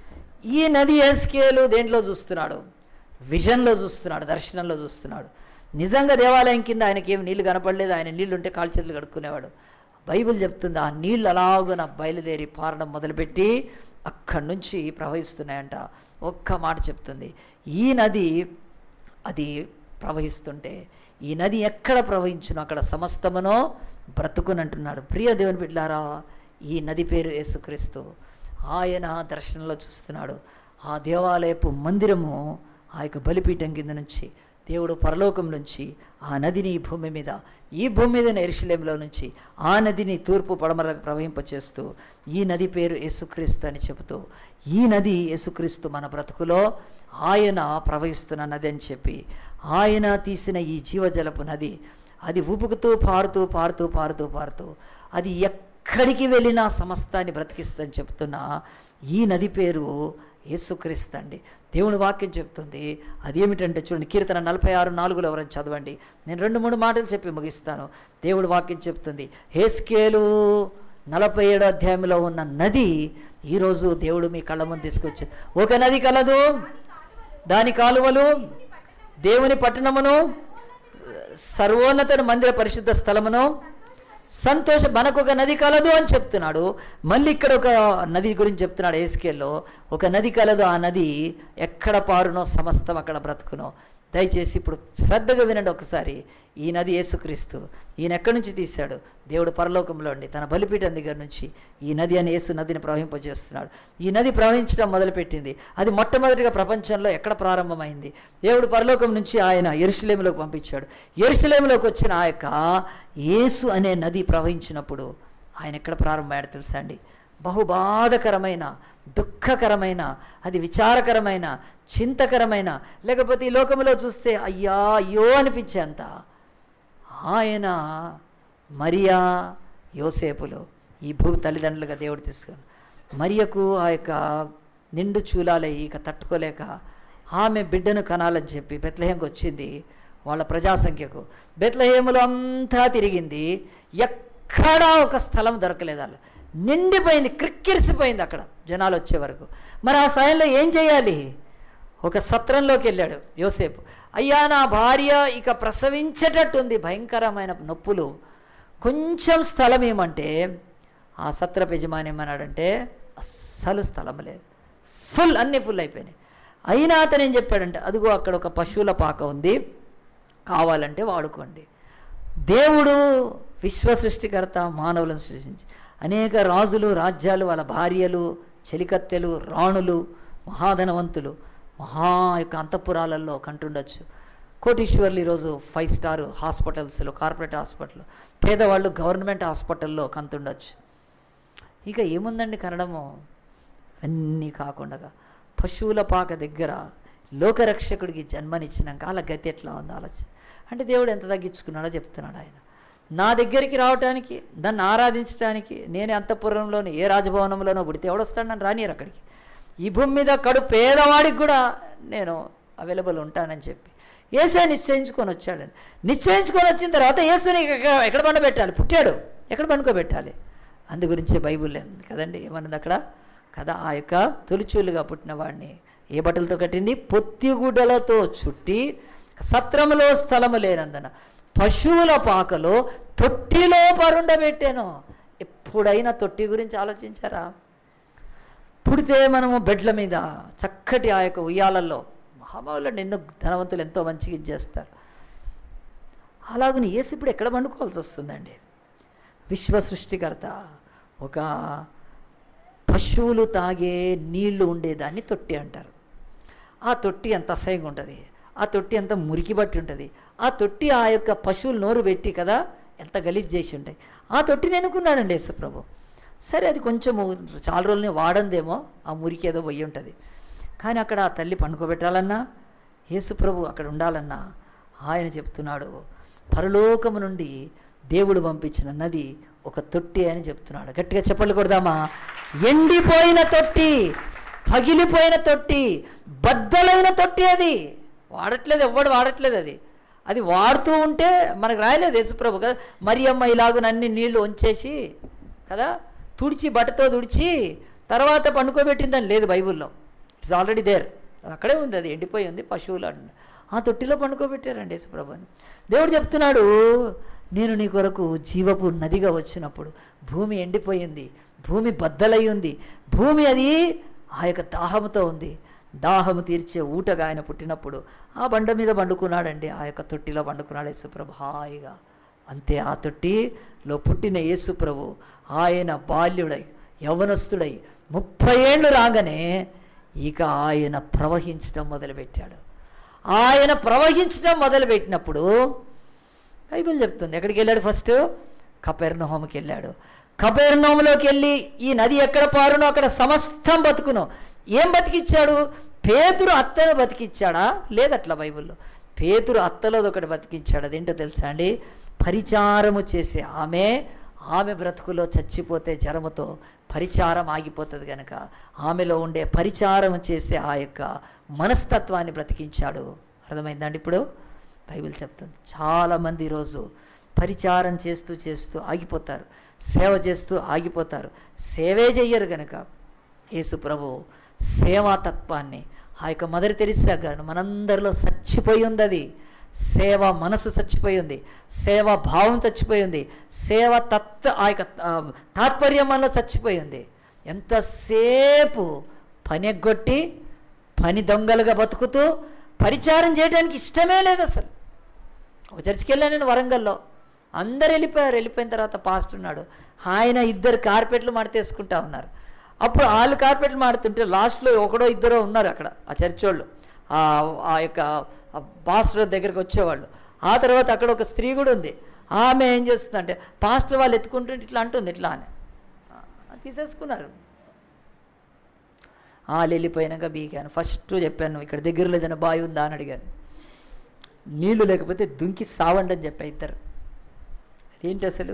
ఈ నది ఎస్కేలు దేంట్లో చూస్తున్నాడు విజన్లో చూస్తున్నాడు దర్శనంలో చూస్తున్నాడు నిజంగా దేవాలయం కింద ఆయనకి ఏం నీళ్లు కనపడలేదు ఆయన నీళ్లు ఉంటే కాలు చేతులు కడుక్కునేవాడు బైబిల్ చెప్తుంది ఆ నీళ్ళు అలాగున బయలుదేరి పారడం మొదలుపెట్టి అక్కడి నుంచి ప్రవహిస్తున్నాయంట ఒక్క మాట చెప్తుంది ఈ నది అది ప్రవహిస్తుంటే ఈ నది ఎక్కడ ప్రవహించునో అక్కడ సమస్తమునో బ్రతుకునంటున్నాడు ప్రియ దేవుని బిడ్డారా ఈ నది పేరు యేసుక్రీస్తు ఆయన దర్శనంలో చూస్తున్నాడు ఆ దేవాలయపు మందిరము ఆ యొక్క బలిపీఠం కింద నుంచి దేవుడు పరలోకం నుంచి ఆ నదిని ఈ భూమి మీద ఈ భూమి మీద ఎరుషలేంలో నుంచి ఆ నదిని తూర్పు పడమరకు ప్రవహింపచేస్తూ ఈ నది పేరు యేసుక్రీస్తు అని చెబుతూ ఈ నది యేసుక్రీస్తు మన బ్రతుకులో ఆయన ప్రవహిస్తున్న నది అని చెప్పి ఆయన తీసిన ఈ జీవజలపు నది అది ఉబుకుతూ పారుతూ పారుతూ పారుతూ పారుతూ అది ఎక్కడికి వెళ్ళినా సమస్తాన్ని బ్రతికిస్తుందని చెప్తున్న ఈ నది పేరు యేసుక్రీస్తు అండి దేవుని వాక్యం చెప్తుంది అదేమిటంటే చూడండి కీర్తన నలభై ఆరు నాలుగులో ఎవరైనా చదవండి నేను రెండు మూడు మాటలు చెప్పి ముగిస్తాను దేవుడి వాక్యం చెప్తుంది హేస్కేలు నలభై ఏడో అధ్యాయంలో ఉన్న నది ఈరోజు దేవుడు మీ కళ్ళ ముందు తీసుకొచ్చి ఒక నది కలదు దాని కాలువలు దేవుని పట్టణమును సర్వోన్నత మందిర పరిశుద్ధ స్థలమును సంతోష మనకు ఒక నది కలదు అని చెప్తున్నాడు మళ్ళీ ఇక్కడ ఒక నది గురించి చెప్తున్నాడు ఏస్కేల్లో ఒక నది కలదు ఆ నది ఎక్కడ పారునో సమస్తం అక్కడ బ్రతుకునో దయచేసి ఇప్పుడు శ్రద్ధగా వినండి ఒకసారి ఈ నది యేసుక్రీస్తు ఈయన ఎక్కడి నుంచి తీశాడు దేవుడు పరలోకంలో ఉండి తన బలిపీఠం దగ్గర నుంచి ఈ నది అని యేసు నదిని ప్రవహింపజేస్తున్నాడు ఈ నది ప్రవహించడం మొదలుపెట్టింది అది మొట్టమొదటిగా ప్రపంచంలో ఎక్కడ ప్రారంభమైంది దేవుడు పరలోకం నుంచి ఆయన ఎరుషలేములోకి పంపించాడు ఎరుషలేములోకి వచ్చిన ఆ యొక్క యేసు అనే నది ప్రవహించినప్పుడు ఆయన ఎక్కడ ప్రారంభమయ్యాడు తెలుసా అండి బహుబాధకరమైన దుఃఖకరమైన అది విచారకరమైన చింతకరమైన లేకపోతే ఈ లోకంలో చూస్తే అయ్యా అయ్యో అనిపించేంత ఆయన మరియా యోసేపులు ఈ భూ తల్లిదండ్రులుగా దేవుడు తీసుకుని మరియకు ఆ యొక్క నిండు చూలాలే ఇక తట్టుకోలేక ఆమె బిడ్డను కనాలని చెప్పి బెత్లహేంకి వచ్చింది వాళ్ళ ప్రజాసంఖ్యకు బెత్లహేములో అంతా తిరిగింది ఎక్కడా ఒక స్థలం దొరకలేదు వాళ్ళు నిండిపోయింది క్రిక్కిరిసిపోయింది అక్కడ జనాలు వచ్చే వరకు మరి ఆ సమయంలో ఏం చేయాలి ఒక సత్రంలోకి వెళ్ళాడు యోసేపు అయ్యా నా భార్య ఇక ప్రసవించేటట్టుంది భయంకరమైన నొప్పులు కొంచెం స్థలం ఏమంటే ఆ సత్రపు యజమాని ఏమన్నాడంటే అస్సలు స్థలం లేదు ఫుల్ అన్నీ ఫుల్ అయిపోయినాయి అయినా అతను ఏం చెప్పాడంటే అదిగో అక్కడ ఒక పశువుల పాక ఉంది కావాలంటే వాడుకోండి దేవుడు విశ్వ సృష్టికర్త మానవులను సృష్టించి అనేక రాజులు రాజ్యాలు వాళ్ళ భార్యలు చెలికత్తెలు రాణులు మహాధనవంతులు మహా యొక్క అంతఃపురాలలో కంటుండొచ్చు కోటీశ్వర్లు ఈరోజు ఫైవ్ స్టార్ హాస్పిటల్స్లో కార్పొరేట్ హాస్పిటల్ పేదవాళ్ళు గవర్నమెంట్ హాస్పిటల్లో కంతుండొచ్చు ఇక ఏముందండి కనడము అన్నీ కాకుండా పశువుల పాక దగ్గర లోకరక్షకుడికి జన్మనిచ్చినాక అలా గతి ఎట్లా ఉంది ఆలోచన అంటే దేవుడు ఎంత తగ్గించుకున్నాడో చెప్తున్నాడు ఆయన నా దగ్గరికి రావటానికి నన్ను ఆరాధించడానికి నేనే అంతఃపురంలోని ఏ రాజభవనంలోనో పుడితే ఎవడొస్తాడు నన్ను రానియరు అక్కడికి ఈ భూమి మీద కడు పేదవాడికి కూడా నేను అవైలబుల్ ఉంటానని చెప్పి ఏసే నిశ్చయించుకొని వచ్చాడండి నిశ్చయించుకొని వచ్చిన తర్వాత యేసుని ఎక్కడ ఎక్కడ పండబెట్టాలి పుట్టాడు ఎక్కడ పండుకోబెట్టాలి అందు గురించి బైబుల్ ఉంది కదండి ఏమన్నది అక్కడ కదా ఆ యొక్క తొలిచూలుగా పుట్టిన వాడిని ఏ బట్టలతో కట్టింది పొత్తిగుడ్డలతో చుట్టి సత్రములో స్థలము లేనందున పశువుల పాకలో తొట్టిలో పరుండబెట్టాను ఎప్పుడైనా తొట్టి గురించి ఆలోచించారా పుడితే మనము బెడ్ల మీద చక్కటి ఆ యొక్క ఉయ్యాలల్లో మహాబావులో ఎన్నో ధనవంతులు ఎంతో మంచిగా ఇది చేస్తారు అలాగని ఏసు ఇప్పుడు ఎక్కడ పండుకోవాల్సి వస్తుందండి విశ్వ సృష్టికర్త ఒక పశువులు తాగే నీళ్లు ఉండేదాన్ని తొట్టి అంటారు ఆ తొట్టి ఎంత అసహ్యంగా ఉంటుంది ఆ తొట్టి ఎంత మురికి బట్టి ఉంటుంది ఆ తొట్టి ఆ యొక్క పశువులు నోరు పెట్టి కదా ఎంత గలీజ్ చేసి ఉంటాయి ఆ తొట్టిని ఎన్నుకున్నాడండి యేసుప్రభు సరే అది కొంచెము చాలా రోజులని వాడందేమో ఆ మురికి ఏదో పోయి ఉంటుంది కానీ అక్కడ ఆ తల్లి పండుకోబెట్టాలన్నా యేసుప్రభు అక్కడ ఉండాలన్నా ఆయన చెప్తున్నాడు పరలోకము నుండి దేవుడు పంపించిన నది ఒక తొట్టి అని చెప్తున్నాడు గట్టిగా చెప్పలు కొడదామా ఎండిపోయిన తొట్టి పగిలిపోయిన తొట్టి బద్దలైన తొట్టి అది వాడట్లేదు ఎవ్వడు వాడట్లేదు అది అది వాడుతూ ఉంటే మనకు రాయలేదు యేసుప్రభు కదా మరి అమ్మ ఇలాగున అన్ని నీళ్లు వంచేసి కదా తుడిచి బట్టతో తుడిచి తర్వాత పండుకోబెట్టిందని లేదు బైబిల్లో ఇట్స్ ఆల్రెడీ దేర్ అక్కడే ఉంది అది ఎండిపోయి ఉంది పశువులు అండి ఆ తొట్టిలో పండుకోబెట్టారండి యేసుప్రభుని దేవుడు చెప్తున్నాడు నేను నీ కొరకు జీవపు నదిగా వచ్చినప్పుడు భూమి ఎండిపోయింది భూమి బద్దలై ఉంది భూమి అది ఆ యొక్క దాహముతో ఉంది దాహము తీర్చే ఊటగా ఆయన పుట్టినప్పుడు ఆ బండ మీద పండుకున్నాడండి ఆ యొక్క తొట్టిలో పండుకున్నాడు యేసుప్రభు హాయిగా అంతే ఆ తొట్టిలో పుట్టిన యేసుప్రభు ఆయన బాల్యుడై యవనస్తుడై ముప్పై ఏళ్ళు రాగానే ఇక ఆయన ప్రవహించడం మొదలుపెట్టాడు ఆయన ప్రవహించడం మొదలుపెట్టినప్పుడు బైబిల్ చెప్తుంది ఎక్కడికి వెళ్ళాడు ఫస్ట్ కపెర్నహోమకి వెళ్ళాడు కపెర్నహోములోకి వెళ్ళి ఈ నది ఎక్కడ పారునో అక్కడ సమస్తం బతుకును ఏం బతికిచ్చాడు పేతురు అత్తను బతికిచ్చాడా లేదట్లా బైబిల్లో పేతురు అత్తలో ఒకటి బతికిచ్చాడు అదేంటో తెలుసా అండి పరిచారము చేసే ఆమె ఆమె బ్రతుకులో చచ్చిపోతే జ్వరముతో పరిచారం ఆగిపోతుంది కనుక ఆమెలో ఉండే పరిచారం చేసే ఆ యొక్క మనస్తత్వాన్ని బ్రతికించాడు అర్థమైందండి ఇప్పుడు బైబిల్ చెప్తుంది చాలామంది ఈరోజు పరిచారం చేస్తూ చేస్తూ ఆగిపోతారు సేవ చేస్తూ ఆగిపోతారు సేవే చెయ్యరు గనక యేసు ప్రభు సేవాతత్వాన్ని ఆ యొక్క మదర్ తెరిసా గాను మనందరిలో చచ్చిపోయి ఉంది అది సేవ మనసు చచ్చిపోయి ఉంది సేవ భావం చచ్చిపోయి ఉంది సేవ తత్వ ఆ యొక్క ఆ, తాత్పర్యం మనలో చచ్చిపోయి ఉంది ఎంతసేపు పని ఎగ్గొట్టి పని దొంగలుగా బతుకుతూ పరిచారం చేయడానికి ఇష్టమే లేదు అసలు ఒక చర్చికి వెళ్ళాను నేను వరంగల్లో అందరు వెళ్ళిపోయారు వెళ్ళిపోయిన తర్వాత పాస్ట్ ఉన్నాడు ఆయన ఇద్దరు కార్పెట్లు మడతేసుకుంటా ఉన్నారు అప్పుడు వాళ్ళు కార్పెట్లు మాడుతుంటే లాస్ట్లో ఒకడో ఇద్దరో ఉన్నారు అక్కడ ఆ చర్చ్ వాళ్ళు ఆ ఆ యొక్క ఆ పాస్టర్ దగ్గరికి వచ్చేవాళ్ళు ఆ తర్వాత అక్కడ ఒక స్త్రీ కూడా ఉంది ఆమె ఏం చేస్తుందంటే పాస్టర్ వాళ్ళు ఎత్తుకుంటుంటే ఇట్లా అంటుంది ఇట్లా అని ఆ, తీసేసుకున్నారు వాళ్ళు వెళ్ళిపోయినాక బీకాను ఫస్ట్ చెప్పాను ఇక్కడ దగ్గరలో జన బావి ఉందా అని అడిగాను నీళ్లు లేకపోతే దుంకి సావండి అని చెప్పా ఇద్దరు అదేంటి అసలు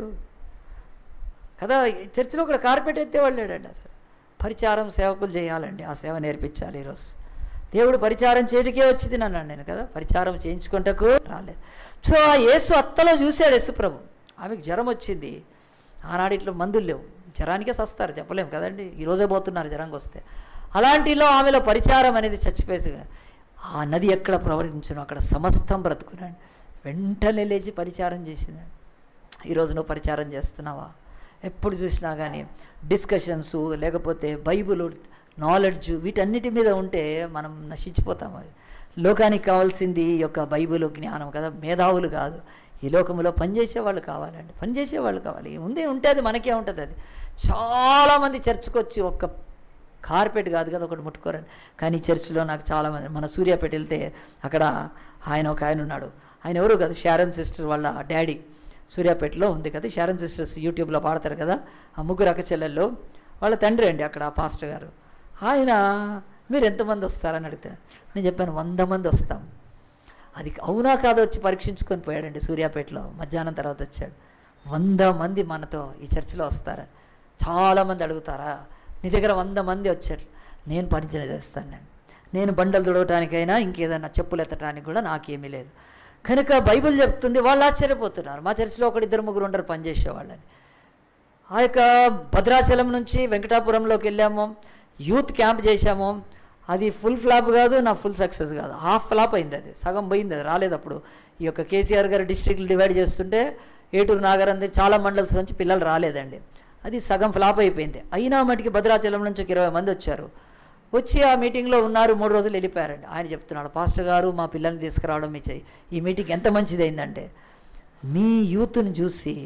కదా ఈ చర్చిలో ఒక కార్పెట్ ఎత్తేవాళ్ళు లేడండి అసలు పరిచారం సేవకులు చేయాలండి ఆ సేవ నేర్పించాలి ఈరోజు దేవుడు పరిచారం చేయడానికే వచ్చింది నన్ను నేను కదా పరిచారం చేయించుకుంటకు రాలేదు సో ఆ యేసు అత్తలో చూశాడు యేసు ప్రభు ఆమెకు జ్వరం వచ్చింది ఆనాడు ఇట్లా మందులు లేవు జ్వరానికే సస్తారు చెప్పలేము కదండి ఈరోజే పోతున్నారు జ్వరంకి వస్తే అలాంటిలో ఆమెలో పరిచారం అనేది చచ్చిపోయేది ఆ నది ఎక్కడ ప్రవర్తించను అక్కడ సమస్తం బ్రతుకున్నాడు వెంటనే లేచి పరిచారం చేసిందండి ఈరోజు నువ్వు పరిచారం చేస్తున్నావా ఎప్పుడు చూసినా కానీ డిస్కషన్స్ లేకపోతే బైబుల్ నాలెడ్జ్ వీటన్నిటి మీద ఉంటే మనం నశించిపోతాం అది లోకానికి కావాల్సింది ఈ యొక్క బైబుల్ జ్ఞానం కదా మేధావులు కాదు ఈ లోకంలో పనిచేసే వాళ్ళు కావాలండి పనిచేసే వాళ్ళు కావాలి ఉంది ఉంటే అది మనకే ఉంటుంది అది చాలామంది చర్చకు వచ్చి ఒక్క కార్పెట్ కాదు కదా ఒకటి ముట్టుకోరండి కానీ చర్చిలో నాకు చాలామంది మన సూర్యాపేట వెళ్తే అక్కడ ఆయన ఒక ఆయన ఉన్నాడు ఆయన ఎవరు కదా షారన్ సిస్టర్ వాళ్ళ డాడీ సూర్యాపేటలో ఉంది కదా షారన్ సిస్టర్స్ యూట్యూబ్లో పాడతారు కదా ఆ ముగ్గురు అక్క చెల్లెల్లో వాళ్ళ తండ్రి అండి అక్కడ ఆ పాస్టర్ గారు ఆయన మీరు ఎంతమంది వస్తారని అడిగితే నేను చెప్పాను వంద మంది వస్తాం అది అవునా కాదో వచ్చి పరీక్షించుకొని పోయాడండి సూర్యాపేటలో మధ్యాహ్నం తర్వాత వచ్చాడు వంద మంది మనతో ఈ చర్చిలో వస్తారని చాలామంది అడుగుతారా నీ దగ్గర వంద మంది వచ్చారు నేను పరిచయం చేస్తాను నేను నేను బండలు తుడవటానికైనా ఇంకేదైనా చెప్పులు ఎత్తడానికి కూడా నాకేమీ లేదు కనుక బైబిల్ చెప్తుంది వాళ్ళు ఆశ్చర్యపోతున్నారు మా చర్చిలో ఒకటి ఇద్దరు ముగ్గురు ఉండరు పనిచేసేవాళ్ళని ఆ యొక్క భద్రాచలం నుంచి వెంకటాపురంలోకి వెళ్ళాము యూత్ క్యాంప్ చేశాము అది ఫుల్ ఫ్లాప్ కాదు నా ఫుల్ సక్సెస్ కాదు హాఫ్ ఫ్లాప్ అయింది అది సగం పోయింది అది రాలేదు అప్పుడు ఈ యొక్క కేసీఆర్ గారు డిస్ట్రిక్ట్లు డివైడ్ చేస్తుంటే ఏటూరు నాగరంది చాలా మండల్స్ నుంచి పిల్లలు రాలేదండి అది సగం ఫ్లాప్ అయిపోయింది అయినా మటుకి భద్రాచలం నుంచి ఒక ఇరవై మంది వచ్చారు వచ్చి ఆ మీటింగ్లో ఉన్నారు మూడు రోజులు వెళ్ళిపోయారండి ఆయన చెప్తున్నాడు పాస్టర్ గారు మా పిల్లల్ని తీసుకురావడం మీ చెయ్యి ఈ మీటింగ్ ఎంత మంచిది అయిందంటే మీ యూత్ని చూసి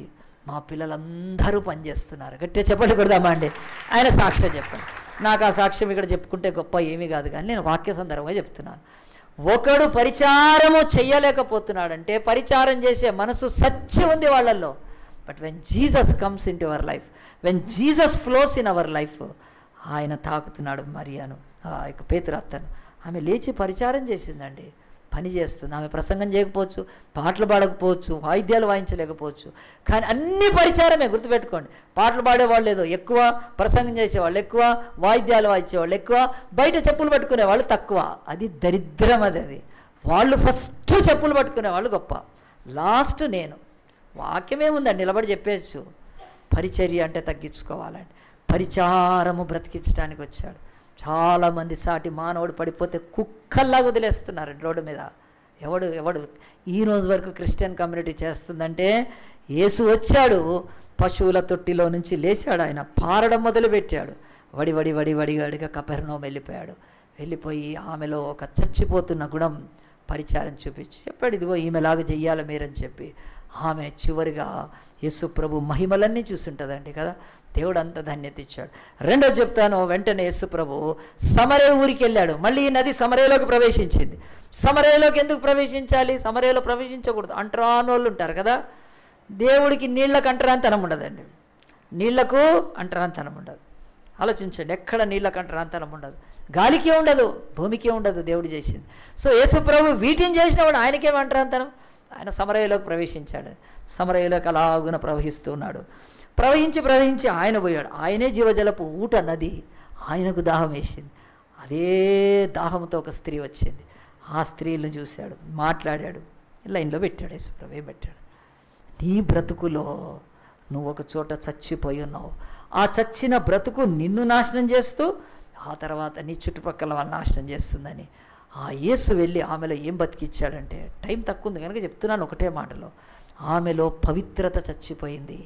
మా పిల్లలందరూ పనిచేస్తున్నారు గట్టిగా చెప్పండి కొడదామా అండి ఆయన సాక్ష్యం చెప్పండి నాకు ఆ సాక్ష్యం ఇక్కడ చెప్పుకుంటే గొప్ప ఏమీ కాదు కానీ నేను వాక్య సందర్భంగా చెప్తున్నాను ఒకడు పరిచారము చెయ్యలేకపోతున్నాడంటే పరిచారం చేసే మనసు సచ్చి ఉంది వాళ్ళల్లో but when Jesus comes in to our life when Jesus flows in our life ఆయన తాకుతున్నాడు మరియాను ఆ యొక్క పేతురత్తను ఆమె లేచి పరిచారం చేసిందండి పని చేస్తుంది ఆమె ప్రసంగం చేయకపోవచ్చు పాటలు పాడకపోవచ్చు వాయిద్యాలు వాయించలేకపోవచ్చు కానీ అన్ని పరిచారమే గుర్తుపెట్టుకోండి పాటలు పాడేవాళ్ళు ఏదో ఎక్కువ ప్రసంగం చేసేవాళ్ళు ఎక్కువ వాయిద్యాలు వాయించేవాళ్ళు ఎక్కువ బయట చెప్పులు పట్టుకునేవాళ్ళు తక్కువ అది దరిద్రం అది అది వాళ్ళు ఫస్ట్ చెప్పులు పట్టుకునేవాళ్ళు గొప్ప లాస్ట్ నేను వాక్యమేముందండి నిలబడి చెప్పేచ్చు పరిచర్య అంటే తగ్గించుకోవాలండి పరిచారము బ్రతికించడానికి వచ్చాడు చాలామంది సాటి మానవుడు పడిపోతే కుక్కల్లా వదిలేస్తున్నారు రోడ్డు మీద ఎవడు ఎవడు ఈ రోజు వరకు క్రిస్టియన్ కమ్యూనిటీ చేస్తుందంటే యేసు వచ్చాడు పశువుల తొట్టిలో నుంచి లేచాడు ఆయన పారడం మొదలుపెట్టాడు వడి వడి వడి వడి వడిగా కపెర్నోం వెళ్ళిపోయాడు వెళ్ళిపోయి ఆమెలో ఒక చచ్చిపోతున్న గుణం పరిచారం చూపించి చెప్పాడు ఇదిగో ఈమెలాగా చెయ్యాలి మీరని చెప్పి ఆమె చివరిగా యేసు ప్రభు మహిమలన్నీ చూసుంటుందండి కదా దేవుడు అంత ధన్యత ఇచ్చాడు రెండో చెప్తాను వెంటనే యేసు ప్రభు సమరే ఊరికి వెళ్ళాడు మళ్ళీ ఈ నది సమరేలోకి ప్రవేశించింది సమరేలోకి ఎందుకు ప్రవేశించాలి సమరేలో ప్రవేశించకూడదు అంటరానోళ్ళు ఉంటారు కదా దేవుడికి నీళ్ళకు అంటరాంతనం ఉండదండి నీళ్లకు అంటరాంతనం ఉండదు ఆలోచించండి ఎక్కడ నీళ్ళకు అంటరాంతనం ఉండదు గాలికే ఉండదు భూమికే ఉండదు దేవుడు చేసింది సో యేసు ప్రభు వీటిని చేసినప్పుడు ఆయనకేం అంటరాంతనం ఆయన సమరయలోకి ప్రవేశించాడు సమరయలోకి అలాగున ప్రవహిస్తూ ఉన్నాడు ప్రవహించి ప్రవహించి ఆయన పోయాడు ఆయనే జీవజలపు ఊట నది ఆయనకు దాహం వేసింది అదే దాహంతో ఒక స్త్రీ వచ్చింది ఆ స్త్రీలను చూశాడు మాట్లాడాడు లైన్లో పెట్టాడు యేసుప్రభు ఏం పెట్టాడు నీ బ్రతుకులో నువ్వు ఒక చోట చచ్చిపోయి ఉన్నావు ఆ చచ్చిన బ్రతుకు నిన్ను నాశనం చేస్తూ ఆ తర్వాత నీ చుట్టుపక్కల వాళ్ళని నాశనం చేస్తుందని ఆ యేసు వెళ్ళి ఆమెలో ఏం బతికిచ్చాడంటే టైం తక్కువ ఉంది కనుక చెప్తున్నాను ఒకటే మాటలో ఆమెలో పవిత్రత చచ్చిపోయింది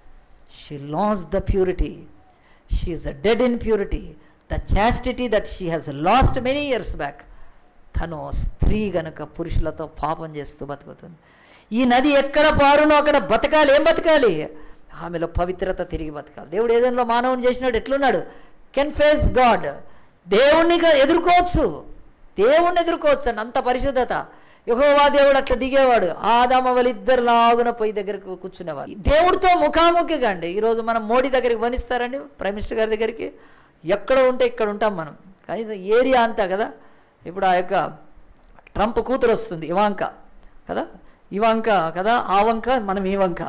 she lost the purity she is a dead in purity the chastity that she has lost many years back తను స్త్రీ గనుక పురుషులతో పాపం చేస్తూ బతుకుతుంది ఈ నది ఎక్కడ పారునో అక్కడ బతకాలి ఏం బతకాలి ఆమెలో పవిత్రత తిరిగి బతకాలి దేవుడు ఏదైనా మానవుని చేసినాడు ఎట్లున్నాడు కెన్ ఫేస్ గాడ్ దేవుణ్ణి క- ఎదుర్కోవచ్చు దేవుణ్ణి ఎదుర్కోవచ్చు అండి అంత పరిశుద్ధత యహోవా దేవుడు అట్లా దిగేవాడు ఆదామ వాళ్ళిద్దరు లాగున పోయి దగ్గరకు కూర్చునేవాడు దేవుడితో ముఖాముఖిగా అండి ఈరోజు మనం మోడీ దగ్గరికి వనిస్తారండి ప్రైమ్ మినిస్టర్ గారి దగ్గరికి ఎక్కడ ఉంటే ఇక్కడ ఉంటాం మనం కనీసం ఏరియా అంతా కదా ఇప్పుడు ఆ యొక్క ట్రంప్ కూతురు వస్తుంది ఇవాంక కదా ఇవాంక కదా ఆ వంక మనం ఈ వంక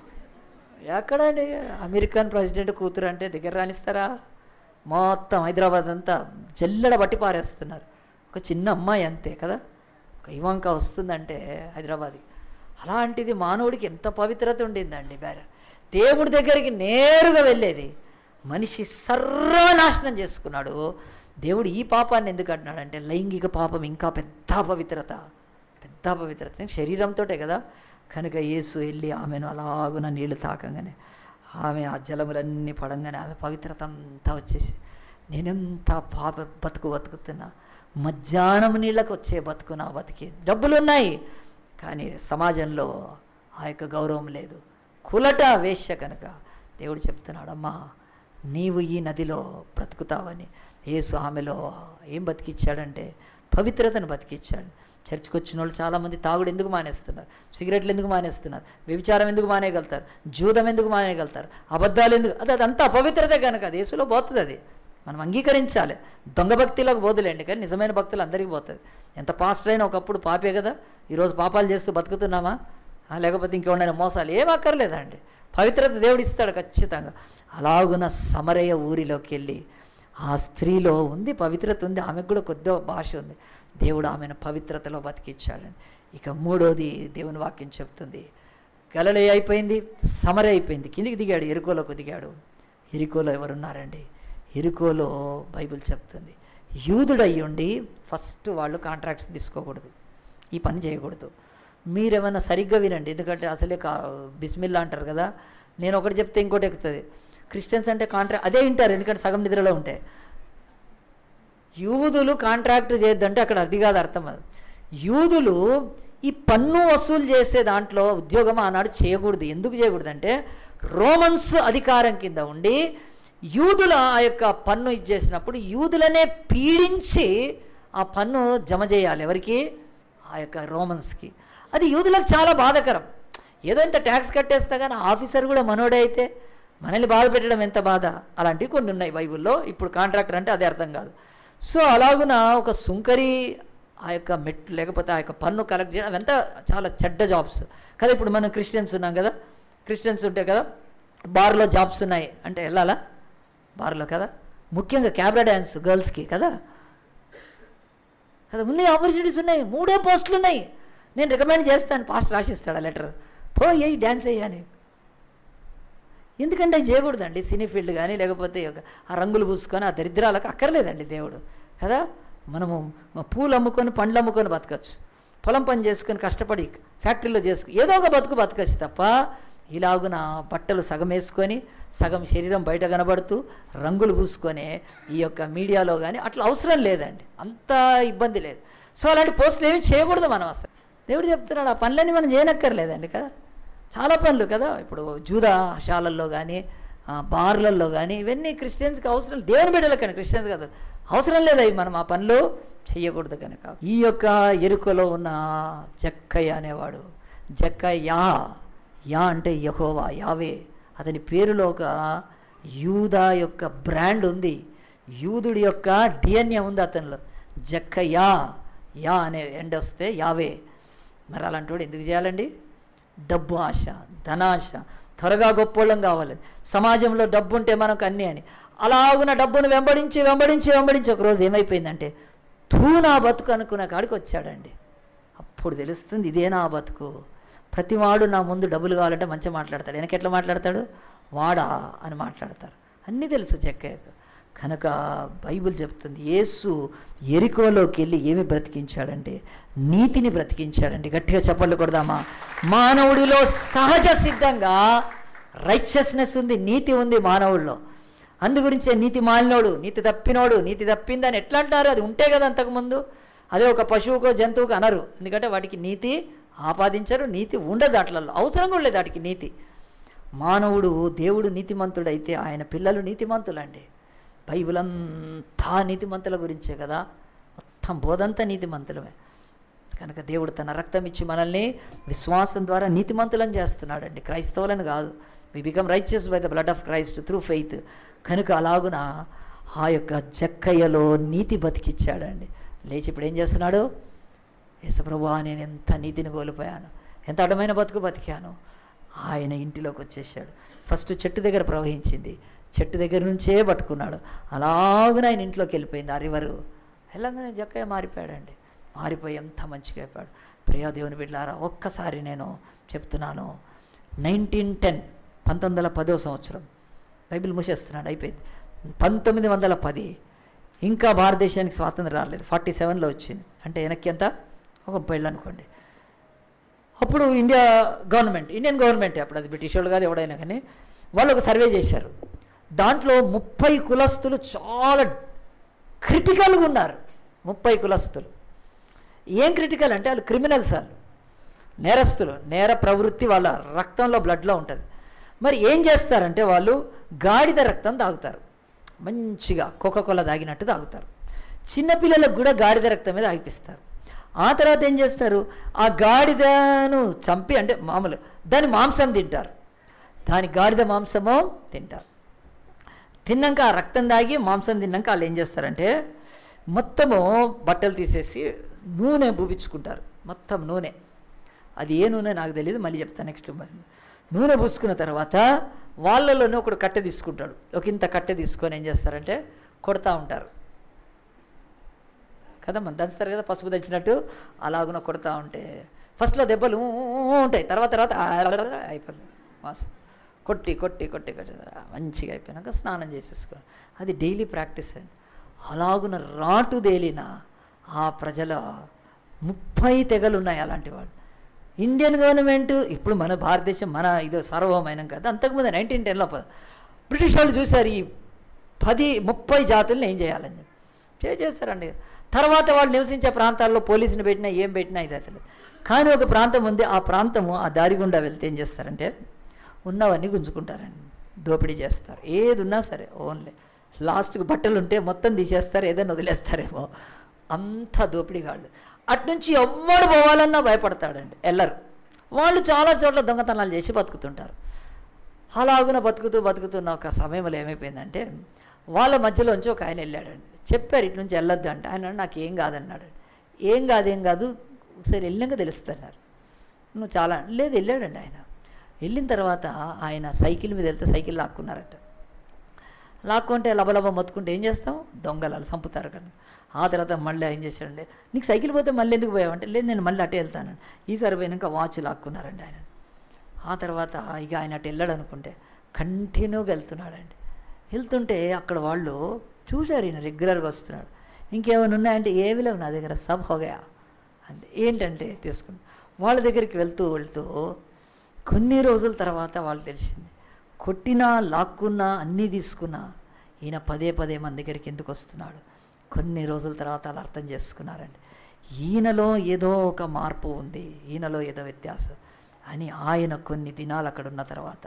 ఎక్కడండి అమెరికన్ ప్రెసిడెంట్ కూతురు అంటే దగ్గర రానిస్తారా మొత్తం హైదరాబాద్ అంతా జల్లెడ బట్టి పారేస్తున్నారు ఒక చిన్న అమ్మాయి అంతే కదా ఒక ఇవంక వస్తుందంటే హైదరాబాద్కి అలాంటిది మానవుడికి ఎంత పవిత్రత ఉండిందండి బేర దేవుడి దగ్గరికి నేరుగా వెళ్ళేది మనిషి సర్వనాశనం చేసుకున్నాడు దేవుడు ఈ పాపాన్ని ఎందుకు అంటున్నాడంటే లైంగిక పాపం ఇంకా పెద్ద పవిత్రత పెద్ద పవిత్రత శరీరంతోటే కదా కనుక యేసు వెళ్ళి ఆమెను అలాగున నీళ్లు తాకంగానే ఆమె ఆ జలములన్నీ పడంగానే ఆమె పవిత్రత అంతా వచ్చేసి నేనెంత పాప బతుకు బతుకుతున్నా మధ్యాహ్నం నీళ్ళకు వచ్చే బతుకు నా బతికి డబ్బులు ఉన్నాయి కానీ సమాజంలో ఆ యొక్క గౌరవం లేదు కులట వేశ్య కనుక దేవుడు చెప్తున్నాడు అమ్మా నీవు ఈ నదిలో బ్రతుకుతావని యేసు ఆమెలో ఏం బతికిచ్చాడంటే పవిత్రతను బతికిచ్చాడు చర్చికి వచ్చిన వాళ్ళు చాలామంది తాగుడు ఎందుకు మానేస్తున్నారు సిగరెట్లు ఎందుకు మానేస్తున్నారు వ్యభిచారం ఎందుకు మానేయగలుగుతారు జూదం ఎందుకు మానేయగలుగుతారు అబద్ధాలు ఎందుకు అది అదంతా అపవిత్రత కనుక అది యేసులో పోతుంది అది మనం అంగీకరించాలి దొంగ భక్తిలోకి పోదులేండి కానీ నిజమైన భక్తులు అందరికీ పోతుంది ఎంత పాస్టర్ అయినా ఒకప్పుడు పాపే కదా ఈరోజు పాపాలు చేస్తూ బతుకుతున్నామా ఆ, లేకపోతే ఇంకేమైనా మోసాలు ఏం అక్కర్లేదండి పవిత్రత దేవుడు ఇస్తాడు ఖచ్చితంగా అలాగున సమరయ ఊరిలోకి వెళ్ళి ఆ స్త్రీలో ఉంది పవిత్రత ఉంది ఆమెకు కూడా కొద్దిగా భాష ఉంది దేవుడు ఆమెను పవిత్రతలో బతికిచ్చాడండి ఇక మూడోది దేవుని వాక్యం చెప్తుంది గలలే అయిపోయింది సమర అయిపోయింది కిందికి దిగాడు ఎరుకోలోకి దిగాడు ఎరుకోలో ఎవరున్నారండి ఎరుకోలో బైబిల్ చెప్తుంది యూదుడయ్యుండి ఫస్ట్ వాళ్ళు కాంట్రాక్ట్స్ తీసుకోకూడదు ఈ పని చేయకూడదు మీరేమన్నా సరిగ్గా వినండి ఎందుకంటే అసలే కా బిస్మిల్లా అంటారు కదా నేను ఒకటి చెప్తే ఇంకోటి ఎక్కుతుంది క్రిస్టియన్స్ అంటే కాంట్రాక్ట్ అదే వింటారు ఎందుకంటే సగం నిద్రలో ఉంటాయి యూదులు కాంట్రాక్ట్ చేయొద్దంటే అక్కడ అది కాదు అర్థం అది యూదులు ఈ పన్ను వసూలు చేసే దాంట్లో ఉద్యోగం ఆనాడు చేయకూడదు ఎందుకు చేయకూడదు అంటే రోమన్స్ అధికారం కింద ఉండి యూదుల ఆ యొక్క పన్ను ఇచ్చేసినప్పుడు యూదులనే పీడించి ఆ పన్ను జమ చేయాలి ఎవరికి ఆ యొక్క రోమన్స్కి అది యూదులకు చాలా బాధాకరం ఏదో ఇంత ట్యాక్స్ కట్టేస్తా కానీ ఆఫీసర్ కూడా మనోడే అయితే మనల్ని బాధ పెట్టడం ఎంత బాధ అలాంటివి కొన్ని ఉన్నాయి బైబిల్లో ఇప్పుడు కాంట్రాక్టర్ అంటే అదే అర్థం కాదు సో అలాగున ఒక సుంకరి ఆ యొక్క మెట్ లేకపోతే ఆ యొక్క పన్ను కలెక్ట్ చేయడం అవంతా చాలా చెడ్డ జాబ్స్ కదా ఇప్పుడు మనం క్రిస్టియన్స్ ఉన్నాం కదా క్రిస్టియన్స్ ఉంటే కదా బార్లో జాబ్స్ ఉన్నాయి అంటే వెళ్ళాలా బార్లో కదా ముఖ్యంగా క్యాబ్రా డ్యాన్స్ గర్ల్స్కి కదా కదా ఉన్నాయి ఆపర్చునిటీస్ ఉన్నాయి మూడే పోస్టులు ఉన్నాయి నేను రికమెండ్ చేస్తాను పాస్ట్ రాసిస్తాడు ఆ లెటర్ పో అయ్యి డ్యాన్స్ అయ్యాని ఎందుకంటే అది చేయకూడదండి సినీ ఫీల్డ్ కానీ లేకపోతే ఈ యొక్క ఆ రంగులు పూసుకొని ఆ దరిద్రాలకు అక్కర్లేదండి దేవుడు కదా మనము మ- పూలు అమ్ముకొని పండ్లు అమ్ముకొని బతకచ్చు పొలం పని చేసుకొని కష్టపడి ఫ్యాక్టరీలో చేసుకు ఏదో ఒక బతుకు బతకచ్చు తప్ప ఇలాగున బట్టలు సగం వేసుకొని సగం శరీరం బయట కనబడుతూ రంగులు పూసుకొని ఈ యొక్క మీడియాలో కానీ అట్లా అవసరం లేదండి అంత ఇబ్బంది లేదు సో అలాంటి పోస్టులు ఏమి చేయకూడదు మనం అసలు దేవుడు చెప్తున్నాడు ఆ పనులన్నీ మనం చేయనక్కర్లేదండి కదా చాలా పనులు కదా ఇప్పుడు జూదా శాలల్లో కానీ బార్లల్లో కానీ ఇవన్నీ క్రిస్టియన్స్కి అవసరం దేవుని బిడ్డలకండి క్రిస్టియన్స్ కాదు అవసరం లేదు అవి మనం ఆ పనులు చేయకూడదు కనుక ఈ యొక్క ఎరుకలో ఉన్న జక్కయ్య అనేవాడు జక్కయ్య యా అంటే యహోవా యావే అతని పేరులో ఒక యూదా యొక్క బ్రాండ్ ఉంది యూదుడి యొక్క డిఎన్ఏ ఉంది అతనిలో జక్కయ్యా యా అనే ఎండ్ వస్తే యావే మరి అలాంటి వాడు ఎందుకు చేయాలండి డబ్బు ఆశ ధనాశ త్వరగా గొప్పోళ్ళం కావాలి సమాజంలో డబ్బు ఉంటే మనకు అన్నీ అని అలాగున డబ్బును వెంబడించి వెంబడించి వెంబడించి ఒకరోజు ఏమైపోయిందంటే తూ నా బతుకు అనుకున్న కాడికి వచ్చాడండి అప్పుడు తెలుస్తుంది ఇదే నా బతుకు ప్రతివాడు నా ముందు డబ్బులు కావాలంటే మంచిగా మాట్లాడతాడు వెనక ఎట్లా మాట్లాడతాడు వాడా అని మాట్లాడతారు అన్నీ తెలుసు చెక్కయ్యకు కనుక బైబిల్ చెప్తుంది యేసు ఎరికోలోకి వెళ్ళి ఏమి బ్రతికించాడంటే నీతిని బ్రతికించాడండి గట్టిగా చెప్పలు కొడదామా మానవుడిలో సహజ సిద్ధంగా రైచస్నెస్ ఉంది నీతి ఉంది మానవుల్లో అందు గురించే నీతి మాలినోడు నీతి తప్పినోడు నీతి తప్పిందని ఎట్లా అంటారు అది ఉంటే కదా అంతకుముందు అదే ఒక పశువుకో జంతువుకో అనరు ఎందుకంటే వాటికి నీతి ఆపాదించరు నీతి ఉండదు అట్లలో అవసరం కూడా లేదు వాటికి నీతి మానవుడు దేవుడు నీతిమంతుడైతే ఆయన పిల్లలు నీతిమంతులండి బైబిల్ అంతా నీతిమంతుల గురించే కదా మొత్తం బోధంతా నీతిమంతులమే కనుక దేవుడు తన రక్తం ఇచ్చి మనల్ని విశ్వాసం ద్వారా నీతిమంతులను చేస్తున్నాడండి క్రైస్తవులను కాదు we become righteous by the blood of Christ through faith కనుక అలాగున ఆ యొక్క జక్కయ్యలో నీతి బతికిచ్చాడండి లేచి ఇప్పుడు ఏం చేస్తున్నాడు యేసప్రభు నేను ఎంత నీతిని కోల్పోయాను ఎంత అడ్డమైన బతుకు బతికాను ఆయన ఇంటిలోకి వచ్చేసాడు ఫస్ట్ చెట్టు దగ్గర ప్రవహించింది చెట్టు దగ్గర నుంచే పట్టుకున్నాడు అలాగనే ఆయన ఇంట్లోకి వెళ్ళిపోయింది ఆ రివరు వెళ్ళంగానే జక్కయ్య మారిపోయాడండి మారిపోయి ఎంత మంచిగా అయిపోయాడు ప్రియా దేవుని బిడ్డలారా ఒక్కసారి నేను చెప్తున్నాను నైన్టీన్ టెన్ పంతొమ్మిది వందల పదో సంవత్సరం బైబిల్ మూసేస్తున్నాడు అయిపోయింది పంతొమ్మిది వందల పది ఇంకా భారతదేశానికి స్వాతంత్రం రాలేదు ఫార్టీ సెవెన్లో వచ్చింది అంటే వెనక్కి ఎంత ఒక ముప్పై ఏళ్ళు అనుకోండి అప్పుడు ఇండియా గవర్నమెంట్ ఇండియన్ గవర్నమెంట్ అప్పుడు అది బ్రిటిష్ వాళ్ళు కాదు ఎవడైనా కానీ వాళ్ళు ఒక సర్వే చేశారు దాంట్లో ముప్పై కులస్తులు చాలా క్రిటికల్గా ఉన్నారు ముప్పై కులస్తులు ఏం క్రిటికల్ అంటే వాళ్ళు క్రిమినల్స్ వాళ్ళు నేరస్తులు నేర ప్రవృత్తి వాళ్ళ రక్తంలో బ్లడ్లో ఉంటుంది మరి ఏం చేస్తారంటే వాళ్ళు గాడిద రక్తం తాగుతారు మంచిగా కోకోకోలా తాగినట్టు తాగుతారు చిన్నపిల్లలకు కూడా గాడిద రక్తం మీద ఆగిపిస్తారు ఆ తర్వాత ఏం చేస్తారు ఆ గాడిదను చంపి అంటే మామూలు దాని మాంసం తింటారు దాని గాడిద మాంసము తింటారు తిన్నాక ఆ రక్తం తాగి మాంసం తిన్నాక వాళ్ళు ఏం చేస్తారంటే మొత్తము బట్టలు తీసేసి నూనె పూపించుకుంటారు మొత్తం నూనె అది ఏ నూనె నాకు తెలియదు మళ్ళీ చెప్తాను నెక్స్ట్ నూనె పూసుకున్న తర్వాత వాళ్ళలోనే ఒకడు కట్టె తీసుకుంటాడు ఒక ఇంత కట్టె తీసుకొని ఏం చేస్తారంటే కొడతా ఉంటారు కదా మనం దంచుతారు కదా పసుపు దంచినట్టు అలాగున కొడతా ఉంటే ఫస్ట్లో దెబ్బలు ఊ ఊ ఊ ఉంటాయి తర్వాత తర్వాత ఆ అయిపోతుంది మస్తు కొట్టి కొట్టి కొట్టి కొట్టి మంచిగా అయిపోయినాక స్నానం చేసేసుకో అది డైలీ ప్రాక్టీస్ అండి అలాగున రాటు తేలిన ఆ ప్రజల ముప్పై తెగలు ఉన్నాయి అలాంటి వాళ్ళు ఇండియన్ గవర్నమెంట్ ఇప్పుడు మన భారతదేశం మన ఇదో సార్వభౌమైన కదా అంతకుముందు నైన్టీన్ టెన్లో బ్రిటిష్ వాళ్ళు చూశారు ఈ పది ముప్పై జాతుల్ని ఏం చేయాలని చెప్పి చే- చేస్తారండి తర్వాత వాళ్ళు నివసించే ప్రాంతాల్లో పోలీసుని పెట్టినా ఏం పెట్టినా ఇది అసలు కానీ ఒక ప్రాంతం ఉంది ఆ ప్రాంతము ఆ దారి గుండా వెళ్తే ఏం చేస్తారంటే ఉన్నవన్నీ గుంజుకుంటారండి దోపిడీ చేస్తారు ఏది ఉన్నా సరే ఓన్లీ లాస్ట్కి బట్టలు ఉంటే మొత్తం తీసేస్తారు ఏదైనా వదిలేస్తారేమో అంత దోపిడీగాళ్ళు అట్నుంచి ఎవ్వడు పోవాలన్నా భయపడతాడండి వెళ్ళరు వాళ్ళు చాలా చోట్ల దొంగతనాలు చేసి బతుకుతుంటారు అలాగున బతుకుతూ బతుకుతున్న ఒక సమయంలో ఏమైపోయిందంటే వాళ్ళ మధ్యలోంచి ఒక ఆయన వెళ్ళాడండి చెప్పారు ఇటు నుంచి వెళ్ళొద్దు అంటే ఆయన అన్నాడు, నాకు ఏం కాదన్నాడు ఏం కాదు ఏం కాదు ఒకసారి వెళ్ళాక తెలుస్తున్నారు నువ్వు చాలా లేదు వెళ్ళాడండి ఆయన వెళ్ళిన తర్వాత ఆయన సైకిల్ మీద వెళ్తే సైకిల్ లాక్కున్నారట లాక్కుంటే లబలబ మొత్తుకుంటే ఏం చేస్తాం దొంగలు వాళ్ళు చంపుతారు కానీ ఆ తర్వాత మళ్ళీ ఏం చేశాడంటే నీకు సైకిల్ పోతే మళ్ళీ ఎందుకు పోయావంటే లేదు నేను మళ్ళీ అటే వెళ్తాను ఈసారి పోయినాక వాచ్ లాక్కున్నారండి ఆయన ఆ తర్వాత ఇక ఆయన అటు వెళ్ళాడు అనుకుంటే కంటిన్యూగా వెళ్తున్నాడండి వెళ్తుంటే అక్కడ వాళ్ళు చూశారు ఈయన రెగ్యులర్గా వస్తున్నాడు ఇంకేమైనా ఉన్నాయంటే ఏమి లేవు నా దగ్గర సబ్ హోగయా అంటే ఏంటంటే తీసుకుని వాళ్ళ దగ్గరికి వెళ్తూ వెళ్తూ కొన్ని రోజుల తర్వాత వాళ్ళు తెలిసింది కొట్టినా లాక్కున్నా అన్నీ తీసుకున్నా ఈయన పదే పదే మన దగ్గరికి ఎందుకు వస్తున్నాడు కొన్ని రోజుల తర్వాత వాళ్ళు అర్థం చేసుకున్నారండి ఈయనలో ఏదో ఒక మార్పు ఉంది ఈయనలో ఏదో వ్యత్యాసం అని ఆయన కొన్ని దినాలు అక్కడ ఉన్న తర్వాత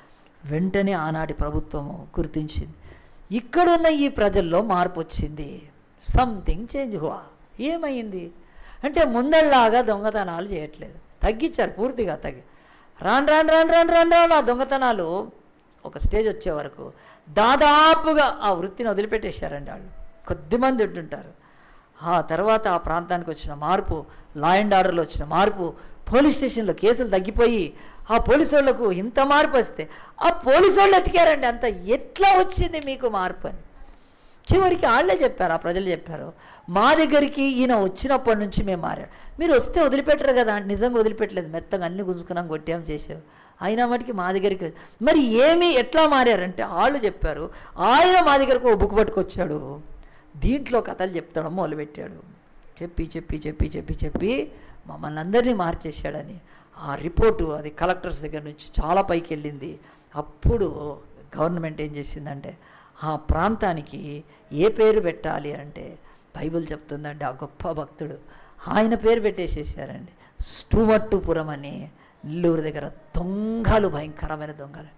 వెంటనే ఆనాటి ప్రభుత్వము గుర్తించింది ఇక్కడున్న ఈ ప్రజల్లో మార్పు వచ్చింది సంథింగ్ చేంజ్ హువా ఏమైంది అంటే ముందళ్ళలాగా దొంగతనాలు చేయట్లేదు తగ్గించారు పూర్తిగా తగ్గి రాను రాను రాను రాను రాను రాను ఆ దొంగతనాలు ఒక స్టేజ్ వచ్చే వరకు దాదాపుగా ఆ వృత్తిని వదిలిపెట్టేశారండి వాళ్ళు కొద్దిమంది ఉంటుంటారు ఆ తర్వాత ఆ ప్రాంతానికి వచ్చిన మార్పు లా అండ్ ఆర్డర్లో వచ్చిన మార్పు పోలీస్ స్టేషన్లో కేసులు తగ్గిపోయి ఆ పోలీసు వాళ్ళకు ఇంత మార్పు వస్తే ఆ పోలీసు వాళ్ళు ఎతికారండి అంత ఎట్లా వచ్చింది మీకు మార్పు అని చివరికి వాళ్ళే చెప్పారు ఆ ప్రజలు చెప్పారు మా దగ్గరికి ఈయన వచ్చినప్పటి నుంచి మేము మారాడు మీరు వస్తే వదిలిపెట్టరు కదా నిజంగా వదిలిపెట్టలేదు మెత్తగా అన్ని గుంజుకున్నాం కొట్టాం చేసాం అయినా మటుకి మా దగ్గరికి మరి ఏమి ఎట్లా మారారంటే వాళ్ళు చెప్పారు ఆయన మా దగ్గరకు ఓ బుక్ పట్టుకొచ్చాడు దీంట్లో కథలు చెప్తాడు మొదలుపెట్టాడు చెప్పి చెప్పి చెప్పి చెప్పి చెప్పి మమ్మల్ని అందరినీ మార్చేశాడని ఆ రిపోర్టు అది కలెక్టర్స్ దగ్గర నుంచి చాలా పైకి వెళ్ళింది అప్పుడు గవర్నమెంట్ ఏం చేసిందంటే ఆ ప్రాంతానికి ఏ పేరు పెట్టాలి అంటే బైబిల్ చెప్తుందండి ఆ గొప్ప భక్తుడు ఆయన పేరు పెట్టేసేసారండి స్టూవర్టుపురం అని నెల్లూరు దగ్గర దొంగలు భయంకరమైన దొంగలు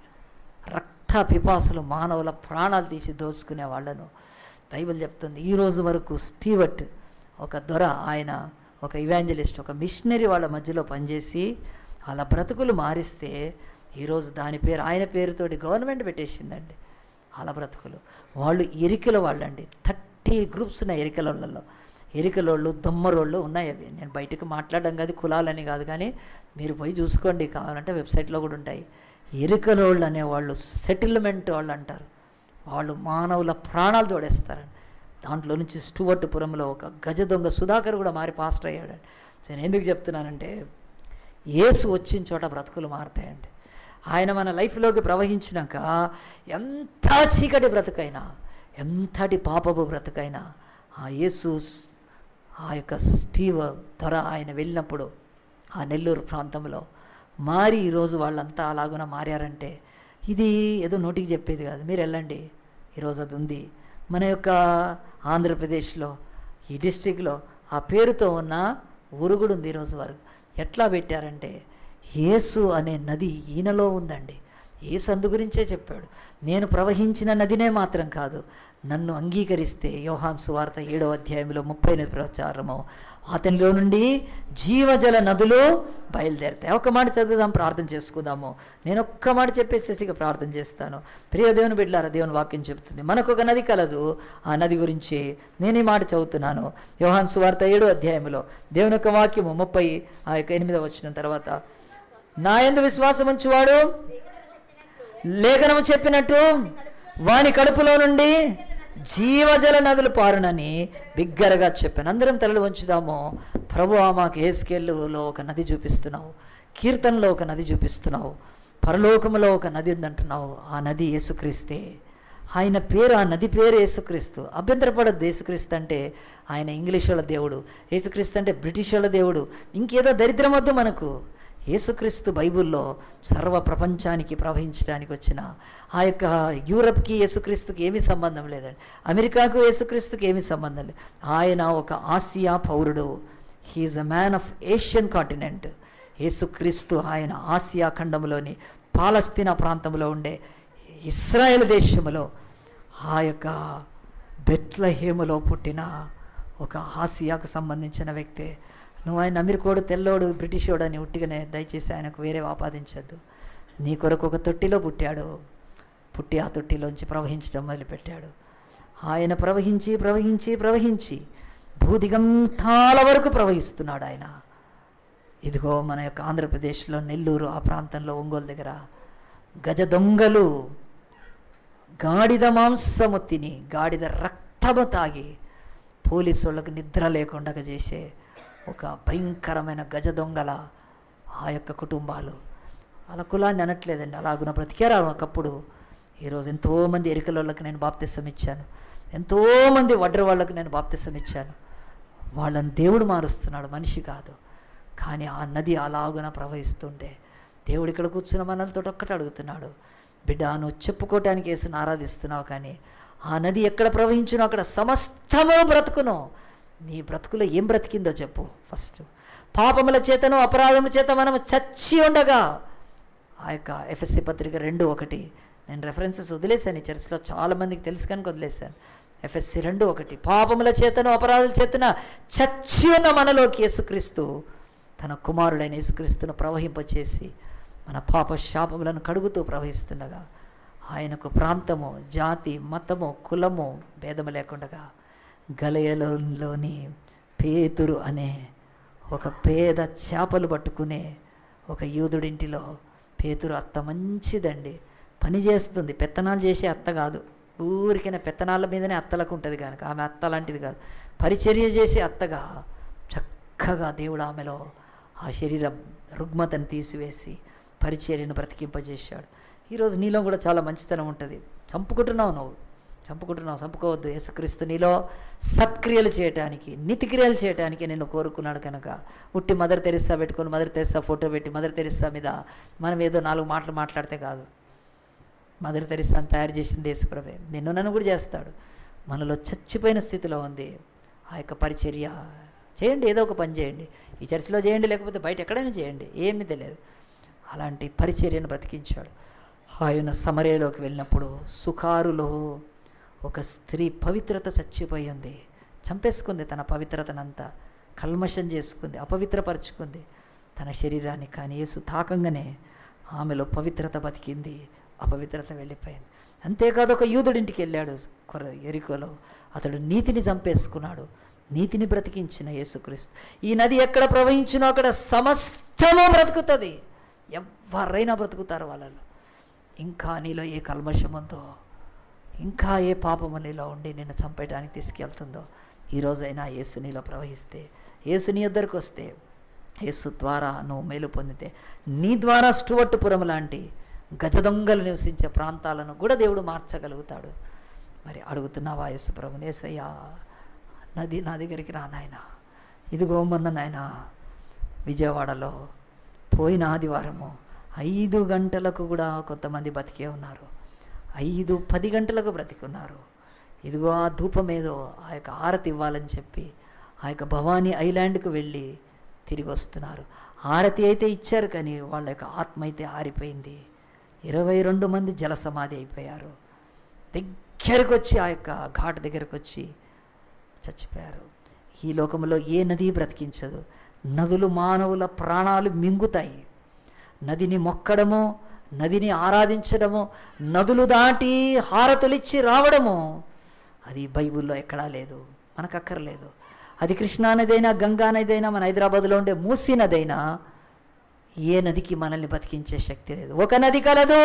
రక్త పిపాసులు మానవుల ప్రాణాలు తీసి దోచుకునే వాళ్ళను బైబిల్ చెప్తుంది ఈ రోజు వరకు స్టీవర్ట్ ఒక దొర ఆయన ఒక ఇవాంజలిస్ట్ ఒక మిషనరీ వాళ్ళ మధ్యలో పనిచేసి వాళ్ళ బ్రతుకులు మారిస్తే ఈరోజు దాని పేరు ఆయన పేరుతోటి గవర్నమెంట్ పెట్టేసిందండి వాళ్ళ బ్రతుకులు వాళ్ళు ఎరికల వాళ్ళండి థర్టీ గ్రూప్స్ ఉన్నాయి ఎరికల వాళ్ళలో ఎరికలోళ్ళు దొమ్మరోళ్ళు ఉన్నాయి అవి నేను బయటకు మాట్లాడడం కాదు కులాలని కాదు కానీ మీరు పోయి చూసుకోండి కావాలంటే వెబ్సైట్లో కూడా ఉంటాయి ఎరికలోళ్ళు అనేవాళ్ళు సెటిల్మెంట్ వాళ్ళు అంటారు వాళ్ళు మానవుల ప్రాణాలు తోడేస్తారండి దాంట్లో నుంచి స్టూవర్టుపురంలో ఒక గజ దొంగ సుధాకర్ కూడా మారి పాస్టర్ అయ్యాడు నేను ఎందుకు చెప్తున్నానంటే యేసు వచ్చిన చోట బ్రతుకులు మారుతాయండి ఆయన మన లైఫ్లోకి ప్రవహించినాక ఎంత చీకటి బ్రతుకైనా ఎంతటి పాపపు బ్రతుకైనా ఆ యేసు ఆ యొక్క స్టీవ్ ధర ఆయన వెళ్ళినప్పుడు ఆ నెల్లూరు ప్రాంతంలో మారి ఈరోజు వాళ్ళంతా అలాగున మారారంటే ఇది ఏదో నోటికి చెప్పేది కాదు మీరు వెళ్ళండి ఈరోజు అది ఉంది మన యొక్క ఆంధ్రప్రదేశ్లో ఈ డిస్టిక్లో ఆ పేరుతో ఉన్న ఊరు కూడా ఉంది ఈరోజు వరకు ఎట్లా పెట్టారంటే యేసు అనే నది ఈయనలో ఉందండి యేసు అందు గురించే చెప్పాడు నేను ప్రవహించిన నదినే మాత్రం కాదు నన్ను అంగీకరిస్తే యోహాన్ సువార్త ఏడవ అధ్యాయంలో ముప్పై ఎనిమిది ప్రచారము అతనిలో నుండి జీవజల నదులు బయలుదేరుతాయి ఒక మాట చదువుదాం ప్రార్థన చేసుకుందాము నేను ఒక్క మాట చెప్పేసేసి ఇక ప్రార్థన చేస్తాను ప్రియ దేవుని బిడ్డలారా దేవుని వాక్యం చెబుతుంది మనకు ఒక నది కలదు ఆ నది గురించి నేను ఈ మాట చదువుతున్నాను యోహాన్ సువార్త ఏడో అధ్యాయంలో దేవుని యొక్క వాక్యము ముప్పై ఆ యొక్క ఎనిమిదవ వచ్చిన తర్వాత నా ఎందు విశ్వాసం ఉంచువాడు లేఖనము చెప్పినట్టు వాని కడుపులో నుండి జీవజల నదులు పారునని బిగ్గరగా చెప్పాను అందరం తలలు వంచుదాము ప్రభు మాకు ఏస్కేళ్ళలో ఒక నది చూపిస్తున్నావు కీర్తనలో ఒక నది చూపిస్తున్నావు పరలోకములో ఒక నది ఉందంటున్నావు ఆ నది యేసుక్రీస్తే ఆయన పేరు ఆ నది పేరు యేసుక్రీస్తు అభ్యంతరపడద్దు యేసుక్రీస్తు అంటే ఆయన ఇంగ్లీష్ వాళ్ళ దేవుడు యేసుక్రీస్తు అంటే బ్రిటిష్ వాళ్ళ దేవుడు ఇంకేదో దరిద్రం వద్దు మనకు యేసుక్రీస్తు బైబిల్లో సర్వ ప్రపంచానికి ప్రవహించడానికి వచ్చిన ఆ యొక్క యూరప్కి యేసుక్రీస్తుకి ఏమీ సంబంధం లేదండి అమెరికాకు యేసుక్రీస్తుకి ఏమీ సంబంధం లేదు ఆయన ఒక ఆసియా పౌరుడు he's a man of Asian continent యేసుక్రీస్తు ఆయన ఆసియా ఖండంలోని పాలస్తీనా ప్రాంతంలో ఉండే ఇస్రాయేల్ దేశంలో ఆ యొక్క బెత్లహేములో పుట్టిన ఒక ఆసియాకు సంబంధించిన వ్యక్తే నువ్వు ఆయన అమీర్కోడు తెల్లోడు బ్రిటిషోడు అని ఉట్టిగానే దయచేసి ఆయనకు వేరే ఆపాదించద్దు నీ కొరకు ఒక తొట్టిలో పుట్టాడు పుట్టి ఆ తొట్టిలోంచి ప్రవహించడం మొదలుపెట్టాడు ఆయన ప్రవహించి ప్రవహించి ప్రవహించి భూదిగంతాల వరకు ప్రవహిస్తున్నాడు ఆయన ఇదిగో మన యొక్క ఆంధ్రప్రదేశ్లో నెల్లూరు ఆ ప్రాంతంలో ఒంగోలు దగ్గర గజ దొంగలు గాడిద మాంసము తిని గాడిద రక్తము తాగి పోలీసు వాళ్ళకు నిద్ర లేకుండా చేసే ఒక భయంకరమైన గజ దొంగల ఆ యొక్క కుటుంబాలు అలా కులాన్ని అనట్లేదండి అలాగున బ్రతికారు ఒకప్పుడు ఈరోజు ఎంతోమంది ఎరికలోళ్ళకి నేను బాప్తిసం ఇచ్చాను ఎంతోమంది వడ్ర వాళ్ళకి నేను బాప్తిసం ఇచ్చాను వాళ్ళని దేవుడు మారుస్తున్నాడు మనిషి కాదు కానీ ఆ నది అలాగున ప్రవహిస్తుంటే దేవుడు ఇక్కడ కూర్చున్న మనలతో ఒక్కటి అడుగుతున్నాడు బిడ్డ నువ్వు చెప్పుకోవటానికి వేసుని ఆరాధిస్తున్నావు కానీ ఆ నది ఎక్కడ ప్రవహించునో అక్కడ సమస్తము బ్రతుకును నీ బ్రతుకులో ఏం బ్రతికిందో చెప్పు ఫస్ట్ పాపముల చేతను అపరాధముల చేత మనం చచ్చి ఉండగా ఆ యొక్క ఎఫ్ఎస్సి పత్రిక రెండు ఒకటి నేను రెఫరెన్సెస్ వదిలేశాను ఈ చర్చిలో చాలామందికి తెలుసు కనుక వదిలేశాను ఎఫ్ఎస్సి రెండు ఒకటి పాపముల చేతను అపరాధుల చేతన చచ్చి ఉన్న మనలోకి యేసుక్రీస్తు తన కుమారుడైన యేసుక్రీస్తును ప్రవహింపచేసి మన పాప శాపములను కడుగుతూ ప్రవహిస్తుండగా ఆయనకు ప్రాంతము జాతి మతము కులము భేదము లేకుండగా గలయలోని పేతురు అనే ఒక పేద చేపలు పట్టుకునే ఒక యూదుడింటిలో పేతురు అత్త మంచిదండి పని చేస్తుంది పెత్తనాలు చేసే అత్త కాదు ఊరికైనా పెత్తనాల మీదనే అత్తలకు ఉంటుంది కనుక ఆమె అత్త లాంటిది కాదు పరిచర్య చేసే అత్తగా చక్కగా దేవుడు ఆమెలో ఆ శరీర రుగ్మతను తీసివేసి పరిచర్యను బ్రతికింపజేశాడు ఈరోజు నీలో కూడా చాలా మంచితనం ఉంటుంది చంపుకుంటున్నావు నువ్వు చంపుకుంటున్నావు చంపుకోవద్దు యేసుక్రీస్తు నీలో సత్క్రియలు చేయటానికి నీతిక్రియలు చేయటానికి నేను కోరుకున్నాడు కనుక ఉట్టి మదర్ తెరిస్తా పెట్టుకొని మదర్ తెరిస్తా ఫోటో పెట్టి మదర్ తెరిస్తా మీద మనం ఏదో నాలుగు మాటలు మాట్లాడితే కాదు మదర్ తెరిస్తాను తయారు చేసింది యేసుప్రభే నిన్ను నన్ను కూడా చేస్తాడు మనలో చచ్చిపోయిన స్థితిలో ఉంది ఆ యొక్క పరిచర్య చేయండి ఏదో ఒక పని చేయండి ఈ చర్చిలో చేయండి లేకపోతే బయట ఎక్కడైనా చేయండి ఏమీ తెలియదు అలాంటి పరిచర్యను బ్రతికించాడు ఆయన సమరయలోకి వెళ్ళినప్పుడు సుకారులో ఒక స్త్రీ పవిత్రత చచ్చిపోయి ఉంది చంపేసుకుంది తన పవిత్రతనంతా కల్మషం చేసుకుంది అపవిత్రపరుచుకుంది తన శరీరాన్ని కానీ యేసు తాకంగానే ఆమెలో పవిత్రత బతికింది అపవిత్రత వెళ్ళిపోయింది అంతేకాదు ఒక యూదుడింటికి వెళ్ళాడు కొర ఎరికోలో అతడు నీతిని చంపేసుకున్నాడు నీతిని బ్రతికించిన యేసుక్రీస్తు ఈ నది ఎక్కడ ప్రవహించినో అక్కడ సమస్తము బ్రతుకుతుంది ఎవరైనా బ్రతుకుతారు వాళ్ళలో ఇంకా నీలో ఏ కల్మషం ఉందో ఇంకా ఏ పాపము నీలో ఉండి నిన్ను చంపేయడానికి తీసుకెళ్తుందో ఈరోజైనా యేసు నీలో ప్రవహిస్తే యేసు నీ ఇద్దరికి వస్తే యేసు ద్వారా నువ్వు మేలు పొందితే నీ ద్వారా స్టువట్టుపురం లాంటి గజదొంగలు నివసించే ప్రాంతాలను కూడా దేవుడు మార్చగలుగుతాడు మరి అడుగుతున్నావా యేసు ప్రభుని యేసయ్యా నది నా దగ్గరికి రా నాయన ఇదిగో మొన్న నాయన విజయవాడలో పోయిన ఆదివారము ఐదు గంటలకు కూడా కొంతమంది బతికే ఉన్నారు ఐదు పది గంటలకు బ్రతికున్నారు ఇదిగో ఆ ధూపం ఏదో ఆ యొక్క ఆరతి ఇవ్వాలని చెప్పి ఆ యొక్క భవానీ ఐలాండ్కు వెళ్ళి తిరిగి వస్తున్నారు ఆరతి అయితే ఇచ్చారు కానీ వాళ్ళ యొక్క ఆత్మ అయితే ఆరిపోయింది ఇరవై రెండు మంది జల సమాధి అయిపోయారు దగ్గరకు వచ్చి ఆ యొక్క ఘాట్ దగ్గరకు వచ్చి చచ్చిపోయారు ఈ లోకంలో ఏ నది బ్రతికించదు నదులు మానవుల ప్రాణాలు మింగుతాయి నదిని మొక్కడము నదిని ఆరాధించడము నదులు దాటి హారతులిచ్చి రావడము అది బైబిల్లో ఎక్కడా లేదు మనకు అక్కర్లేదు అది కృష్ణా నదైనా గంగా నదైనా మన హైదరాబాద్లో ఉండే మూసీ నదైనా ఏ నదికి మనల్ని బతికించే శక్తి లేదు ఒక నది కలదు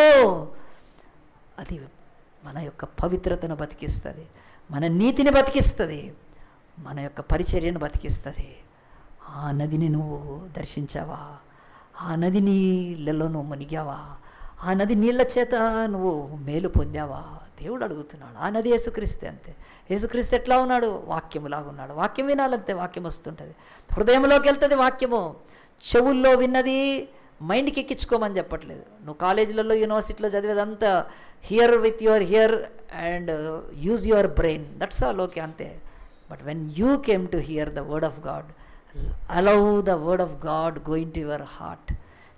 అది మన యొక్క పవిత్రతను బతికిస్తుంది మన నీతిని బతికిస్తుంది మన యొక్క పరిచర్యను బతికిస్తుంది ఆ నదిని నువ్వు దర్శించావా ఆ నది నీళ్ళలో నువ్వు మునిగావా ఆ నది నీళ్ళ చేత నువ్వు మేలు పొందావా దేవుడు అడుగుతున్నాడు ఆ నది యేసుక్రీస్తే అంతే యేసుక్రీస్తు ఎట్లా ఉన్నాడు వాక్యములాగా ఉన్నాడు వాక్యం వినాలంతే వాక్యం వస్తుంటుంది హృదయంలోకి వెళ్తుంది వాక్యము చెవుల్లో విన్నది మైండ్కి ఎక్కించుకోమని చెప్పట్లేదు నువ్వు కాలేజీలలో యూనివర్సిటీలో చదివేదంతా hear with your ear and use your brain that's all okay అంతే but when you came to hear the word of God allow the word of God going to your heart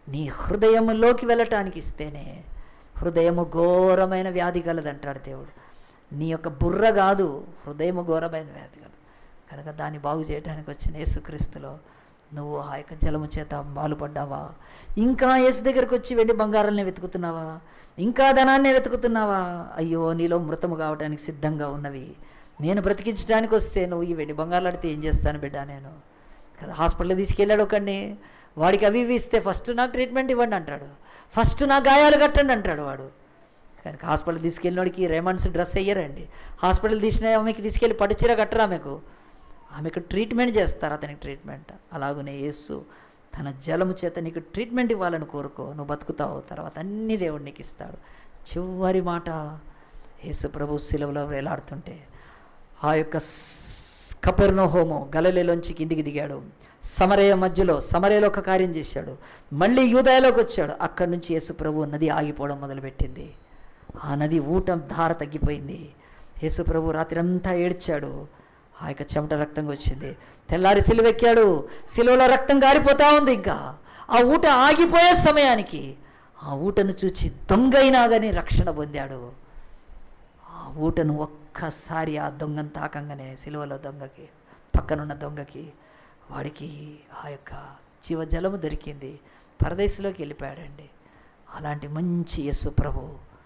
నీ హృదయంలోకి వెళ్ళటానికి ఇస్తేనే హృదయము ఘోరమైన వ్యాధి కలదంటాడు దేవుడు నీ యొక్క బుర్ర కాదు హృదయము ఘోరమైన వ్యాధి కలదు కనుక దాన్ని బాగు చేయడానికి వచ్చిన యేసుక్రీస్తులో నువ్వు ఆ యొక్క జలము చేత బాలుపడ్డావా ఇంకా యేసు దగ్గరకు వచ్చి వెండి బంగారాన్ని వెతుకుతున్నావా ఇంకా ధనాన్ని వెతుకుతున్నావా అయ్యో నీలో మృతము కావడానికి సిద్ధంగా ఉన్నవి నేను బ్రతికించడానికి వస్తే నువ్వు ఈ వెండి బంగారాలు అడితే ఏం చేస్తాను బిడ్డ నేను కదా హాస్పిటల్ తీసుకెళ్ళాడు ఒకడిని వాడికి అవి ఇవి ఇస్తే ఫస్ట్ నాకు ట్రీట్మెంట్ ఇవ్వండి అంటాడు ఫస్ట్ నా గాయాలు కట్టండి అంటాడు వాడు కనుక హాస్పిటల్ తీసుకెళ్ళినోడికి రేమండ్స్ డ్రెస్ వేయరండి హాస్పిటల్ తీసిన ఆమెకి తీసుకెళ్ళి పట్టుచీర కట్టరు ఆమెకు ఆమెకు ట్రీట్మెంట్ చేస్తారు అతనికి ట్రీట్మెంట్ అలాగనే యేసు తన జలము చేత నీకు ట్రీట్మెంట్ ఇవ్వాలని కోరుకో నువ్వు బతుకుతావు తర్వాత అన్ని దేవుడు నీకు ఇస్తాడు చివరి మాట యేసు ప్రభు శిలువలో వేలాడుతుంటే ఆ యొక్క కపెర్నో హోమో గలలేలోంచి కిందికి దిగాడు సమరయ మధ్యలో సమరయలో ఒక కార్యం చేశాడు మళ్ళీ యూదయలోకి వచ్చాడు అక్కడి నుంచి యేసు ప్రభు నది ఆగిపోవడం మొదలుపెట్టింది ఆ నది ఊట ధార తగ్గిపోయింది యేసు ప్రభు రాత్రి అంతా ఏడ్చాడు ఆ యొక్క చెమట రక్తంగా వచ్చింది తెల్లారి సిలువెక్కాడు సిలువలో రక్తం గారిపోతా ఉంది ఇంకా ఆ ఊట ఆగిపోయే సమయానికి ఆ ఊటను చూచి దొంగైనా కానీ రక్షణ పొందాడు ఆ ఊటను ఒక్కసారి ఆ దొంగను తాకంగానే సిలువలో దొంగకి పక్కనున్న దొంగకి వాడికి ఆ యొక్క జీవజలము దొరికింది పరదేశంలోకి వెళ్ళిపోయాడండి అలాంటి మంచి యస్సు ప్రభు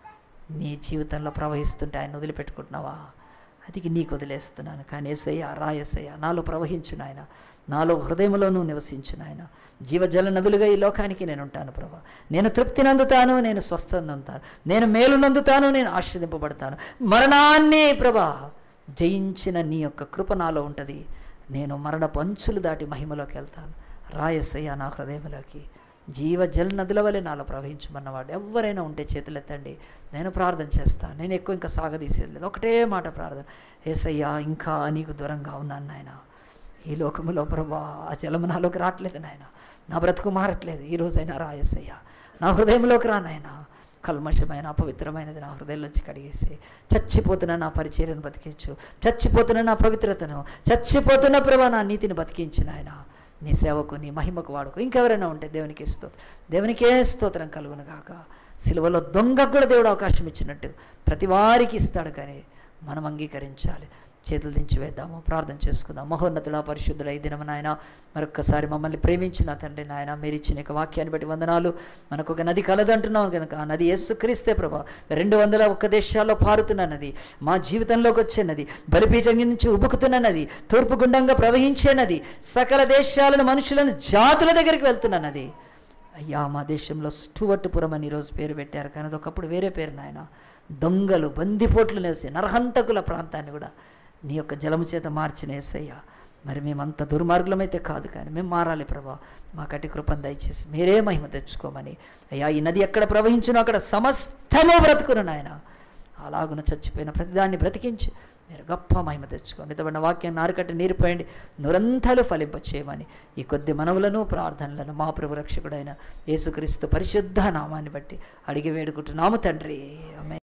నీ జీవితంలో ప్రవహిస్తుంటే ఆయన వదిలిపెట్టుకుంటున్నావా అది నీకు వదిలేస్తున్నాను కానీ ఎస్ఐయా రా ఎస్ఐయా నాలో ప్రవహించు నాయన నాలో హృదయంలోనూ నివసించు నాయన జీవజల నదులుగా ఈ లోకానికి నేను ఉంటాను ప్రభా నేను తృప్తి నందుతాను నేను స్వస్థ నందుతాను నేను మేలు నందుతాను నేను ఆశ్రదింపబడతాను మరణాన్ని ప్రభా జయించిన నీ యొక్క కృప నాలో ఉంటుంది నేను మరణ పంచులు దాటి మహిమలోకి వెళ్తాను రాయసయ్య నా హృదయంలోకి జీవ జల నదుల వలె నాలో ప్రవహించమన్నవాడు ఎవరైనా ఉంటే చేతులెత్తండి నేను ప్రార్థన చేస్తాను నేను ఎక్కువ ఇంకా సాగదీసేది లేదు ఒకటే మాట ప్రార్థన ఏసయ్యా ఇంకా నీకు దూరంగా ఉన్నాను నాయన ఈ లోకములో ప్రభా ఆ జలము నాలోకి రావట్లేదు నాయన నా బ్రతుకు మారట్లేదు ఈ రోజైనా రా ఏసయ్యా నా హృదయంలోకి రా నాయన కల్మషమైన అపవిత్రమైనది నా హృదయంలోంచి కడిగేసి చచ్చిపోతున్న నా పరిచర్యను బతికించు చచ్చిపోతున్న నా పవిత్రతను చచ్చిపోతున్న ప్రభా నా నీతిని బతికించు నాయన నీ సేవకు నీ మహిమకు వాడుకు ఇంకెవరైనా ఉంటే దేవునికి స్తోత్రం దేవునికే స్తోత్రం కలుగును గాక సిలువలో దొంగకు కూడా దేవుడు అవకాశం ఇచ్చినట్టు ప్రతి వారికి ఇస్తాడు కానీ మనం అంగీకరించాలి చేతులు దించి వేద్దాము ప్రార్థన చేసుకుందాం మహోన్నతుడ పరిశుద్ధుడ ఈ దినం నాయన మరొక్కసారి మమ్మల్ని ప్రేమించిన తండ్రి నాయన మీరు ఇచ్చిన యొక్క వాక్యాన్ని బట్టి వందనాలు మనకు ఒక నది కలదంటున్నాం కనుక ఆ నది యేసు క్రీస్తే ప్రభా రెండు వందల ఒక్క దేశాల్లో పారుతున్న నది మా జీవితంలోకి వచ్చే నది బలిపీఠం నుంచి ఉబుకుతున్న నది తూర్పు గుండంగా ప్రవహించే నది సకల దేశాలను మనుషులను జాతుల దగ్గరికి వెళ్తున్న నది అయ్యా మా దేశంలో స్టువట్టుపురం అని ఈరోజు పేరు పెట్టారు కానీ అది ఒకప్పుడు వేరే పేరు నాయన దొంగలు బందిపోట్లు నేసి నరహంతకుల ప్రాంతాన్ని కూడా నీ యొక్క జలము చేత మార్చిన ఏసయ్యా మరి మేమంత దుర్మార్గులమైతే కాదు కానీ మేము మారాలి ప్రభా మా కటి కృపను దయచేసి మీరే మహిమ తెచ్చుకోమని అయ్యా ఈ నది ఎక్కడ ప్రవహించునో అక్కడ సమస్తము బ్రతుకును నాయన అలాగున చచ్చిపోయిన ప్రతిదాన్ని బ్రతికించి మీరు గొప్ప మహిమ తెచ్చుకోండి ఇంతబడిన వాక్యాన్ని నారుకట్టి నీరుపోయండి నురంతాలు ఫలింపచేయమని ఈ కొద్ది మనవులను ప్రార్థనలను మా ప్రభు రక్షకుడైన యేసుక్రీస్తు పరిశుద్ధ నామాన్ని బట్టి అడిగి వేడుకుంటున్నాము తండ్రి ఆమె